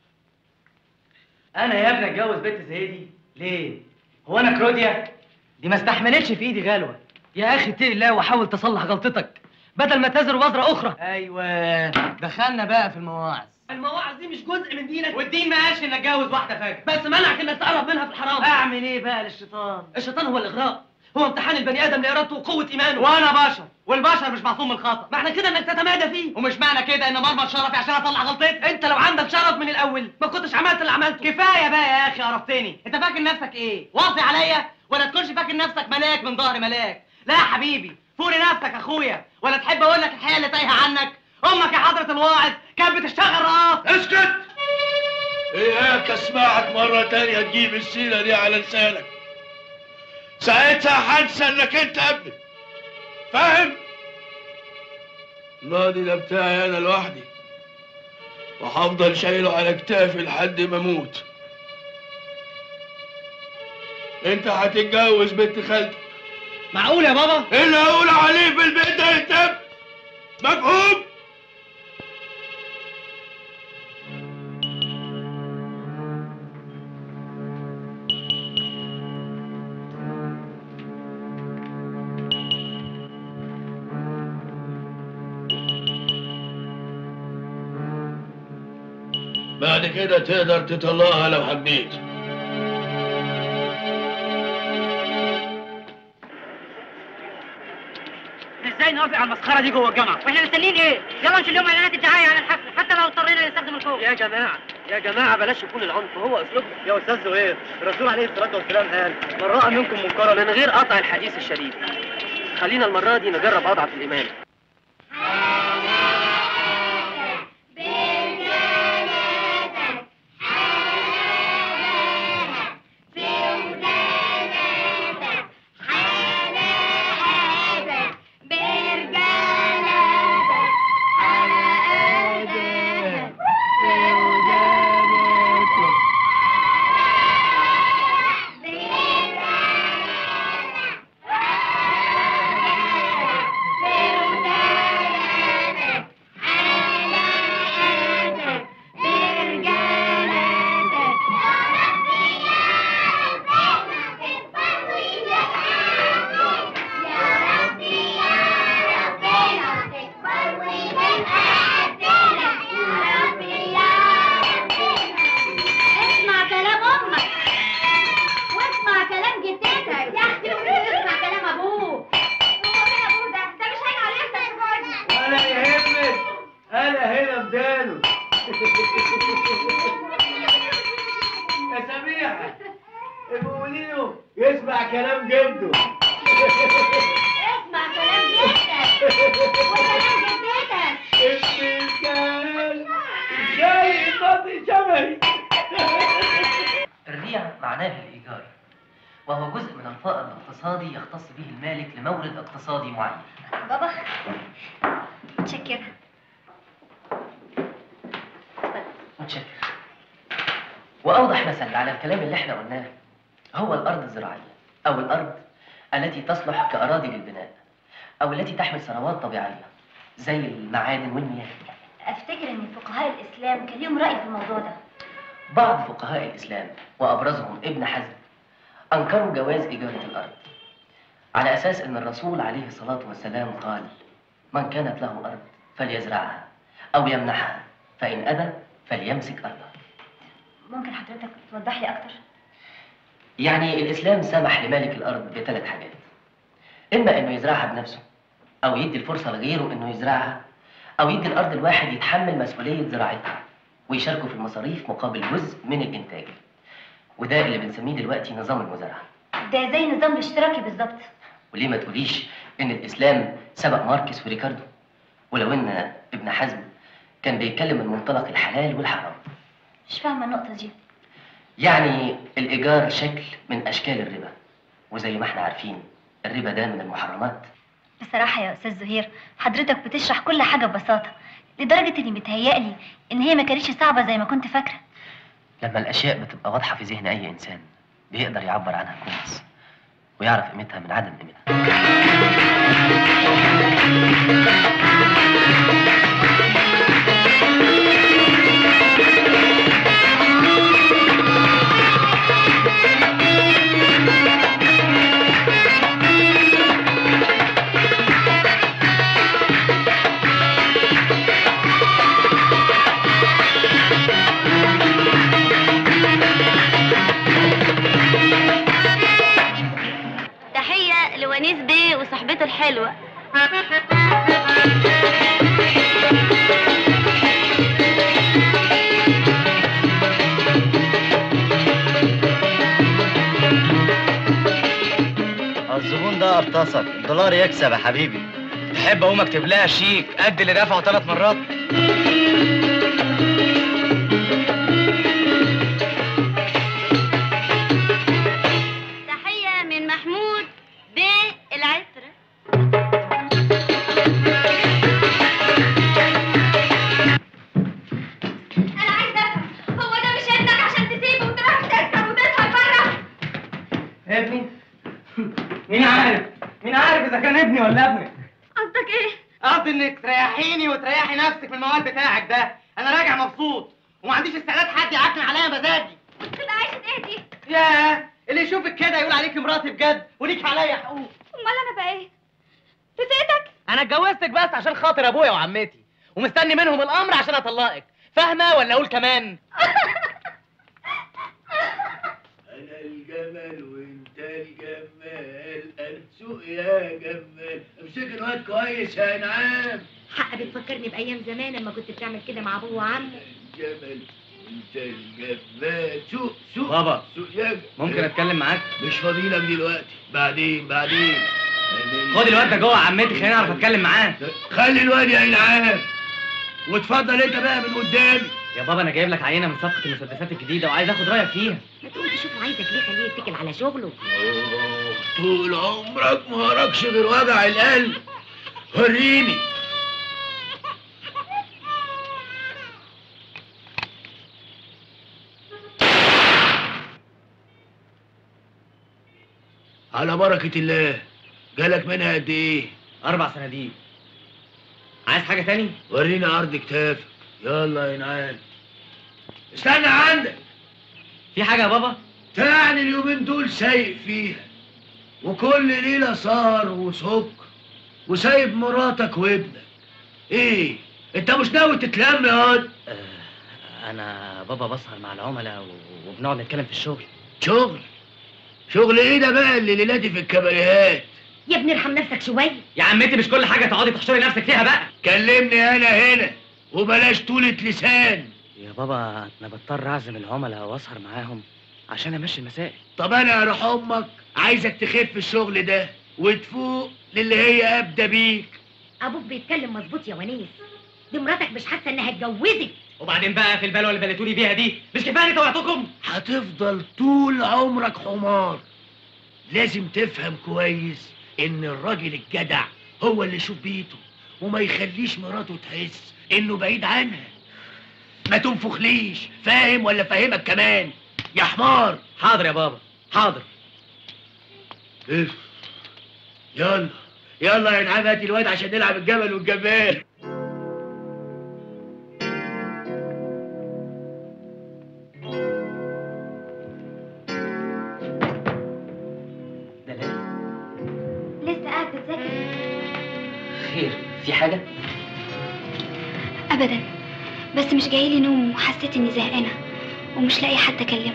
انا يا ابني اتجوز بنت زي دي ليه هو انا كروديا دي ما استحملتش في ايدي غلوه
يا اخي اتقي الله وحاول تصلح غلطتك بدل ما تزر وزره اخرى
ايوه دخلنا بقى في المواعظ
المواعظ دي مش جزء من دينك
والدين ما قالش ان اتجوز واحده فاجر
بس منعك انك تقرب منها في الحرام
اعمل ايه بقى للشيطان
الشيطان هو الاغراء هو امتحان البني ادم لارادته وقوه ايمانه
وانا بشر والبشر مش معصوم من الخطا
معنى كده انك تتمادى فيه
ومش معنى كده ان مرمط شرفي عشان اطلع غلطتي
انت لو عندك شرف من الاول ما كنتش عملت اللي عملته
كفايه بقى يا اخي قرفتني انت فاكر نفسك ايه واصي عليا ولا تكونش فاكر نفسك ملاك من ظهر ملاك لا يا حبيبي فوري نفسك اخويا ولا تحب اقول لك الحقيقه اللي تايهه عنك امك يا حضره الواعظ كانت بتشتغل رقاص
اسكت اياك اسمعك مرة تانية تجيب السيرة دي على لسانك ساعتها هنسى انك انت ابني فاهم؟ الماضي ده بتاعي انا لوحدي وهفضل شايله على كتافي لحد ما اموت انت هتتجوز بنت خالتك
معقول يا بابا
اللي هقول عليه في البيت ده يتم مفهوم؟ بعد كده تقدر تطلقها لو حبيت
ازاي نوافق على المسخره دي جوه الجامعه
واحنا مستنيين ايه؟ يلا نشيل لهم اعلانات الدعايه عن الحفل حتى لو اضطرينا نستخدم القوه
يا جماعه يا جماعه بلاش يكون العنف هو اسلوبنا يا استاذ زهير الرسول عليه الصلاه والسلام قال من راى منكم منكرا من غير قطع الحديث الشريف خلينا المره دي نجرب اضعف الايمان
Yeah.
كلام جده
اسمع كلام جدك وكلام جدتك
المثال جاي فاضي شبهي
الريع معناه الإيجار وهو جزء من الفائض الاقتصادي يختص به المالك لمورد اقتصادي معين
بابا متشكرة
متشكر وأوضح مثل على الكلام اللي احنا قلناه هو الأرض الزراعية أو الأرض التي تصلح كأراضي للبناء أو التي تحمل ثروات طبيعية زي المعادن والمياه
افتكر ان فقهاء الاسلام كان ليهم رأي في الموضوع ده
بعض فقهاء الإسلام وأبرزهم ابن حزم أنكروا جواز إجارة الأرض على أساس أن الرسول عليه الصلاة والسلام قال من كانت له أرض فليزرعها أو يمنحها فإن أبى فليمسك أرضه
ممكن حضرتك توضح لي اكتر
يعني الإسلام سمح لمالك الأرض بثلاث حاجات إما إنه يزرعها بنفسه أو يدي الفرصة لغيره إنه يزرعها أو يدي الأرض الواحد يتحمل مسؤولية زراعتها ويشاركوا في المصاريف مقابل جزء من الإنتاج وده اللي بنسميه دلوقتي نظام المزارعة
ده زي النظام الاشتراكي بالظبط
وليه ما تقوليش إن الإسلام سبق ماركس وريكاردو ولو إن ابن حزم كان بيتكلم من منطلق الحلال والحرام
مش فاهمة النقطة دي
يعني الإيجار شكل من أشكال الربا وزي ما احنا عارفين الربا ده من المحرمات
بصراحة يا أستاذ زهير حضرتك بتشرح كل حاجة ببساطة لدرجة إني متهيألي إن هي ما كانتش صعبة زي ما كنت فاكرة
لما الأشياء بتبقى واضحة في ذهن أي إنسان بيقدر يعبر عنها كويس ويعرف قيمتها من عدم قيمتها
تحية لونيس بيه وصاحبته الحلوة
الزبون ده ارتصك الدولار يكسب يا حبيبي تحب اقوم اكتب لها شيك قد اللي دفعه ثلاث مرات
تحية من محمود بيه العسرة
انا عايزه افهم هو ده مش ابنك عشان تسيبه وتروح تسهر وتسهر بره
ابني مين عارف مين عارف اذا كان ابني ولا ابنك
قصدك ايه؟
قصدي انك تريحيني وتريحي نفسك من الموال بتاعك ده انا راجع مبسوط وما عنديش استعداد حد يعكن عليا مزاجي
كده عايشه ايه دي
ياه اللي يشوفك كده يقول عليك مراتي بجد وليك عليا حقوق
امال انا بقى ايه نسيتك
انا اتجوزتك بس عشان خاطر ابويا وعمتي ومستني منهم الامر عشان اطلقك فاهمه ولا اقول كمان
انا الجمل وانت الجمال انسوق يا جمال امسك الواد كويس يا انعام
حق بتفكرني بايام زمان لما كنت بتعمل كده مع ابوه وعمه
الجمل وانت الجمال سوق سوق
بابا
سوق يا جمال.
ممكن اتكلم معاك
مش فاضيلك دلوقتي بعدين بعدين
خد الواد ده جوه عمتي خليني اعرف اتكلم معاه
خلي الواد يا انعام واتفضل انت بقى من قدامي
يا بابا انا جايب لك عينه من صفقه المسدسات الجديده وعايز اخد رايك فيها
ما تقوم تشوف عايزك ليه خليه يتكل على شغله
أوه، طول عمرك ما وراكش غير وجع القلب وريني على بركة الله جالك منها قد ايه؟
اربع صناديق عايز حاجه تاني
وريني عرض كتافك يلا يا نعام استنى عندك
في حاجه يا بابا
تعني اليومين دول سايق فيها وكل ليلة سهر وسكر وسايب مراتك وابنك ايه انت مش ناوي تتلم يا واد
انا بابا بسهر مع العملاء و- وبنقعد نتكلم في الشغل
شغل شغل ايه ده بقى اللي ليلاتي في الكباريهات
يا ابني ارحم نفسك شويه
يا عمتي مش كل حاجه تقعدي تحشري نفسك فيها بقى
كلمني انا هنا وبلاش طولة لسان
يا بابا انا بضطر اعزم العملاء واسهر معاهم عشان امشي المسائل
طب انا اروح امك عايزك تخف الشغل ده وتفوق للي هي ابدا بيك
ابوك بيتكلم مظبوط يا ونيس دي مراتك مش حاسه انها اتجوزت
وبعدين بقى في البلوه اللي بلتوني بيها دي مش كفايه اني طوعتكم
هتفضل طول عمرك حمار لازم تفهم كويس ان الراجل الجدع هو اللي يشوف بيته وما يخليش مراته تحس انه بعيد عنها ما تنفخليش فاهم ولا فاهمك كمان يا حمار
حاضر يا بابا حاضر
اف يلا يلا يا نعم هات الواد عشان نلعب الجبل والجمال
لسه قاعد بتذاكر
خير في حاجة؟
ابدا بس مش جايلي نوم وحسيت اني زهقانه ومش لاقي حد اكلمه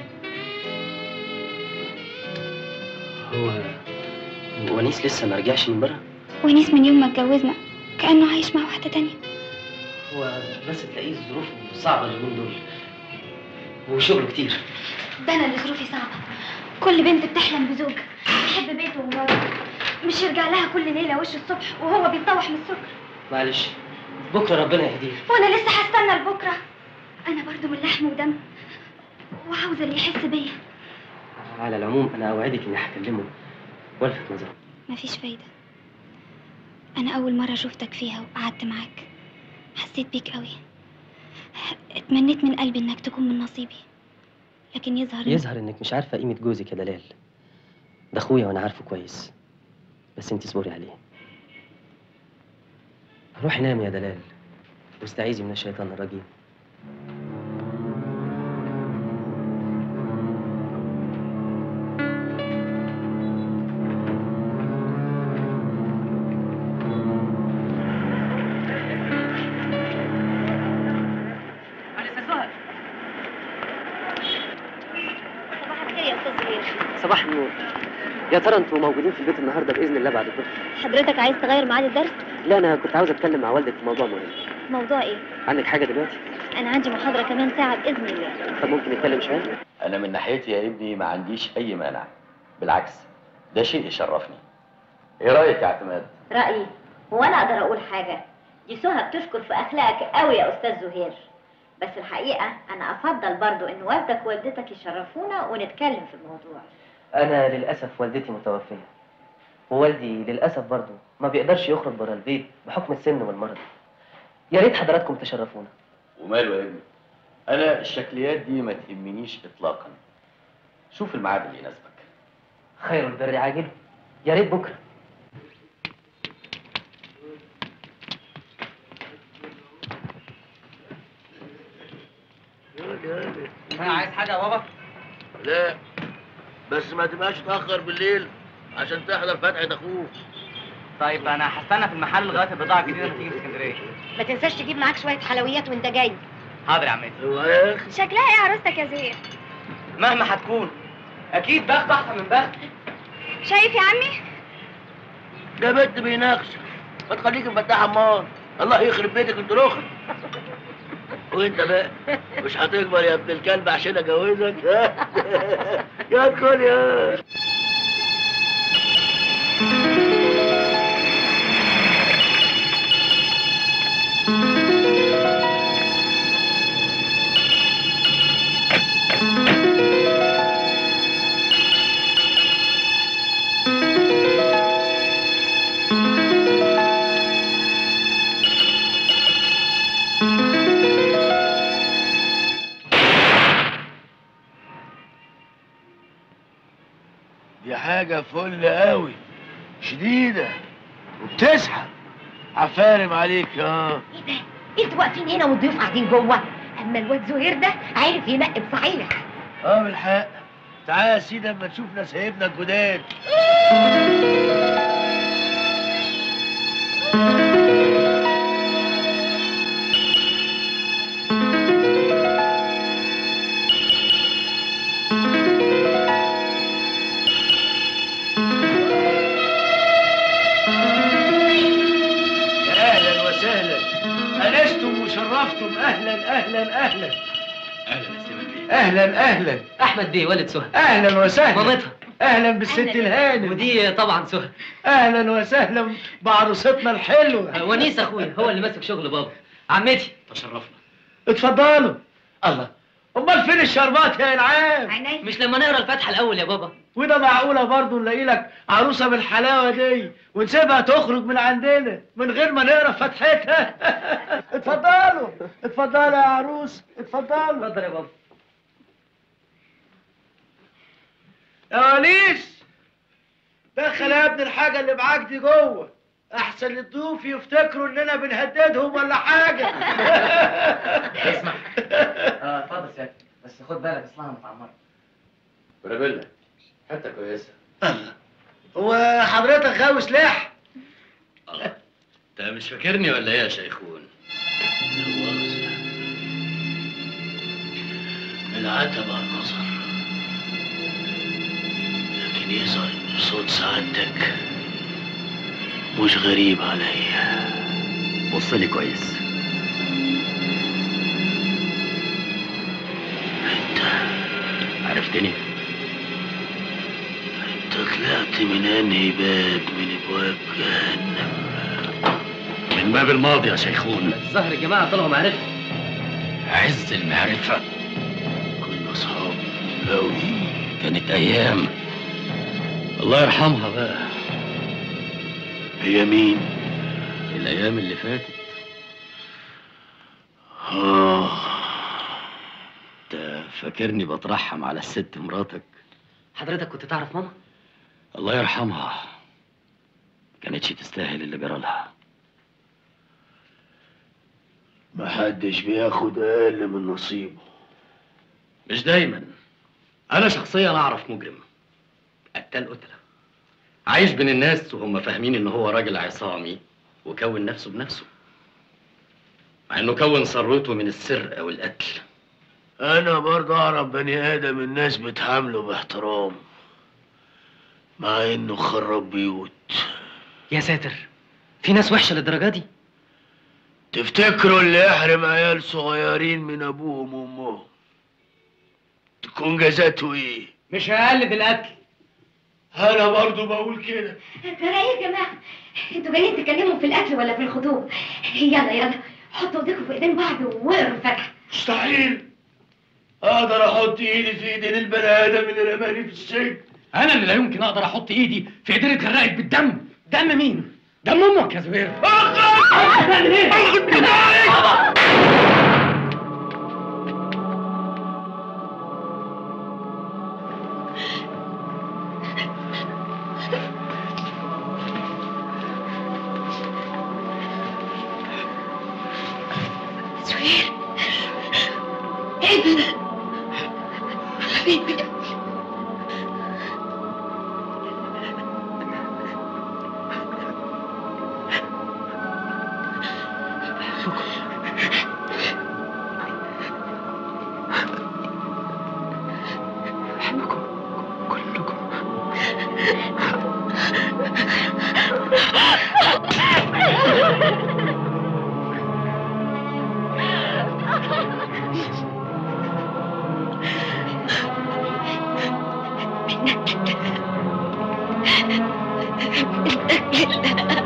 هو ونيس لسه ما رجعش من بره
ونيس من يوم ما اتجوزنا كانه عايش مع واحده تانية
هو بس تلاقيه ظروفه صعبة اليومين دول وشغله كتير
ده انا اللي ظروفي صعبه كل بنت بتحلم بزوج بيحب بيته ومراته مش يرجع لها كل ليله وش الصبح وهو بيتطوح من السكر
معلش بكرة ربنا يهديه
وانا لسه هستنى لبكره انا برضو من لحم ودم وعاوزه اللي يحس بيا
على العموم أنا أوعدك إني هكلمه والفت نظره
مفيش فايده انا اول مره شفتك فيها وقعدت معاك حسيت بيك قوي اتمنيت من قلبي انك تكون من نصيبي لكن يظهر إن-
يظهر إنك مش عارفة قيمة جوزك يا دلال ده أخويا وأنا عارفه كويس بس أنت اصبري عليه روحي نامي يا دلال واستعيذي من الشيطان الرجيم
صباح الخير يا استاذ زهير
صباح النور يا ترى انتوا موجودين في البيت النهارده باذن الله بعد الظهر
حضرتك عايز تغير ميعاد الدرس
لا انا كنت عاوز اتكلم مع والدك في موضوع مهم
موضوع ايه
عندك حاجه دلوقتي
انا عندي محاضره كمان ساعه باذن الله
طب ممكن نتكلم شويه
انا من ناحيتي يا ابني ما عنديش اي مانع بالعكس ده شيء يشرفني ايه رايك يا اعتماد
رأيي هو أنا أقدر أقول حاجة دي سهى بتشكر في أخلاقك قوي يا أستاذ زهير بس الحقيقة أنا أفضل برضو إن والدك ووالدتك يشرفونا ونتكلم في الموضوع
انا للاسف والدتي متوفيه ووالدي للاسف برضه ما بيقدرش يخرج بره البيت بحكم السن والمرض يا ريت حضراتكم تشرفونا
وماله يا ابني انا الشكليات دي ما تهمنيش اطلاقا شوف الميعاد اللي يناسبك
خير البر عاجله يا ريت بكره
عايز حاجه يا بابا
لا بس ما تبقاش تأخر بالليل عشان تحضر فتحة أخوك
طيب انا هستنى في المحل لغايه البضاعه الجديده ما تيجي من اسكندريه
ما تنساش تجيب معاك شوية حلويات وأنت جاي
حاضر يا عمتي
شكلها ايه عروستك يا زهير
مهما هتكون اكيد بخت احسن من بخت
شايف يا عمي
ده بنت بيناقشك ما تخليك مفتاح عمار الله يخرب بيتك انت رخر وانت بقى مش هتكبر يا ابن الكلب عشان اجوزك يا ادخل يا دي حاجة فل قوي شديدة وبتسحب عفارم عليك يا
انتوا واقفين هنا والضيوف قاعدين جوه اما الواد زهير ده عارف ينقب صحيح
اه بالحق تعال يا سيدي اما تشوف نسايبنا الجداد يا اهلا وسهلا انستم وشرفتم اهلا اهلا اهلا
اهلا يا سليمان بيه
اهلا اهلا
احمد بيه والد سهى
اهلا وسهلا
مامتها
اهلا بالست الهانم
ودي طبعا سهى
اهلا وسهلا بعروستنا الحلوه
ونيس اخويا هو اللي ماسك شغل بابا عمتي
تشرفنا
اتفضلوا الله امال فين الشربات يا العام
مش لما نقرا الفاتحه الاول يا بابا
وده معقوله برضه نلاقي لك عروسه بالحلاوه دي ونسيبها تخرج من عندنا من غير ما نقرا فتحتها اتفضلوا اتفضلوا يا عروس اتفضلوا
اتفضل يا بابا
يا ونيس دخل يا ابني الحاجه اللي معاك دي جوه احسن الضيوف يفتكروا اننا بنهددهم ولا حاجه
اسمع اه اتفضل سيادة بس خد بالك اصلها متعمره
برابيلا حته كويسه
هو حضرتك غاوي سلاح
انت مش فاكرني ولا ايه يا شيخون
العتب على النظر لكن يظهر إن صوت سعادتك مش غريب عليا
بص لي كويس عرفتني
انت طلعت من انهي باب من ابواب جهنم
من باب الماضي يا شيخون
الظهر يا جماعه طلعوا معرفه
عز المعرفة
كنا اصحاب قوي
كانت أيام الله يرحمها بقى
هي مين؟
الأيام اللي فاتت
آه
أنت فاكرني بترحم على الست مراتك
حضرتك كنت تعرف ماما
الله يرحمها كانتش تستاهل اللي جرى لها
محدش بياخد اقل من نصيبه
مش دايما أنا شخصيا أعرف مجرم قتال قتلة عايش بين الناس وهم فاهمين إن هو راجل عصامي وكون نفسه بنفسه مع إنه كون ثروته من السرقة والقتل
انا برضه اعرف بني ادم الناس بتعامله باحترام مع انه خرب بيوت
يا ساتر في ناس وحشه للدرجه دي
تفتكروا اللي يحرم عيال صغيرين من ابوهم وامهم تكون جزاته ايه
مش اقل بالقتل
انا برضه بقول كده
ترى ايه يا جماعه انتوا جايين تتكلموا في القتل ولا في الخطوب يلا يلا حطوا ايديكم في ايدين بعض واقروا الفاتحه
مستحيل اقدر احط ايدي في ايدين البني ادم اللي رماني في السجن
أنا اللي لا يمكن أقدر أحط إيدي في إيدين اتغرقت بالدم دم مين؟ دم أمك يا زبير
بتعمل ايه؟
سهير ابني حبيبي
منك